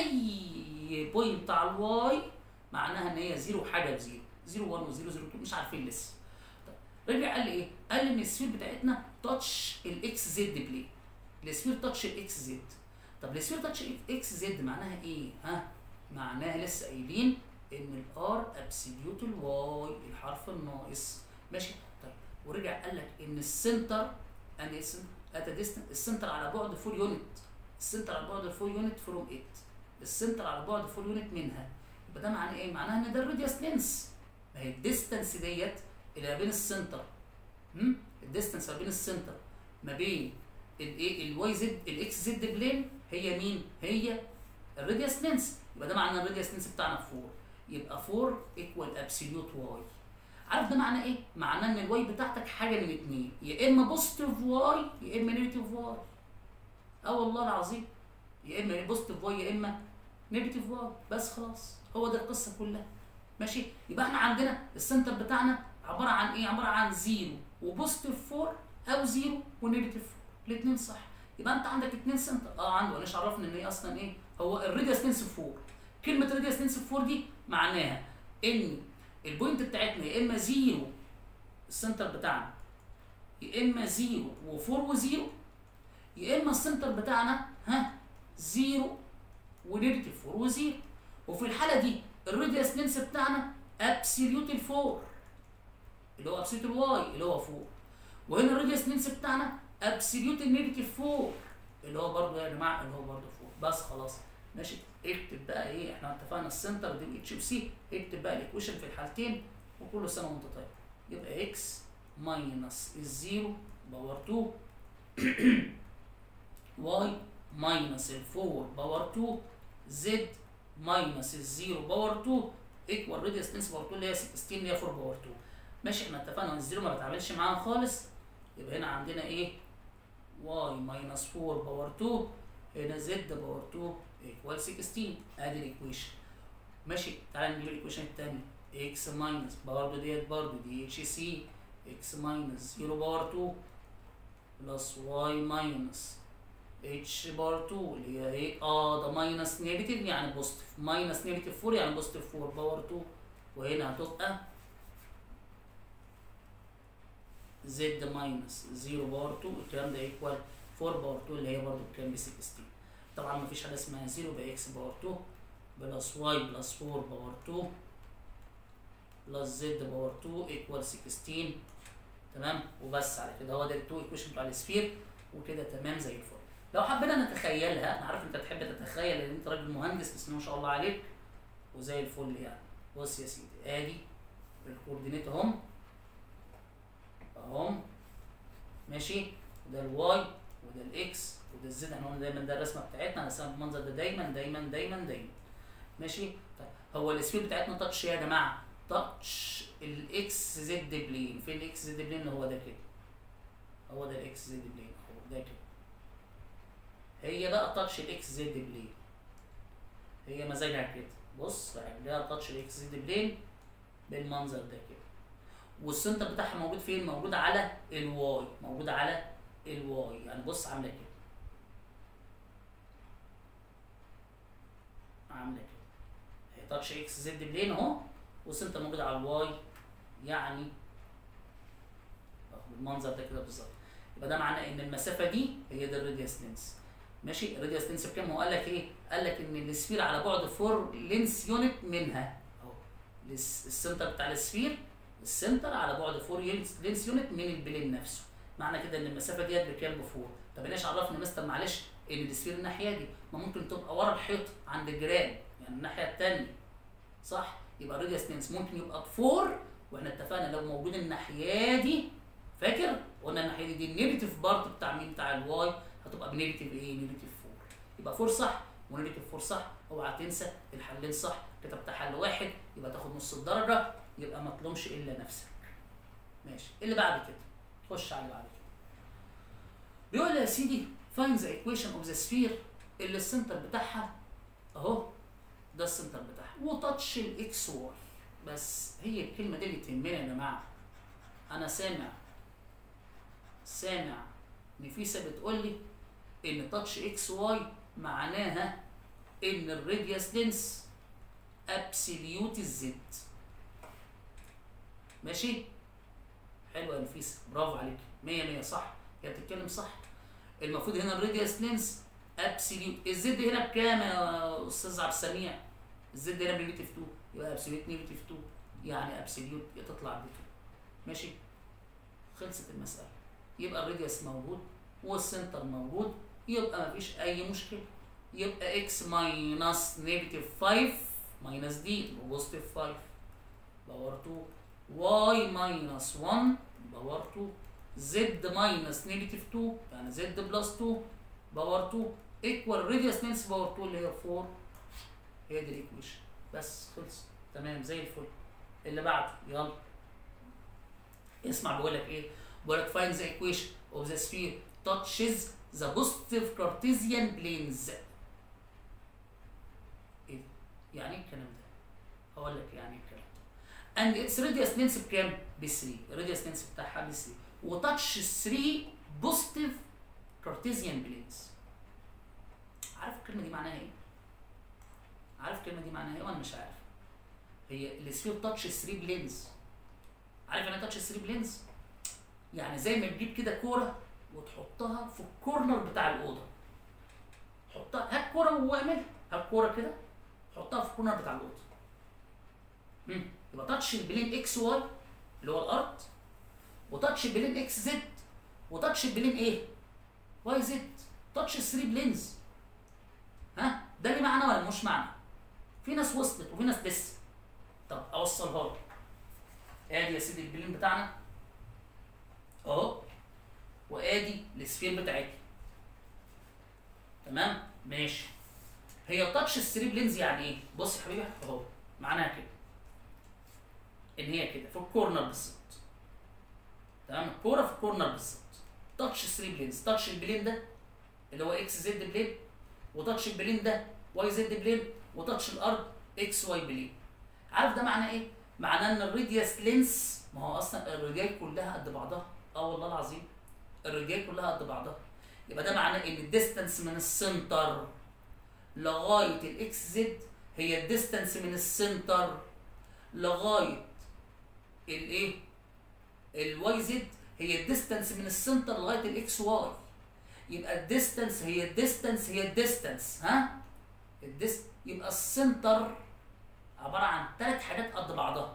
واي بوينت على الواي معناها ان هي زيرو حاجه بزيرو زيرو 1 وزيرو زيرو 2 مش عارفين لسه طيب رجع قال لي ايه قال لي ان السفير بتاعتنا تاتش الاكس زد بلين السفير تاتش الاكس زد طب السفير تاتش اكس زد معناها ايه ها معناها لسه قايلين ان الار ابسوليوت الواي الحرف الناقص ماشي طيب ورجع قال لك ان السنتر ان ات ديستنس السنتر على بعد 4 يونت السنتر على بعد 4 يونت فروم 8 السنتر على بعد 4 يونت منها يبقى ده معناه ايه معناها ان ده الراديوس لينس ما هي الديستنس ديت اللي ما بين السنتر هم الديستنس ما بين السنتر ما بين الايه الواي زد الاكس زد بلين هي مين هي الراديوس لينس يبقى ده معنى الراديوس لينس بتاعنا 4 يبقى 4 ايكوال ابسوليوت واي عارف ده معناه ايه؟ معناه ان الواي بتاعتك حاجه من اتنين يا اما بوزيتيف واي يا اما نيجاتيف واي اه والله العظيم يا اما بوزيتيف واي يا اما نيجاتيف واي بس خلاص هو ده القصه كلها ماشي يبقى احنا عندنا السنتر بتاعنا عباره عن ايه؟ عباره عن زيرو وبوزيتيف 4 او زيرو ونيجاتيف 4 الاثنين صح يبقى انت عندك اثنين سنتر اه عنده انا عرفنا ان هي اصلا ايه؟ هو الراديوس لينس 4 كلمه الراديوس لينس 4 دي معناها ان البوينت بتاعتنا يا اما زيرو السنتر بتاعنا يا اما زيرو و4 وزيرو يا اما السنتر بتاعنا ها زيرو ونيجاتيف 4 وزيرو وفي الحاله دي الراديوس لينس بتاعنا ابسوليوت الفور اللي هو ابسوليوت الواي اللي هو 4 وهنا الراديوس لينس بتاعنا ابسوليوت النيجاتيف 4 اللي هو برضه يا جماعه اللي هو برضه 4 بس خلاص ماشي اكتب بقى ايه احنا اتفقنا السنتر دي الاتش بي سي اكتب بقى الايكويشن في الحالتين وكل سنه وانت طيب يبقى اكس ماينس الزيرو باور 2 واي ماينس ال 4 باور 2 زد ماينس الزيرو باور 2 ايكوال راديوس لينس باور 2 اللي هي 16 اللي هي 4 باور 2 ماشي احنا اتفقنا ان الزيرو ما بتعاملش معاها خالص يبقى هنا عندنا ايه واي ماينس 4 باور 2 هنا زد باور 2 ايكوال 16 ادي الايكويشن ماشي تعالى نجيب الايكويشن الثانيه اكس ماينس برضه ديت برضه دي اتش سي اكس ماينس 0 باور 2 بلس واي ماينس اتش باور 2 اللي هي ايه اه ده ماينس نيجاتيف يعني بوزيتيف ماينس نيجاتيف 4 يعني بوزيتيف 4 باور 2 وهنا هتبقى زد ماينس 0 باور 2 الكلام ده ايكوال 4 باور 2 اللي هي برضه بكام ب 16 طبعا ما فيش حاجه اسمها 0 باكس باور 2 بلس واي بلس 4 باور 2 بلس زد باور 2 ايكوال 16 تمام وبس على كده هو ده التو ايكويشن بتاع السفير وكده تمام زي الفل لو حبينا نتخيلها انا عارف انت تحب تتخيل ان انت راجل مهندس بس ما شاء الله عليك وزي الفل يعني بص يا سيدي ادي الكوردينيت اهم اهم ماشي وده الواي وده الاكس وده الزد احنا قلنا دايما ده الرسمه بتاعتنا هنرسمها بالمنظر ده دايما دايما دايما دايما ماشي طيب هو السفير بتاعتنا تاتش ايه يا جماعه تاتش الاكس زد بلين فين الاكس زد بلين هو ده كده هو ده الاكس زد بلين هو ده كده هي بقى تاتش الاكس زد بلين هي مزاجها كده بص لها تاتش الاكس زد بلين بالمنظر ده كده والسنتر بتاعها موجود فين موجود على الواي موجود على الواي يعني بص عامله كده عامله كده هي تاتش اكس زد بلين اهو والسنتر موجود على الواي يعني بالمنظر ده كده بالظبط يبقى ده معناه ان المسافه دي هي ده الراديوس لينس ماشي الراديوس لينس بكام هو قال لك ايه قال لك ان السفير على بعد 4 لينس يونت منها اهو السنتر بتاع السفير السنتر على بعد 4 لينس يونت من البلين نفسه معنى كده ان المسافه ديت بكام ب 4 طب ليش عرفنا مستر معلش ان السفير الناحيه دي ما ممكن تبقى ورا الحيط عند الجيران يعني الناحيه الثانيه صح يبقى الراديوس لينس ممكن يبقى ب 4 واحنا اتفقنا لو موجود الناحيه دي فاكر قلنا الناحيه دي دي النيجاتيف بارت بتاع مين بتاع الواي هتبقى بنيجاتيف ايه نيجاتيف 4 يبقى 4 صح ونيجاتيف 4 صح اوعى تنسى الحلين صح كتبت حل واحد يبقى تاخد نص الدرجه يبقى ما تلومش الا نفسك ماشي اللي بعد كده خش على اللي بعد كده بيقول لي يا سيدي find the equation of the sphere اللي السنتر بتاعها اهو ده السنتر بتاعها وتاتش الاكس واي بس هي الكلمه دي اللي تهمني يا جماعه انا سامع سامع نفيسه بتقول لي ان تاتش اكس واي معناها ان الراديوس لينس ابسوليوت الزد ماشي حلوه يا نفيسه برافو عليك 100 100 صح هي بتتكلم صح المفروض هنا الراديوس لينس ابسوليوت الزد هنا بكام يا استاذ عبد السميع الزد هنا بنيجاتيف 2 يبقى ابسوليوت نيجاتيف 2 يعني ابسوليوت تطلع ب 2 ماشي خلصت المساله يبقى الراديوس موجود والسنتر موجود يبقى مفيش اي مشكله يبقى اكس ماينس نيجاتيف 5 ماينس دي تبقى بوزيتيف 5 باور 2 واي ماينس 1 باور 2 زد ماينس نيجاتيف 2 يعني زد بلس 2 باور 2 ايكوال راديوس لينس باور 2 اللي هي 4 هي دي الايكويشن بس خلص تمام زي الفل اللي بعده يلا اسمع بقول لك ايه بقول لك find the equation of the sphere touches the positive Cartesian planes ايه يعني ايه الكلام ده هقول لك يعني ايه الكلام ده and its radius length بكام ب 3 الراديوس لينس بتاعها ب 3 وتاتش 3 positive Cartesian planes عارف الكلمه دي معناها ايه عارف الكلمه دي معناها ايه وانا مش عارف هي السفير تاتش 3 بلينز عارف يعني تاتش 3 بلينز يعني زي ما تجيب كده كوره وتحطها في الكورنر بتاع الاوضه حطها هات كوره واعمل هات كوره كده حطها في الكورنر بتاع الاوضه امم يبقى تاتش البلين اكس واي اللي هو الارض وتاتش البلين اكس زد وتاتش البلين ايه واي زد تاتش 3 بلينز ها ده ليه معنى ولا مش معنى في ناس وصلت وفي ناس لسه طب اوصلها لك ادي يا سيدي البلين بتاعنا اهو وادي السفير بتاعتي تمام ماشي هي تاتش الثري بلينز يعني ايه بص يا حبيبي اهو معناها كده ان هي كده في الكورنر بالظبط تمام الكوره في الكورنر بالظبط تاتش 3 بلينز تاتش البلين ده اللي هو اكس زد بلين وتاتش البلين ده واي زد بلين وتاتش الارض اكس واي بلين عارف ده معناه ايه معناه ان الراديوس لينس ما هو اصلا الرجال كلها قد بعضها اه والله العظيم الرجال كلها قد بعضها يبقى ده معناه ان الديستانس من السنتر لغايه الاكس زد هي الديستانس من السنتر لغايه الايه الواي زد هي الديستانس من السنتر لغايه الاكس واي يبقى الديستانس هي الديستانس هي الديستانس ها الديست يبقى السنتر عباره عن ثلاث حاجات قد بعضها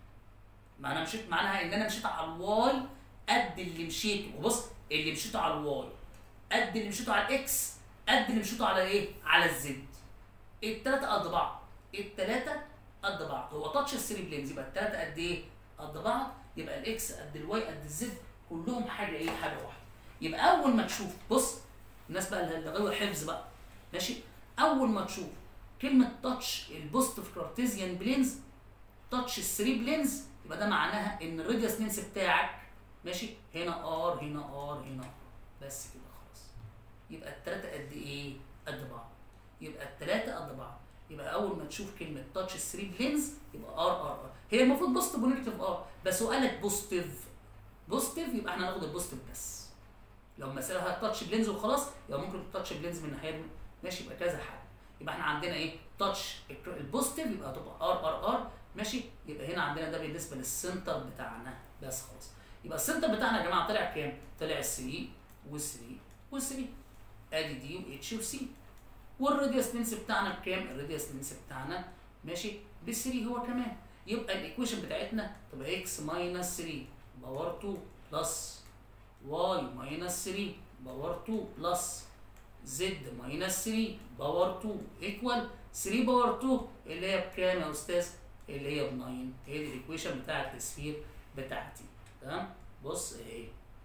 ما انا مشيت معناها ان انا مشيت على الواي قد اللي مشيته وبص اللي مشيته على الواي قد اللي مشيته على الاكس قد اللي مشيته على ايه على الزد الثلاثه قد بعض الثلاثه قد بعض هو تاتش الثري بلينز يبقى الثلاثه قد ايه قد بعض يبقى الاكس قد الواي قد الزد كلهم حاجه ايه حاجه واحده يبقى اول ما تشوف بص الناس بقى اللي غاوي حفظ بقى ماشي اول ما تشوف كلمه تاتش البوزيتيف كارتيزيان بلينز تاتش الثري بلينز يبقى ده معناها ان الراديوس لينس بتاعك ماشي هنا ار هنا ار هنا ار بس كده خلاص يبقى الثلاثه قد ايه قد بعض يبقى الثلاثه قد بعض يبقى اول ما تشوف كلمه تاتش 3 بلينز يبقى ار ار ار هي المفروض بوزيتيف ونيجاتيف ار بس هو قال لك بوزيتيف بوزيتيف يبقى احنا هناخد البوزيتيف بس لو مسألة تاتش بلينز وخلاص يبقى ممكن تاتش بلينز من الناحيه دي ماشي يبقى كذا حاجه يبقى احنا عندنا ايه تاتش البوزيتيف يبقى هتبقى ار ار ار ماشي يبقى هنا عندنا ده بالنسبه للسنتر بتاعنا بس خلاص يبقى السنتر بتاعنا يا جماعه طلع كام؟ طلع 3 و3 و3 ادي دي واتش وسي والراديوس لينس بتاعنا بكام؟ الراديوس لينس بتاعنا ماشي ب 3 هو كمان يبقى الايكويشن بتاعتنا تبقى اكس ماينس 3 باور 2 بلس واي ماينس 3 باور 2 بلس زد ماينس 3 باور 2 ايكوال 3 باور 2 اللي هي بكام يا استاذ؟ اللي هي ب 9 هي دي الايكويشن بتاعت السفير بتاعتي تمام؟ بص اهي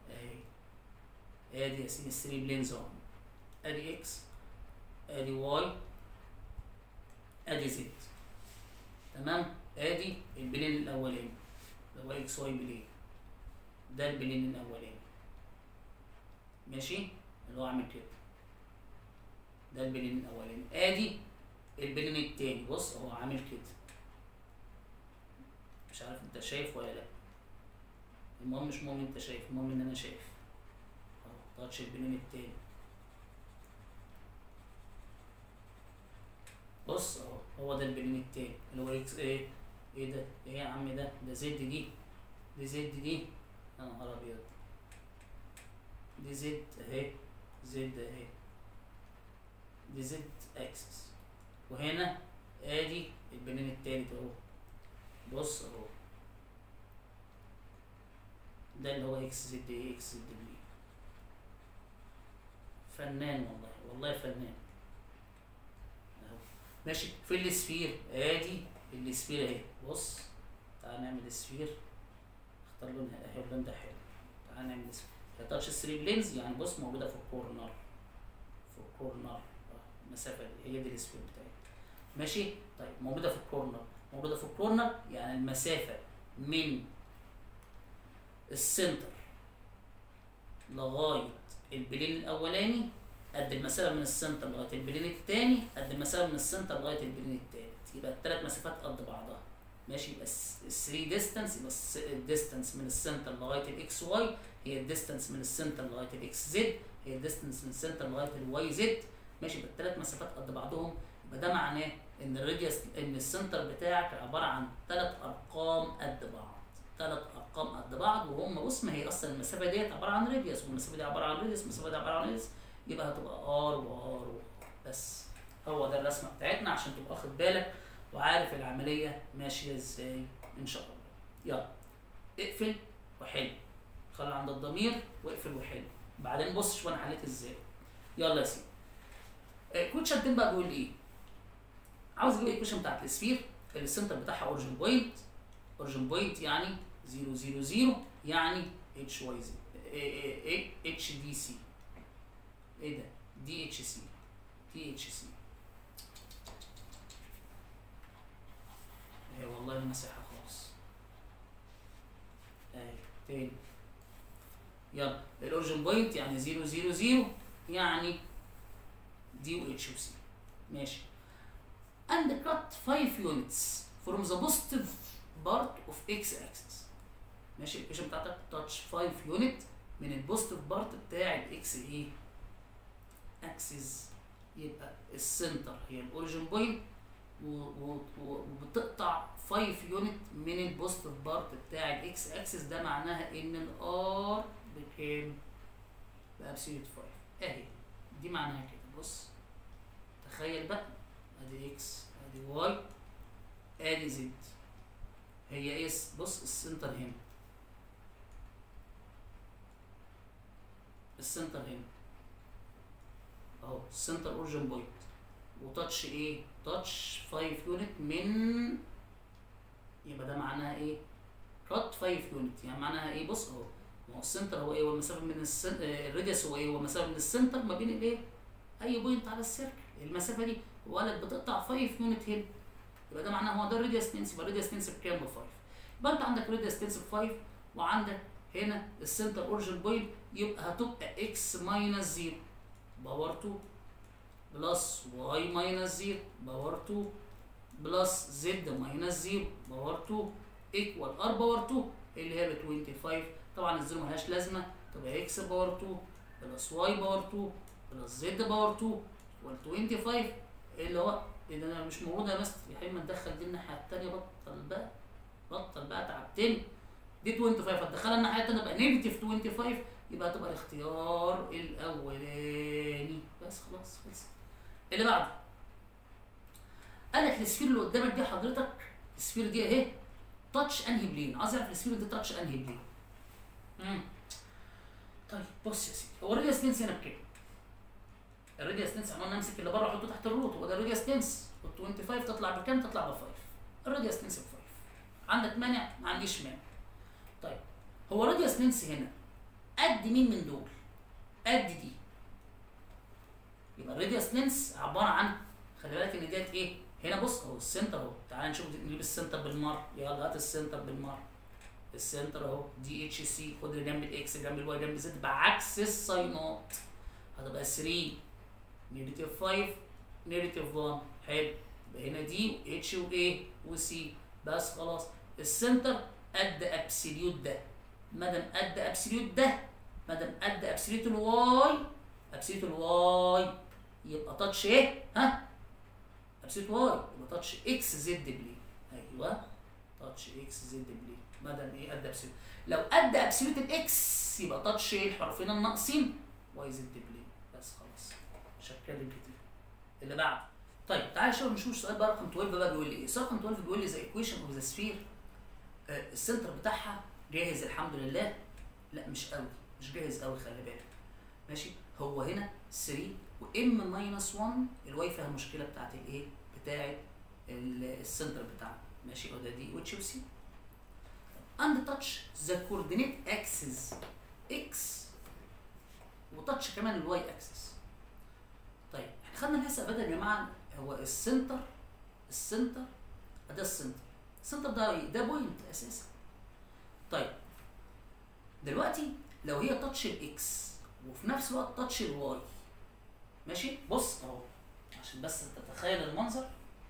اهي ادي يا سيدي 3 بلينز اهو ادي اكس ادي واي ادي زد تمام؟ ادي البلين الاولاني اللي هو اكس واي بلين ده البلين الاولاني ماشي اللي هو عامل كده ده البلين الاولاني ادي البلين التاني بص هو عامل كده مش عارف انت شايف ولا لا المهم مش مهم انت شايف المهم ان انا شايف اهو تاتش البلين التاني بص اهو هو ده البلين التاني اللي هو اكس ايه ايه ده ايه يا عم ده ده زد دي دي زد دي يا نهار ابيض دي زد اهي زد اهي دي زد اكسس وهنا ادي البنين التالت اهو بص اهو ده اللي هو اكس زد ايه اكس زد بي فنان والله والله فنان اهو ماشي في السفير ادي السفير اهي بص تعال نعمل سفير اختار لونها اهي اللون ده حلو تعال نعمل سفير هي تاتش 3 بلينز يعني بص موجوده في الكورنر في الكورنر اه المسافه دي هي دي السفير بتاعتي ماشي طيب موجوده في الكورنر موجوده في الكورنر يعني المسافه من السنتر لغايه البلين الاولاني قد المسافه من السنتر لغايه البلين الثاني قد المسافه من السنتر لغايه البلين الثالث يبقى الثلاث مسافات قد بعضها ماشي يبقى ال 3 ديستانس يبقى الديستانس من السنتر لغايه الاكس واي هي الديستانس من السنتر لغايه الاكس زد هي الديستانس من السنتر لغايه الواي زد ماشي يبقى الثلاث مسافات قد بعضهم يبقى ده معناه ان الراديوس ان السنتر بتاعك عباره عن ثلاث ارقام قد بعض ثلاث ارقام قد بعض وهم بص ما هي اصلا المسافه ديت عباره عن راديوس والمسافه دي عباره عن راديوس والمسافه دي عباره عن راديوس يبقى هتبقى ار وار وار بس هو ده الرسمه بتاعتنا عشان تبقى واخد بالك وعارف العمليه ماشيه ازاي ان شاء الله يلا اقفل وحل خلي عند الضمير واقفل وحل بعدين بص شوف انا حليت ازاي يلا يا سيدي آه، كوتش شدين بقى بيقول لي ايه عاوز اجيب الايكويشن بتاعت السفير اللي السنتر بتاعها اوريجن بوينت اوريجن بوينت يعني 0 0 0 يعني اتش واي زد اتش دي سي ايه ده دي اتش سي دي اتش سي ايه والله المساحه خلاص اهي تاني يلا الاوريجن بوينت يعني 0 0 0 يعني دي و اتش و سي ماشي and cut 5 units from the positive part of x axis ماشي الايكويشن بتاعتك تاتش 5 يونت من البوزيتيف بارت بتاع الاكس ايه اكسس يبقى السنتر هي الاوريجن بوينت وبتقطع 5 يونت من البوزيتيف بارت بتاع الاكس اكسس ده معناها ان الار بكام بابسوليوت 5 اهي دي معناها كده بص تخيل بقى ادي اكس ادي واي ادي زد هي ايه بص السنتر هنا السنتر هنا اهو السنتر اوريجن بوينت وتاتش ايه تاتش 5 يونت من يبقى ده معناها ايه كات 5 يونت يعني معناها ايه بص اهو ما هو السنتر هو ايه هو المسافه من السن... آه، الراديوس هو ايه هو المسافه من السنتر ما بين الايه اي بوينت على السيركل المسافه دي هو قال لك بتقطع 5 يونت هنا يبقى ده معناه هو ده الراديوس تنس يبقى الراديوس تنس بكام ب 5 يبقى انت عندك راديوس تنس ب 5 وعندك هنا السنتر اوريجن بوينت يبقى هتبقى اكس ماينس 0 باور 2 بلس واي ماينس 0 باور 2 بلس زد ماينس 0 باور 2 ايكوال ار باور 2 اللي هي ب 25 طبعا الزيرو ملهاش لازمه تبقى اكس باور 2 بلس واي باور 2 بلس زد باور 2 وال 25 اللي هو ايه ده انا مش موجوده يا مستر يا حبيبي ما تدخل دي الناحيه الثانيه بطل بقى بطل بقى تعبتني دي 25 هتدخلها الناحيه الثانيه بقى نيجاتيف 25 يبقى تبقى الاختيار الاولاني بس خلاص خلص اللي بعده قال لك السفير اللي قدامك دي حضرتك السفير دي اهي تاتش انهي بلين عايز اعرف السفير دي تاتش انهي بلين امم طيب بص يا سيدي هو الراديوس لينس هنا بكام؟ الراديوس لينس عمال نمسك اللي بره احطه تحت الروت هو ده الراديوس لينس وال 25 تطلع بكام؟ تطلع ب 5 الراديوس لينس ب 5 عندك مانع؟ ما عنديش مانع طيب هو الراديوس لينس هنا قد مين من دول؟ قد دي يبقى الراديوس لينس عباره عن خلي بالك ان ديت ايه؟ هنا بص اهو السنتر اهو تعال نشوف نجيب السنتر بالمره يلا هات السنتر بالمره السنتر اهو دي اتش سي خد اللي جنب الاكس جنب الواي جنب الزد بعكس الساينات هتبقى 3 نيجاتيف 5 نيجاتيف 1 حلو يبقى هنا دي اتش وايه وسي بس خلاص السنتر قد ابسوليوت ده ما دام قد ابسوليوت ده ما دام قد ابسوليوت الواي ابسوليوت الواي يبقى تاتش ايه ها ابسوليوت واي يبقى تاتش اكس زد بلي ايوه تاتش اكس زد بلي ما دام ايه قد ابسوليوت لو قد ابسوليوت الاكس يبقى تاتش ايه الحرفين الناقصين واي زد بلي بس خلاص مش هتكلم كتير اللي بعد طيب تعالى شوف نشوف السؤال بقى رقم 12 بقى بيقول لي ايه السؤال رقم 12 بيقول لي ذا ايكويشن اوف ذا سفير السنتر بتاعها جاهز الحمد لله لا مش قوي مش جاهز قوي خلي بالك ماشي هو هنا 3 وام ماينس 1 الواي فيها المشكله بتاعت الايه بتاعت ال- السنتر بتاعنا ماشي وده دي واتش وسي and touch the coordinate axis x وتاتش كمان الواي اكسس طيب احنا خدنا الحساب بدل يا جماعه هو السنتر السنتر ده السنتر السنتر ده ايه؟ ده بوينت اساسا طيب دلوقتي لو هي تاتش الاكس وفي نفس الوقت تاتش الواي ماشي بص اهو عشان بس تتخيل المنظر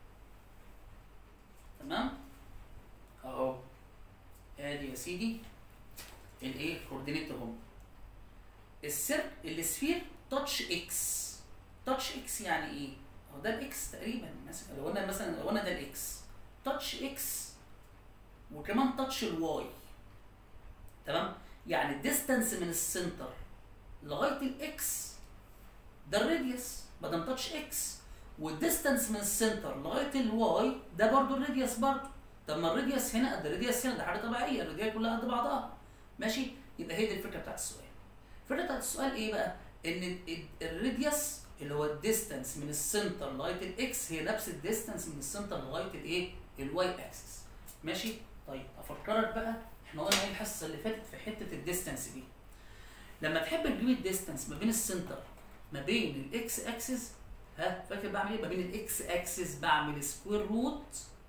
تمام اهو ادي يا سيدي الايه كوردينيت اهم السير السفير تاتش اكس تاتش اكس يعني ايه هو ده الاكس تقريبا مثلا لو قلنا مثلا لو قلنا ده الاكس تاتش اكس وكمان تاتش الواي تمام يعني الديستانس من السنتر لغايه الاكس ده الراديوس بدل تاتش اكس والديستانس من السنتر لغايه الواي ده برضو الراديوس برضو طب ما الراديوس هنا قد الراديوس هنا ده حاجه طبيعيه الراديوس كلها قد بعضها ماشي يبقى هي دي الفكره بتاعت السؤال الفكره بتاعت السؤال ايه بقى ان ال- الراديوس اللي هو الديستانس من السنتر لغايه الاكس هي نفس الديستانس من السنتر لغايه الايه الواي اكسس ماشي طيب افكرك بقى احنا قلنا ايه الحصه اللي فاتت في حته الديستانس دي لما تحب تجيب الديستانس ما بين السنتر ما بين الاكس اكسس ها فاكر بعمل ايه ما بين الاكس اكسس بعمل سكوير روت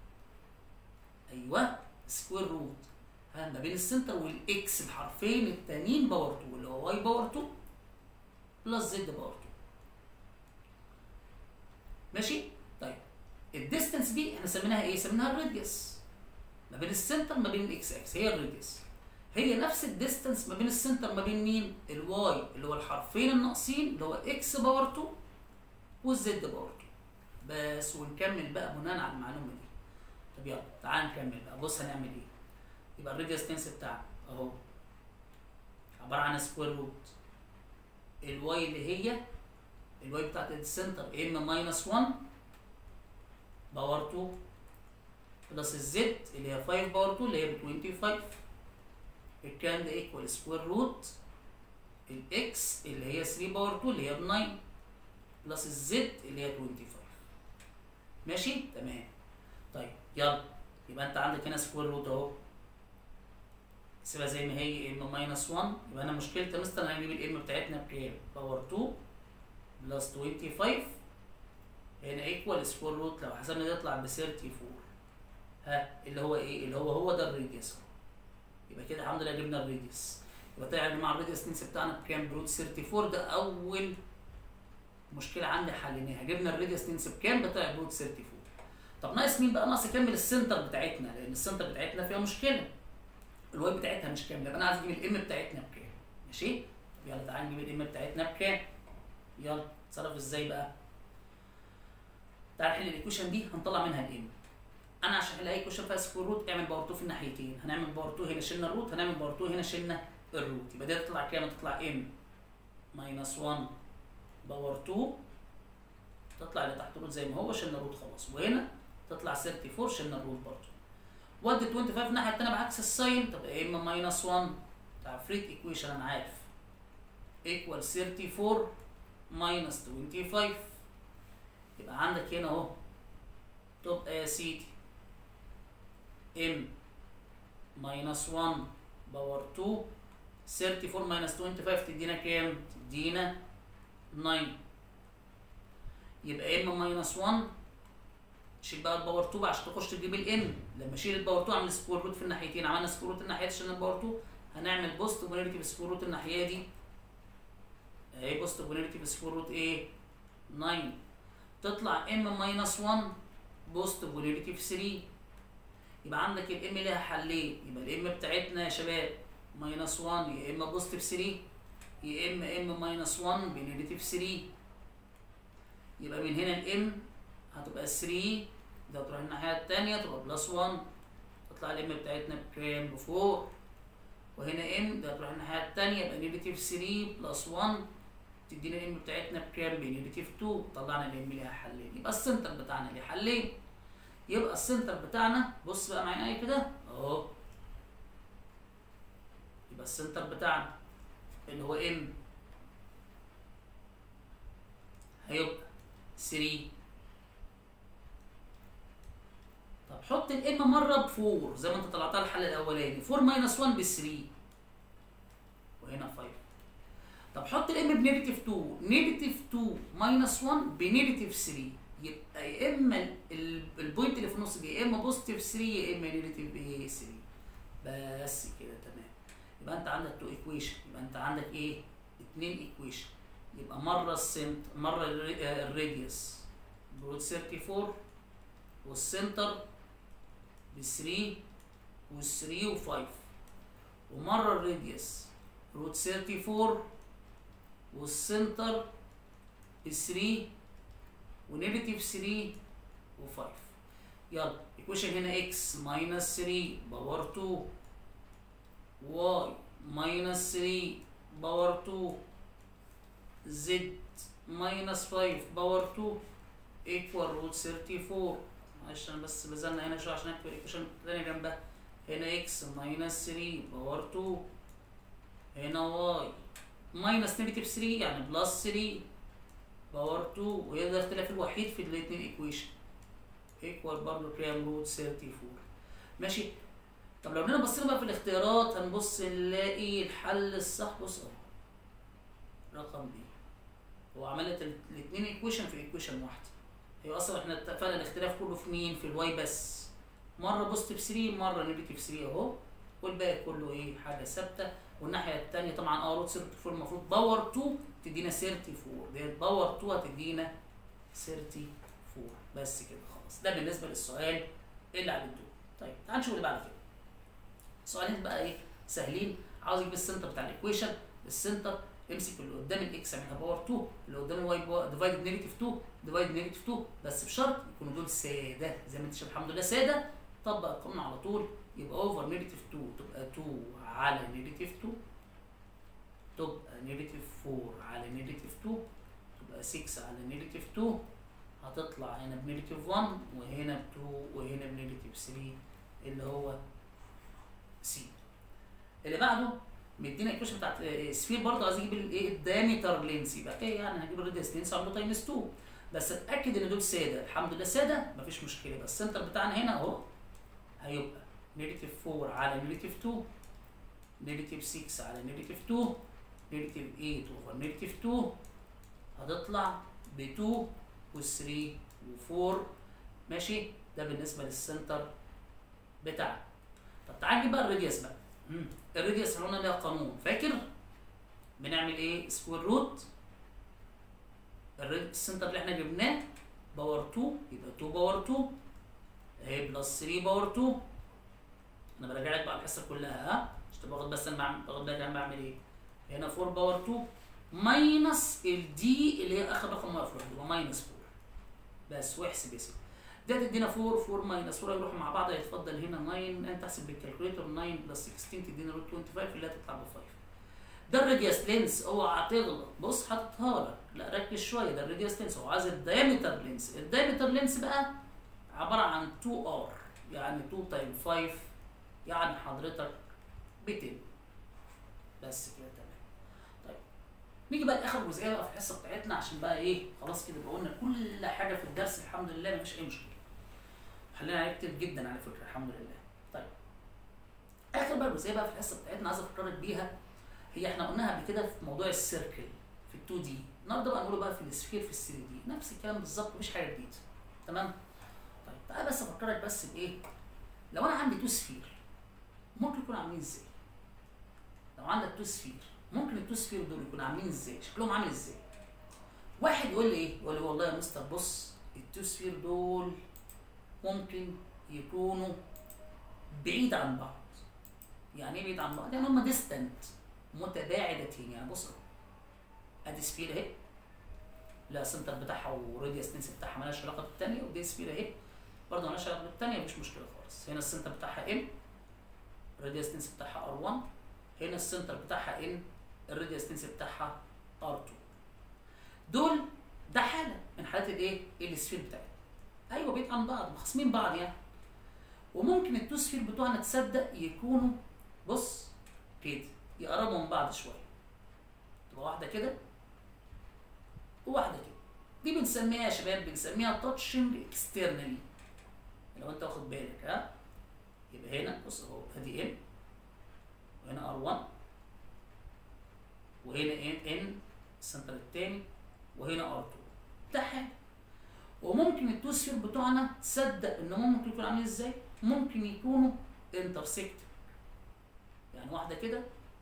ايوه سكوير روت ها ما بين السنتر والاكس الحرفين التانيين باور 2 اللي هو واي باور 2 بلس زد باور 2 ماشي طيب الديستانس دي احنا سميناها ايه سميناها الراديوس ما بين السنتر ما بين الاكس اكس هي الراديوس هي نفس الديستانس ما بين السنتر ما بين مين الواي اللي هو الحرفين الناقصين اللي هو اكس باور 2 والزد باور 2 بس ونكمل بقى بناء على المعلومه دي طب يلا تعال نكمل بقى بص هنعمل ايه يبقى الراديوس تنس بتاعنا اهو عباره عن سكوير روت الواي اللي هي الواي بتاعت السنتر ام ماينس 1 باور 2 بلس الزد اللي هي 5 باور 2 اللي هي ب 25 الكلام ده ايكوال سكوير روت الاكس اللي هي 3 باور 2 اللي هي ب 9 بلس الزد اللي هي 25 ماشي تمام طيب يلا يبقى انت عندك هنا سكوير روت اهو سيبها زي ما هي ام ماينس 1 يبقى انا مشكلتي يا مستر انا هجيب الام بتاعتنا بكام؟ باور 2 بلس 25 هنا ايكوال سكوير روت لو حسبنا ده يطلع ب 34 ها اللي هو ايه؟ اللي هو هو ده الراديوس يبقى كده الحمد لله جبنا الراديوس يبقى طلع يا جماعه الراديوس ننسى بتاعنا بكام؟ بروت 34 ده اول مشكله عندي حليناها جبنا الراديوس ننسى بكام؟ ده طلع بروت 34 طب ناقص مين بقى؟ ناقص اكمل السنتر بتاعتنا لان السنتر بتاعتنا فيها مشكله الواي بتاعتها مش كامله يبقى انا عايز اجيب الام بتاعتنا بكام ماشي طب يلا تعالى نجيب الام بتاعتنا بكام يلا اتصرف ازاي بقى تعالى نحل الايكويشن دي هنطلع منها الام انا عشان احل اي ايكويشن فيها سكوير روت اعمل باور 2 في الناحيتين هنعمل باور 2 هنا شلنا الروت هنعمل باور 2 هنا شلنا الروت يبقى دي تطلع كام تطلع ام ماينس 1 باور 2 تطلع اللي تحت الروت زي ما هو شلنا الروت خلاص وهنا تطلع 34 شلنا الروت برضه ودي 25 الناحيه الثانيه بعكس الساين تبقى يا اما ماينس 1 بتاع فريت ايكويشن انا عارف ايكوال 34 ماينس 25 يبقى عندك هنا اهو تبقى يا سيدي ام ماينس 1 باور 2 34 ماينس 25 تدينا كام؟ تدينا 9 يبقى ام ماينس 1 شيل بقى الباور 2 بقى عشان تخش تجيب الام لما اشيل الباور 2 اعمل سكوير روت في الناحيتين عملنا سكوير روت الناحيات عشان الباور 2 هنعمل بوست ونيجاتيف سكوير روت الناحيه دي اهي بوست ونيجاتيف سكوير روت ايه 9 تطلع ام ماينس 1 بوست ونيجاتيف 3 يبقى عندك الام ليها حلين يبقى الام بتاعتنا يا شباب ماينس 1 يا اما بوزيتيف 3 يا اما ام ماينس 1 بنيجاتيف 3 يبقى من هنا الام هتبقى 3 ده تروح الناحيه الثانيه تبقى بلس 1 تطلع الام بتاعتنا بكام ب 4 وهنا ام ده تروح الناحيه الثانيه يبقى نيجاتيف 3 بلس 1 تدينا الام بتاعتنا بكام بنيجاتيف 2 طلعنا الام ليها حلين يبقى السنتر بتاعنا ليه حلين يبقى السنتر بتاعنا بص بقى معايا كده اهو يبقى السنتر بتاعنا اللي هو ام هيبقى 3 طب حط الام مره ب 4 زي ما انت طلعتها الحل الاولاني 4 ماينس 1 ب 3 وهنا 5 طب حط الام بنيجاتيف 2 نيجاتيف 2 ماينس 1 بنيجاتيف 3 يبقى يا اما البوينت اللي في النص دي يا اما بوزيتيف 3 يا اما نيجاتيف ايه 3 بس كده تمام يبقى انت عندك تو ايكويشن يبقى انت عندك ايه اتنين ايكويشن يبقى مره السنت مره الراديوس برود 34 والسنتر ب 3 و 3 و 5 ومره الراديوس روت 34 والسنتر ب 3 ونيجاتيف 3 و5 يلا ايكويشن هنا اكس ماينس 3 باور 2 واي ماينس 3 باور 2 زد ماينس 5 باور 2 ايكوال روت 34 معلش انا بس بزلنا هنا شويه عشان اكتب الايكويشن الثانيه جنبها هنا اكس ماينس 3 باور 2 هنا واي ماينس نيجاتيف 3 يعني بلس 3 باور 2 وهي ده الاختلاف الوحيد في الاثنين ايكويشن ايكوال برضه كام روت 34 ماشي طب لو جينا بصينا بقى في الاختيارات هنبص نلاقي الحل الصح بص اهو رقم بي هو عملت الاثنين ايكويشن في ايكويشن واحده هي اصلا احنا اتفقنا الاختلاف كله في مين في الواي بس مره بوزيتيف 3 مره نيجاتيف 3 اهو والباقي كله ايه حاجه ثابته والناحيه الثانيه طبعا اه روت 34 المفروض باور 2 تدينا 34 ديت باور 2 هتدينا 34 بس كده خلاص ده بالنسبه للسؤال اللي على الدور طيب تعال نشوف اللي بعد كده سؤالين بقى ايه سهلين عاوز اجيب السنتر بتاع الايكويشن السنتر امسك اللي قدام الاكس اعملها باور 2 اللي قدام الواي ديفايد نيجاتيف 2 ديفايد نيجاتيف 2 بس بشرط يكونوا دول ساده زي ما انت شايف الحمد لله ساده طبق القانون على طول يبقى اوفر نيجاتيف 2 تبقى 2 على نيجاتيف 2 تبقى نيجاتيف 4 على نيجاتيف 2 تبقى 6 على نيجاتيف 2 هتطلع هنا بنيجاتيف 1 وهنا ب 2 وهنا بنيجاتيف 3 اللي هو سي اللي بعده مدينا الايكويشن بتاعت سفير برضه عايز اجيب الايه الدايمتر لينس يبقى ايه يعني هجيب الراديوس لينس اعمله تايمز 2 بس اتاكد ان دول ساده الحمد لله ساده مفيش مشكله بس السنتر بتاعنا هنا اهو هيبقى نيجاتيف 4 على نيجاتيف 2 نيجاتيف 6 على نيجاتيف 2 نيجاتيف 8 اوفر نيجاتيف 2 هتطلع ب 2 و3 و4 ماشي ده بالنسبه للسنتر بتاعنا طب تعال نجيب بقى الراديوس بقى مم. الراديوس احنا قلنا ليها قانون فاكر بنعمل ايه سكوير روت السنتر اللي احنا جبناه باور 2 يبقى 2 باور 2 اهي بلس 3 باور 2 انا براجع لك بقى الحصه كلها ها مش تبقى واخد بس انا بعمل واخد بالك انا بعمل ايه هنا 4 باور 2 ماينس الدي اللي هي اخر رقم واقف لوحده يبقى ماينس 4 بس واحسب يا سيدي ده تدينا 4 4 ماينس 4 يروحوا مع بعض هيتفضل هنا 9 انت تحسب بالكالكوليتر 9 بلس 16 تدينا روت 25 اللي هتطلع ب 5 ده الراديوس لينس اوعى تغلط بص حاططها لك لا ركز شويه ده الراديوس لينس هو عايز الدايمتر لينس الدايمتر لينس بقى عباره عن 2 ار يعني 2 تايم 5 يعني حضرتك 200 بس كده تمام طيب نيجي بقى لاخر جزئيه بقى في الحصه بتاعتنا عشان بقى ايه خلاص كده بقى قلنا كل حاجه في الدرس الحمد لله مفيش اي مشكله حلينا عليه كتير جدا على فكره الحمد لله طيب اخر بقى جزئيه بقى في الحصه بتاعتنا عايز افكرك بيها هي احنا قلناها قبل كده في موضوع السيركل في ال 2 دي النهارده بقى نقوله بقى في السفير في ال 3 دي نفس الكلام بالظبط مفيش حاجه جديده تمام طيب تعالى بس افكرك بس بايه لو انا عندي تو سفير ممكن يكونوا عاملين ازاي لو عندك تو سفير ممكن التو سفير دول يكونوا عاملين ازاي شكلهم عامل ازاي واحد يقول لي ايه يقول لي والله يا مستر بص التو سفير دول ممكن يكونوا بعيد عن بعض يعني ايه بعيد عن بعض يعني هم ديستنت متباعدتين يعني بص ادي سفير اهي لا سنتر بتاعها وراديوس دنس بتاعها مالهاش علاقه بالثانيه ودي سفير اهي برضه مالهاش علاقه بالثانيه مفيش مشكله خالص هنا السنتر بتاعها ام الراديوس دنس بتاعها ار1 هنا السنتر بتاعها ان الراديوس دنس بتاعها ار2 دول ده حاله من حالات الايه السفير بتاعتنا ايوه بعيد عن بعض مخاصمين بعض يعني وممكن التو سفير بتوعنا تصدق يكونوا بص كده يقربوا من بعض شويه تبقى واحده كده وواحده كده دي بنسميها يا شباب بنسميها تاتشنج اكسترنالي لو انت واخد بالك ها يبقى هنا بص اهو ادي ام وهنا ار 1 وهنا ان ان السنتر الثاني وهنا ار 2 ده حاجه وممكن التو سفير بتوعنا تصدق ان هم ممكن يكونوا عاملين ازاي؟ ممكن يكونوا انترسكت يعني واحده كده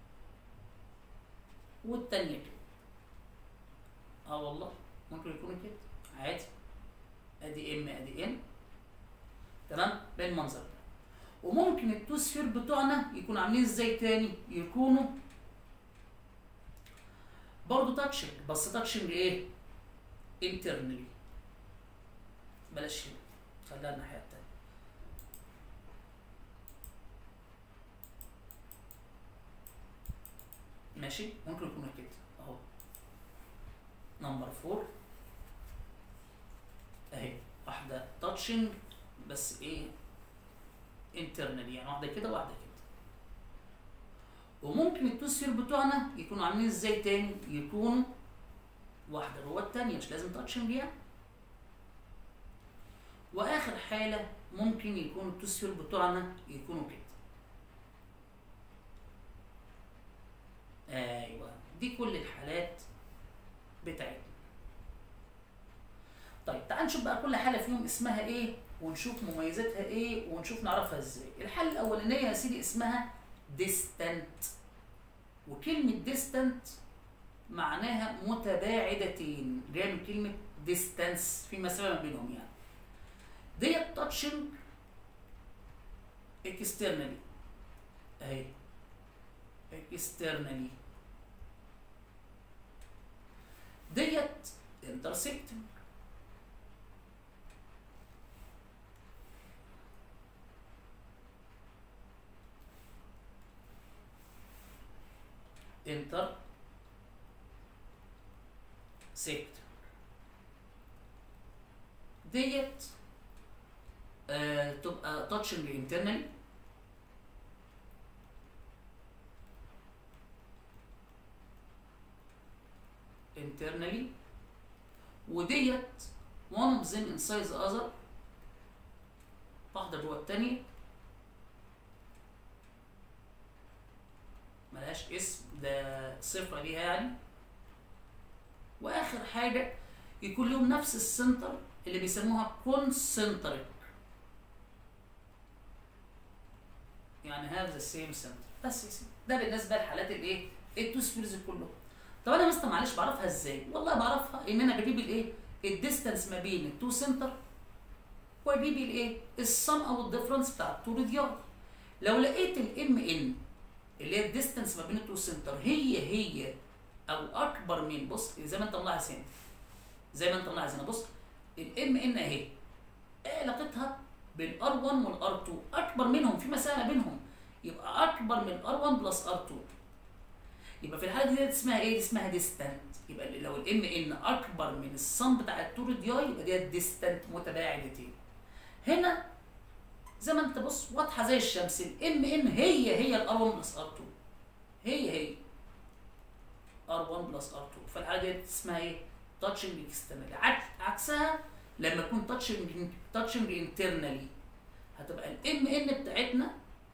والتانيه كده اه والله ممكن يكونوا كده عادي ادي ام ادي ان تمام بالمنظر ده وممكن التو سفير بتوعنا يكونوا عاملين ازاي تاني يكونوا برضه تاتشنج بس تاتشنج ايه انترنالي بلاش هنا خليها الناحيه التانيه ماشي ممكن يكونوا كده اهو نمبر فور اهي واحده تاتشنج بس ايه انترنالي يعني واحده كده واحده كده وممكن التو سفير بتوعنا يكونوا عاملين ازاي تاني يكونوا واحده جوه التانيه مش لازم تاتشنج يعني واخر حاله ممكن يكون التو سفير بتوعنا يكونوا كده ايوه دي كل الحالات بتاعتنا طيب تعال نشوف بقى كل حاله فيهم اسمها ايه ونشوف مميزاتها ايه ونشوف نعرفها ازاي الحاله الاولانيه يا سيدي اسمها distant وكلمه distant معناها متباعدتين جايه من كلمه distance في مسافه ما بينهم يعني ديت تاتشنج اكسترنالي اهي اكسترنالي ديت انترسكتنج انتر سيكت ديت آه تبقى تاتشنج انترنالي internally وديت one of them inside the other واحدة جوه التانية ملهاش اسم ده صفة ليها يعني وآخر حاجة يكون لهم نفس السنتر اللي بيسموها concentric يعني have the same center بس يا سيدي ده بالنسبة لحالات الايه؟ التو سبيرز كلهم طب انا مستر معلش بعرفها ازاي؟ والله بعرفها ان انا بجيب الايه؟ الديستانس ما بين التو سنتر واجيب الايه؟ السم او الديفرنس بتاع التو راديال لو لقيت الام ان اللي هي الديستانس ما بين التو سنتر هي هي او اكبر من بص زي ما انت ملاحظ هنا زي ما انت ملاحظ هنا بص الام ان اهي ايه علاقتها بالار 1 والار 2 اكبر منهم في مسافه بينهم يبقى اكبر من ار 1 بلس ار 2 يبقى في الحاله دي اسمها ايه؟ اسمها ديستانت يبقى لو الام ان اكبر من الصم بتاع التور دي اي يبقى ديت ديستانت متباعدتين. هنا زي ما انت بص واضحه زي الشمس الام ان هي هي الار 1 بلس ار 2 هي هي ار 1 بلس ار 2 فالحاله ديت اسمها ايه؟ تاتشنج اكسترنالي عكسها لما يكون تاتشنج تاتشنج انترنالي هتبقى الام ان بتاعتنا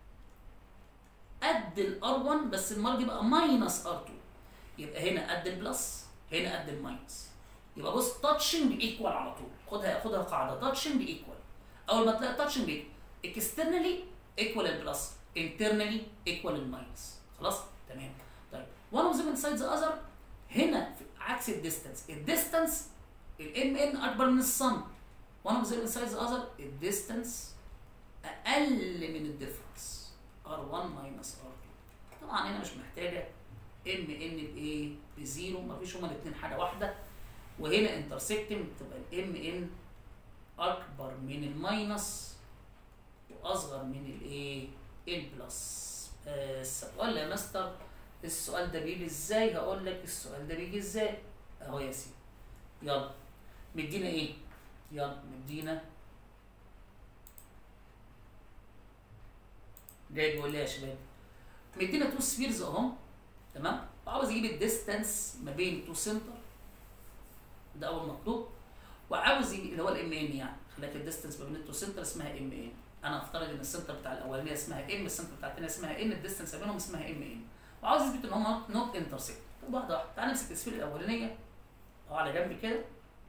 قد الار 1 بس المره دي بقى ماينس ار 2 يبقى هنا قد البلس هنا قد الماينس يبقى بص تاتشنج ايكوال على طول خدها خدها قاعده تاتشنج ايكوال اول ما تلاقي تاتشنج ريت اكسترنالي ايكوال البلس انترنالي ايكوال الماينس خلاص تمام طيب one of them inside the other هنا في عكس الديستانس الديستانس الام ان اكبر من الصم one of them inside the other الديستانس اقل من الديفرنس R1 ماينس R2 طبعا هنا مش محتاجه ام ان بايه بزيرو مفيش هما الاثنين حاجه واحده وهنا انترسكتنج تبقى الام ان اكبر من الماينس واصغر من الايه البلس بس هتقول لي يا مستر السؤال ده بيجي ازاي هقول لك السؤال ده بيجي ازاي اهو يا سيدي يلا مدينا ايه يلا مدينا جاي بيقول لي يا شباب مدينا تو سفيرز اهم تمام وعاوز اجيب الديستانس ما بين تو سنتر ده اول مطلوب وعاوز يجي اللي هو الام ان يعني خليك الديستانس ما بين التو سنتر اسمها ام ان انا افترض ان السنتر بتاع الاولانيه اسمها ام السنتر بتاع الثانيه اسمها ان الديستانس ما بينهم اسمها ام ان وعاوز يثبت ان هم نوت انترسكت طب واحده واحده تعالى نمسك السفير الاولانيه اهو على جنب كده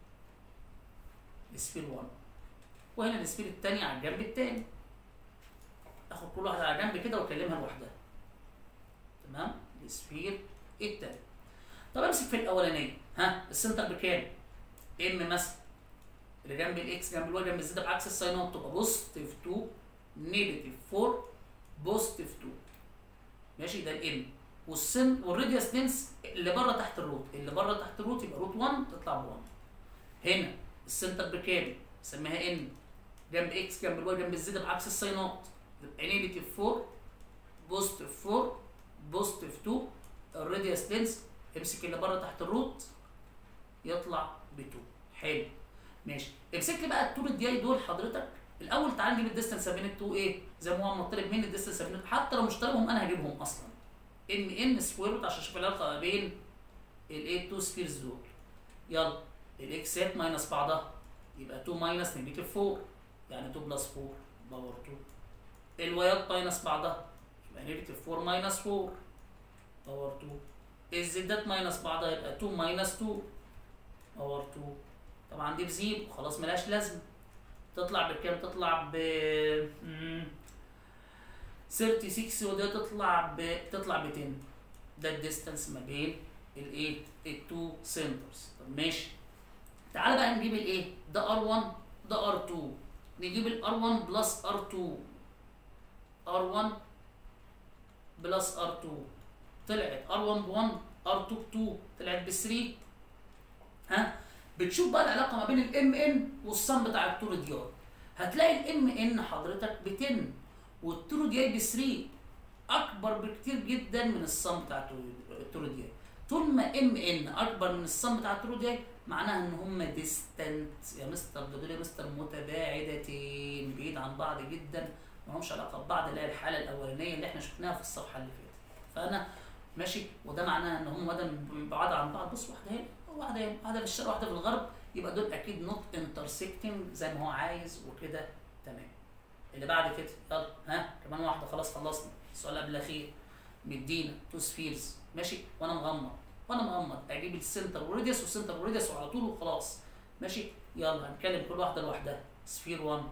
السفير 1 وهنا السفير الثانيه على الجنب الثاني اخد كل واحده على جنب كده واكلمها لوحدها تمام السفير الثاني طب امسك في الاولانيه ها السنتر بكام ام مثلا اللي جنب الاكس جنب الواي جنب الزد بعكس الساينات تبقى بوزيتيف 2 نيجاتيف 4 بوزيتيف 2 ماشي ده الام والسن والراديوس لينس اللي بره تحت الروت اللي بره تحت الروت يبقى روت 1 تطلع ب 1 هنا السنتر بكام سميها ان جنب اكس جنب الواي جنب الزد بعكس الساينات يبقى نيجاتيف 4 بوزيتيف 4 بوزيتيف 2 الراديوس لينس امسك اللي بره تحت الروت يطلع ب 2 حلو ماشي امسك لي بقى الطول الدي اي دول حضرتك الاول تعال نجيب الديستنس بين التو ايه زي ما هو مطلب مني الديستنس بين حتى لو مش طالبهم انا هجيبهم اصلا ام ان سكوير روت عشان اشوف العلاقه ما بين الايه تو سفيرز دول يلا الاكسات ماينس بعضها يبقى 2 ماينس نيجاتيف 4 يعني 2 بلس 4 باور 2 الوايات ماينس بعضها يبقى نيجاتيف 4 ماينس 4 باور 2 الزدات ماينس بعضها يبقى 2 ماينس 2 باور 2 طبعا دي بزيرو خلاص ملهاش لازمه تطلع بكام تطلع ب 36 وده تطلع ب تطلع ب 10 ده الديستانس ما بين الايه التو سنترز طب ماشي تعالى بقى نجيب الايه ده R1 ده R2 نجيب ال R1 بلس R2 R1 بلس R2 طلعت R1 ب 1 R2 ب 2 طلعت ب 3 ها بتشوف بقى العلاقه ما بين الام ان والصم بتاع التورو دي اي هتلاقي الام ان حضرتك ب 10 والتورو دي اي ب 3 اكبر بكتير جدا من الصم بتاع التورو دي اي طول ما ام ان اكبر من الصم بتاع التورو دي اي معناها ان هم ديستنت يا مستر ده دول يا مستر متباعدتين بعيد عن بعض جدا ما همش علاقه ببعض اللي هي الحاله الاولانيه اللي احنا شفناها في الصفحه اللي فاتت فانا ماشي وده معناه ان هم مدى بعاد عن بعض بص واحده هنا واحده هنا واحده في الشرق واحده في الغرب يبقى دول اكيد نوت انترسكتنج زي ما هو عايز وكده تمام اللي بعد كده يلا ها كمان واحده خلاص خلصنا السؤال قبل الاخير مدينا تو سفيرز ماشي وانا مغمض وانا مغمض اجيب السنتر والراديوس والسنتر والراديوس وعلى طول وخلاص ماشي يلا هنتكلم كل واحده لوحدها سفير 1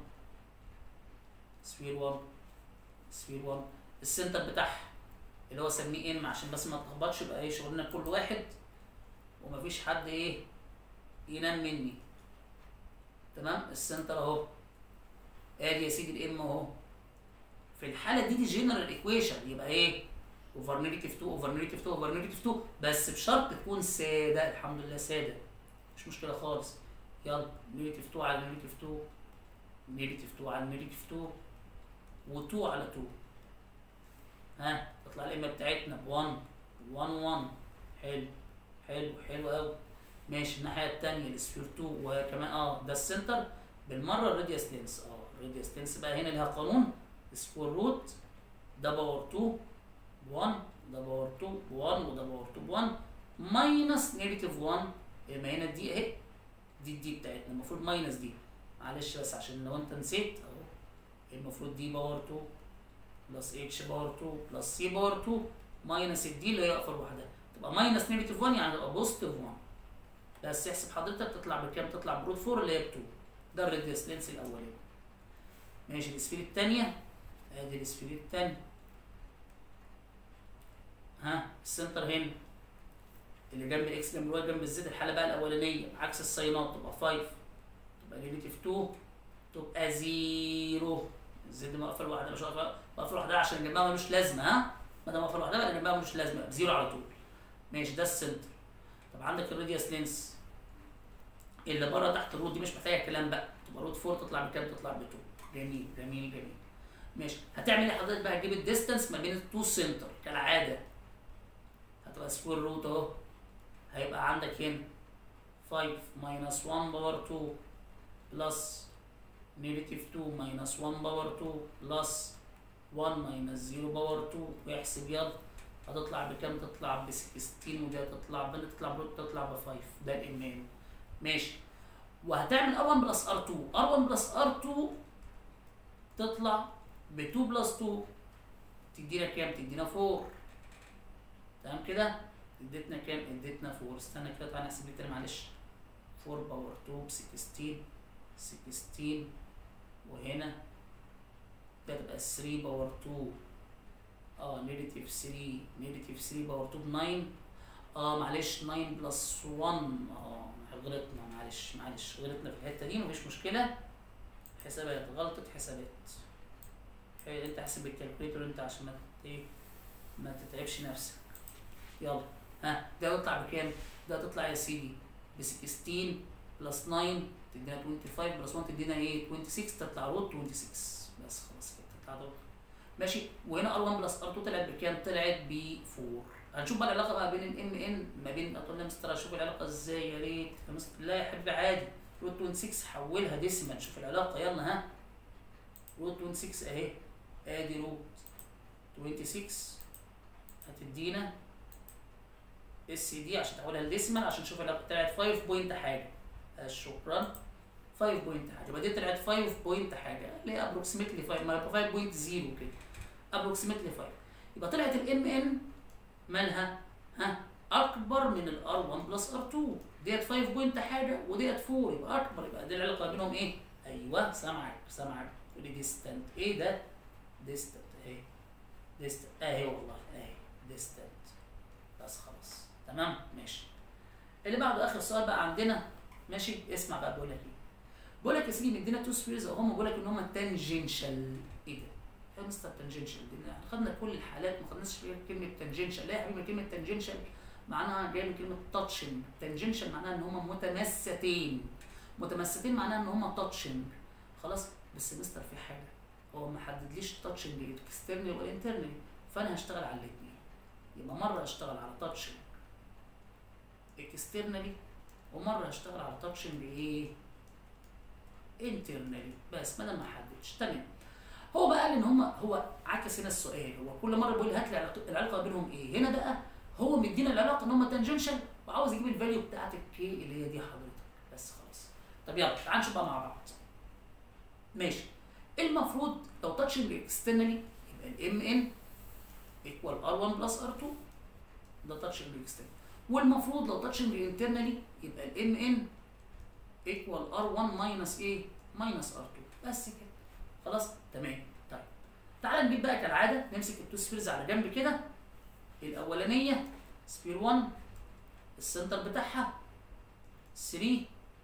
سفير 1 سفير 1 السنتر بتاعها اللي هو سميه ام عشان بس ما تلخبطش يبقى ايه شغلنا كل واحد ومفيش حد ايه ينام مني تمام السنتر اهو ادي يا سيدي الام اهو في الحاله دي دي جنرال ايكويشن يبقى ايه اوفر نيجاتيف 2 اوفر نيجاتيف 2 اوفر نيجاتيف 2 بس بشرط تكون ساده الحمد لله ساده مش مشكله خالص يلا نيجاتيف 2 على نيجاتيف 2 نيجاتيف 2 على نيجاتيف 2 و2 على 2 ها تطلع الام بتاعتنا ب 1 1 1 حلو حلو حلو قوي ماشي الناحيه الثانيه السفير 2 وكمان اه ده السنتر بالمره الراديوس لينس اه الراديوس لينس بقى هنا ليها قانون سكوير روت ده باور 2 ب 1 ده باور 2 ب 1 وده باور 2 ب 1 ماينس نيجاتيف 1 ما هنا دي اهي دي دي بتاعتنا المفروض ماينس دي معلش بس عشان لو انت نسيت اهو المفروض دي باور 2 بلس اتش باور 2 بلس سي باور 2 ماينس الدي اللي هي اقفل لوحدها تبقى ماينس نيجاتيف 1 يعني تبقى بوزيتيف 1 بس احسب حضرتك تطلع بكام؟ تطلع بروت 4 اللي هي ب 2 ده الراديوس لينس الاولاني ماشي السفير الثانيه ادي السفير الثانيه ها السنتر هنا اللي جنب الاكس جنب الواي جنب الزد الحاله بقى الاولانيه عكس الساينات تبقى 5 تبقى نيجاتيف 2 تبقى 0 الزد مقفل لوحدها مش مقفل لوحدها عشان جنبها ملوش لازمه ها ما دام مقفل لوحدها يبقى جنبها ملوش لازمه بزيرو على طول ماشي ده السنتر طب عندك الراديوس لينس اللي بره تحت الروت دي مش محتاجه كلام بقى تبقى روت 4 تطلع بكام تطلع ب 2 جميل جميل جميل ماشي هتعمل ايه حضرتك بقى هتجيب الديستانس ما بين التو سنتر كالعاده هتبقى سكوير روت اهو هيبقى عندك هنا 5 ماينس 1 باور 2 بلس نيجاتيف 2 ماينس 1 باور 2 بلس 1 ماينس 0 باور 2 واحسب يلا هتطلع بكام؟ تطلع ب 16 ودي هتطلع ب تطلع ب تطلع ب 5 ده الام ان ماشي وهتعمل ار1 بلس ار2 ار1 بلس ار2 تطلع ب 2 بلس 2 تدينا كام؟ تدينا 4 تمام كده؟ اديتنا كام؟ اديتنا 4 استنى كده تعالى نحسب تاني معلش 4 باور 2 ب 16 16 وهنا ده تبقى 3 باور 2 اه نيجاتيف 3 نيجاتيف 3 باور 2 ب 9 اه معلش 9 بلس 1 اه غلطنا معلش معلش غلطنا في الحته دي مفيش مشكله حسابات غلطه حسابات انت حاسب بالكالكوليتر انت عشان ما ايه ما تتعبش نفسك يلا ها ده هتطلع بكام؟ ده هتطلع يا سيدي ب 16 بلس 9 تدينا 25 بلس 1 تدينا ايه 26 تطلع روت 26 بس خلاص كده تطلع روت ماشي وهنا ار1 بلس ار2 طلعت بكام؟ طلعت ب 4 هنشوف بقى العلاقه بقى بين الام ان ما بين هتقول لي يا مستر اشوف العلاقه ازاي يا ريت يا مستر لا يا حبيبي عادي روت 26 حولها ديسيمال شوف العلاقه يلا ها روت 26 اهي ادي روت 26 هتدينا اس دي عشان تحولها لديسيمال عشان نشوف العلاقه طلعت 5 بوينت حاجه شكرا 5 بوينت حاجه يبقى دي طلعت 5 بوينت حاجه اللي هي ابروكسيمتلي 5 ما يبقى 5.0 كده ابروكسيمتلي 5 يبقى طلعت الام ان مالها ها اكبر من الار 1 بلس ار 2 ديت 5 بوينت حاجه وديت 4 يبقى اكبر يبقى دي العلاقه بينهم ايه؟ ايوه سامعك سامعك تقول لي ديستنت ايه ده؟ ديستنت اهي ديستنت اهي والله اهي ديستنت بس خلاص تمام ماشي اللي بعده اخر سؤال بقى عندنا ماشي اسمع بقى بقول لك ايه بقول لك يا سيدي مدينا تو سبيرز هم بقول لك ان هم تانجنشال ايه ده؟ يا مستر تانجنشال دي خدنا كل الحالات ما خدناش كلمه تانجنشال لا يا حبيبي كلمه تانجنشال معناها جايه من كلمه تاتشنج تانجنشال معناها ان هم متمستين متمستين معناها ان هم تاتشنج خلاص بس مستر في حاجه هو ما حددليش تاتشنج اكسترنال ولا انترنال فانا هشتغل على الاثنين يبقى مره اشتغل على تاتشنج اكسترنالي ومره هشتغل على تاتشنج ايه انترنالي بس ما دام ما حددش تمام هو بقى قال ان هم هو عكس هنا السؤال هو كل مره بيقول هات لي العلاقه بينهم ايه هنا بقى هو مدينا العلاقه ان هم تانجنشال وعاوز يجيب الفاليو بتاعت الكي اللي هي دي حضرتك بس خلاص طب يلا تعال نشوف بقى مع بعض ماشي المفروض لو تاتشنج اكسترنالي يبقى الام ان ايكوال ار 1 بلس ار 2 ده تاتشنج اكسترنالي والمفروض لو تاتشنج انترنالي يبقى الام ان ايكوال ار 1 ماينس ايه ماينس ار 2 بس كده خلاص تمام طيب تعالى نجيب بقى كالعاده نمسك التو سبيرز على جنب كده الاولانيه سبير 1 السنتر بتاعها 3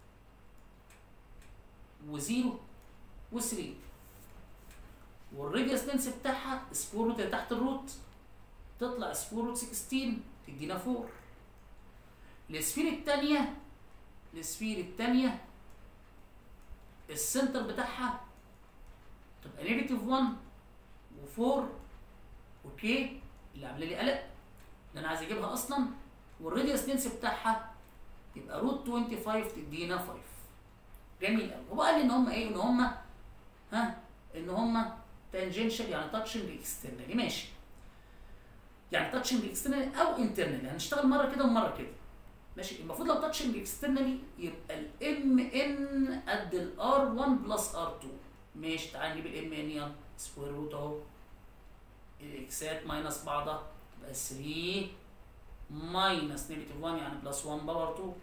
و0 و3 والراديوس لينس بتاعها سكوير روت تحت الروت تطلع سكوير روت 16 تدينا 4 السفير الثانيه السفير الثانيه السنتر بتاعها تبقى نيجاتيف 1 و4 وكي اللي عامله لي قلق اللي انا عايز اجيبها اصلا والراديوس لينس بتاعها يبقى روت 25 تدينا 5 جميل قوي هو قال لي ان هم ايه ان هم ها ان هم تانجنشال يعني تاتشنج اكسترنالي ماشي يعني تاتشنج اكسترنالي او انترنالي هنشتغل مره كده ومره كده ماشي المفروض لو تاتشنج اكسترنالي يبقى الام ان قد الار 1 بلس ار 2 ماشي تعال نجيب الام ان يلا سكوير روت اهو الاكسات ماينس بعضها تبقى 3 ماينس نيجاتيف 1 يعني بلس 1 باور 2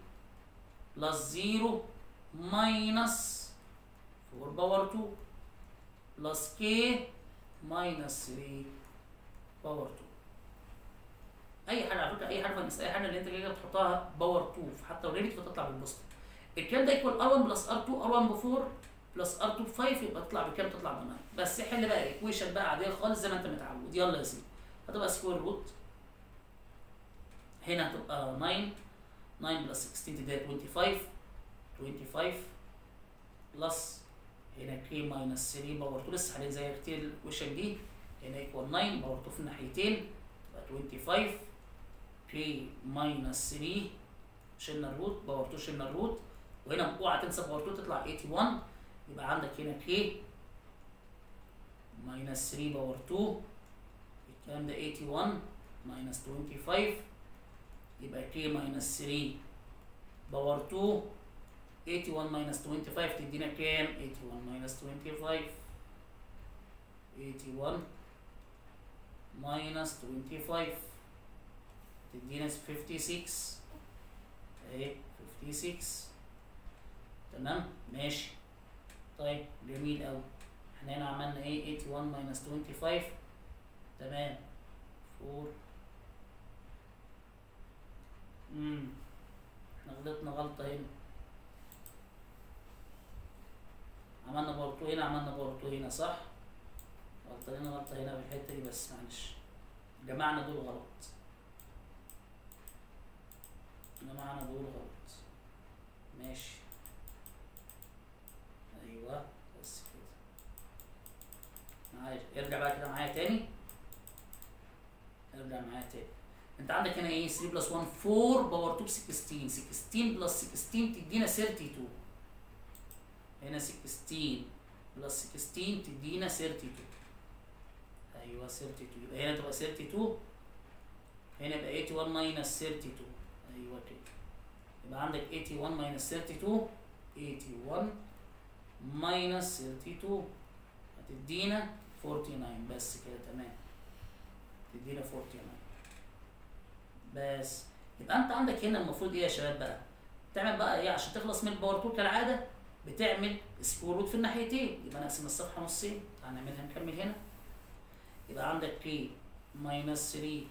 بلس 0 ماينس 4 باور 2 بلس كي ماينس 3 باور 2 اي حاجه على فكره اي حاجه في المساله اي حاجه اللي انت كده بتحطها باور 2 حتى لو ريبت فتطلع بالبوزيتيف الكلام ده يكون ار1 بلس ار2 ار1 ب 4 بلس ار2 ب 5 يبقى تطلع بكام تطلع ب 9 بس حل بقى ايكويشن بقى عاديه خالص زي ما انت متعود يلا يا سيدي هتبقى سكوير روت هنا هتبقى 9 9 بلس 16 تديها 25 25 بلس هنا كي ماينس 3 باور 2 لسه حاليا زي كتير الايكويشن دي هنا ايكوال 9 باور 2 في الناحيتين تبقى 25 كي ماينس 3 شلنا الروت باور 2 شلنا الروت وهنا اوعى تنسى باور 2 تطلع 81 يبقى عندك هنا كي ماينس 3 باور 2 الكلام ده 81 ماينس 25 يبقى كي ماينس 3 باور 2 81 ماينس 25 تدينا كام؟ 81 ماينس 25 81 ماينس 25 تدينا 56 اهي 56 تمام ماشي طيب جميل قوي احنا هنا عملنا ايه 81 ماينس 25 تمام 4 امم احنا غلطنا غلطة هنا عملنا بورتو هنا عملنا بورتو هنا صح غلطة هنا غلطة هنا في الحتة دي بس معلش جمعنا دول غلط جمعنا دول غلط ماشي ايوه بس كده معايا ارجع بقى كده معايا تاني ارجع معايا تاني انت عندك هنا ايه 3 بلس 1 4 باور 2 ب 16 16 بلس 16 تدينا 32 هنا 16 بلس 16 تدينا 32 ايوه 32 يبقى هنا تبقى 32 هنا يبقى 81 ماينس 32 ايوه كده يبقى عندك 81 ماينس 32 81 ماينس 32 هتدينا 49 بس كده تمام تدينا 49 بس يبقى انت عندك هنا المفروض ايه يا شباب بقى تعمل بقى ايه عشان تخلص من الباور 2 كالعاده بتعمل سكوير روت في الناحيتين يبقى نقسم الصفحه نصين هنعملها نكمل هنا يبقى عندك كي ماينس 3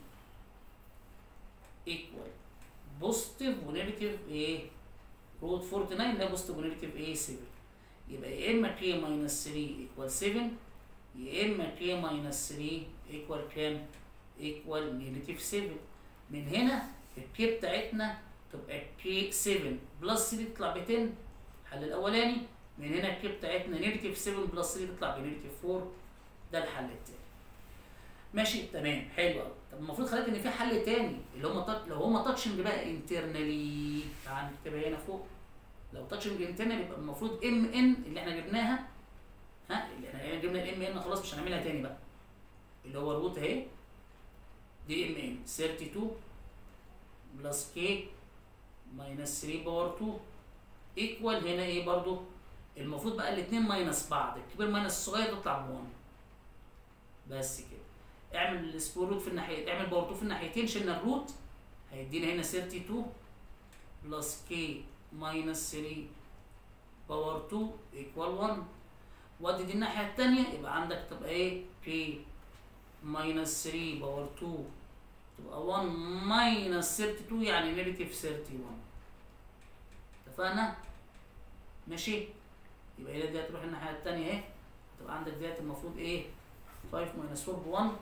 ايكوال بوزيتيف ونيجاتيف ايه روت 49 ده بوزيتيف ونيجاتيف ايه 7 يبقى يا اما كي ماينس 3 ايكوال 7 يا اما كي ماينس 3 ايكوال كام؟ ايكوال نيجاتيف 7 من هنا الكي بتاعتنا تبقى كي 7 بلس 3 تطلع ب 10 الحل الاولاني من هنا الكي بتاعتنا نيجاتيف 7 بلس 3 تطلع بنيجاتيف 4 ده الحل التاني ماشي تمام حلو قوي طب المفروض خليت ان في حل تاني اللي هم تط... لو هم تاتشنج بقى انترنالي تعال نكتبها هنا فوق لو تاتشنج انترنال يبقى المفروض ام ان اللي احنا جبناها ها اللي احنا جبنا الام ان خلاص مش هنعملها تاني بقى اللي هو الروت اهي دي ام ان 32 بلس كي ماينس 3 باور 2 ايكوال هنا ايه برضو المفروض بقى الاثنين ماينس بعض الكبير ماينس الصغير تطلع ب 1 بس كده اعمل السكوير روت في الناحيه اعمل باور 2 في الناحيتين شلنا الروت هيدينا هنا 32 بلس كي ماينس 3 باور 2 ايكوال 1 ودي دي الناحيه الثانيه يبقى عندك تبقى ايه كي ماينس 3 باور 2 تبقى 1 ماينس 32 يعني نيجاتيف 31 اتفقنا ماشي يبقى هنا دي هتروح الناحيه الثانيه اهي تبقى عندك ديت المفروض ايه 5 ماينس 4 ب 1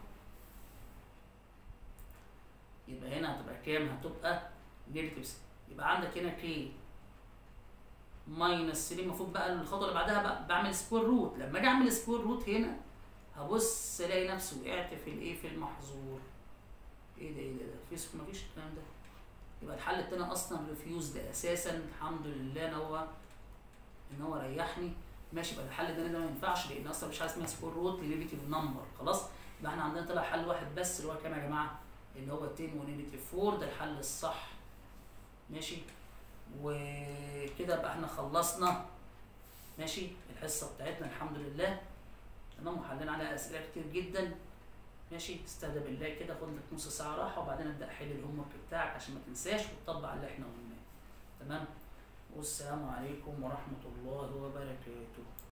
يبقى هنا هتبقى كام هتبقى نيجاتيف يبقى عندك هنا كي ماينس 3 المفروض بقى الخطوه اللي بعدها بقى بعمل سكوير روت لما اجي اعمل سكوير روت هنا هبص الاقي نفسي وقعت في الايه في المحظور ايه ده ايه ده ده في مفيش الكلام ده يبقى الحل التاني اصلا ريفيوز ده اساسا الحمد لله ان هو ان هو ريحني ماشي يبقى الحل ده ده ما ينفعش لان اصلا مش حاجه اسمها سكوير روت لنيجاتيف نمبر خلاص يبقى احنا عندنا طلع حل واحد بس اللي هو كام يا جماعه اللي هو 10 ونيجاتيف 4 ده الحل الصح ماشي وكده بقى احنا خلصنا ماشي الحصه بتاعتنا الحمد لله تمام وحلينا عليها اسئله كتير جدا ماشي استهدى بالله كده خد لك نص ساعه راحه وبعدين ابدا حل الهوم ورك بتاعك عشان ما تنساش وتطبق على اللي احنا قلناه تمام والسلام عليكم ورحمه الله وبركاته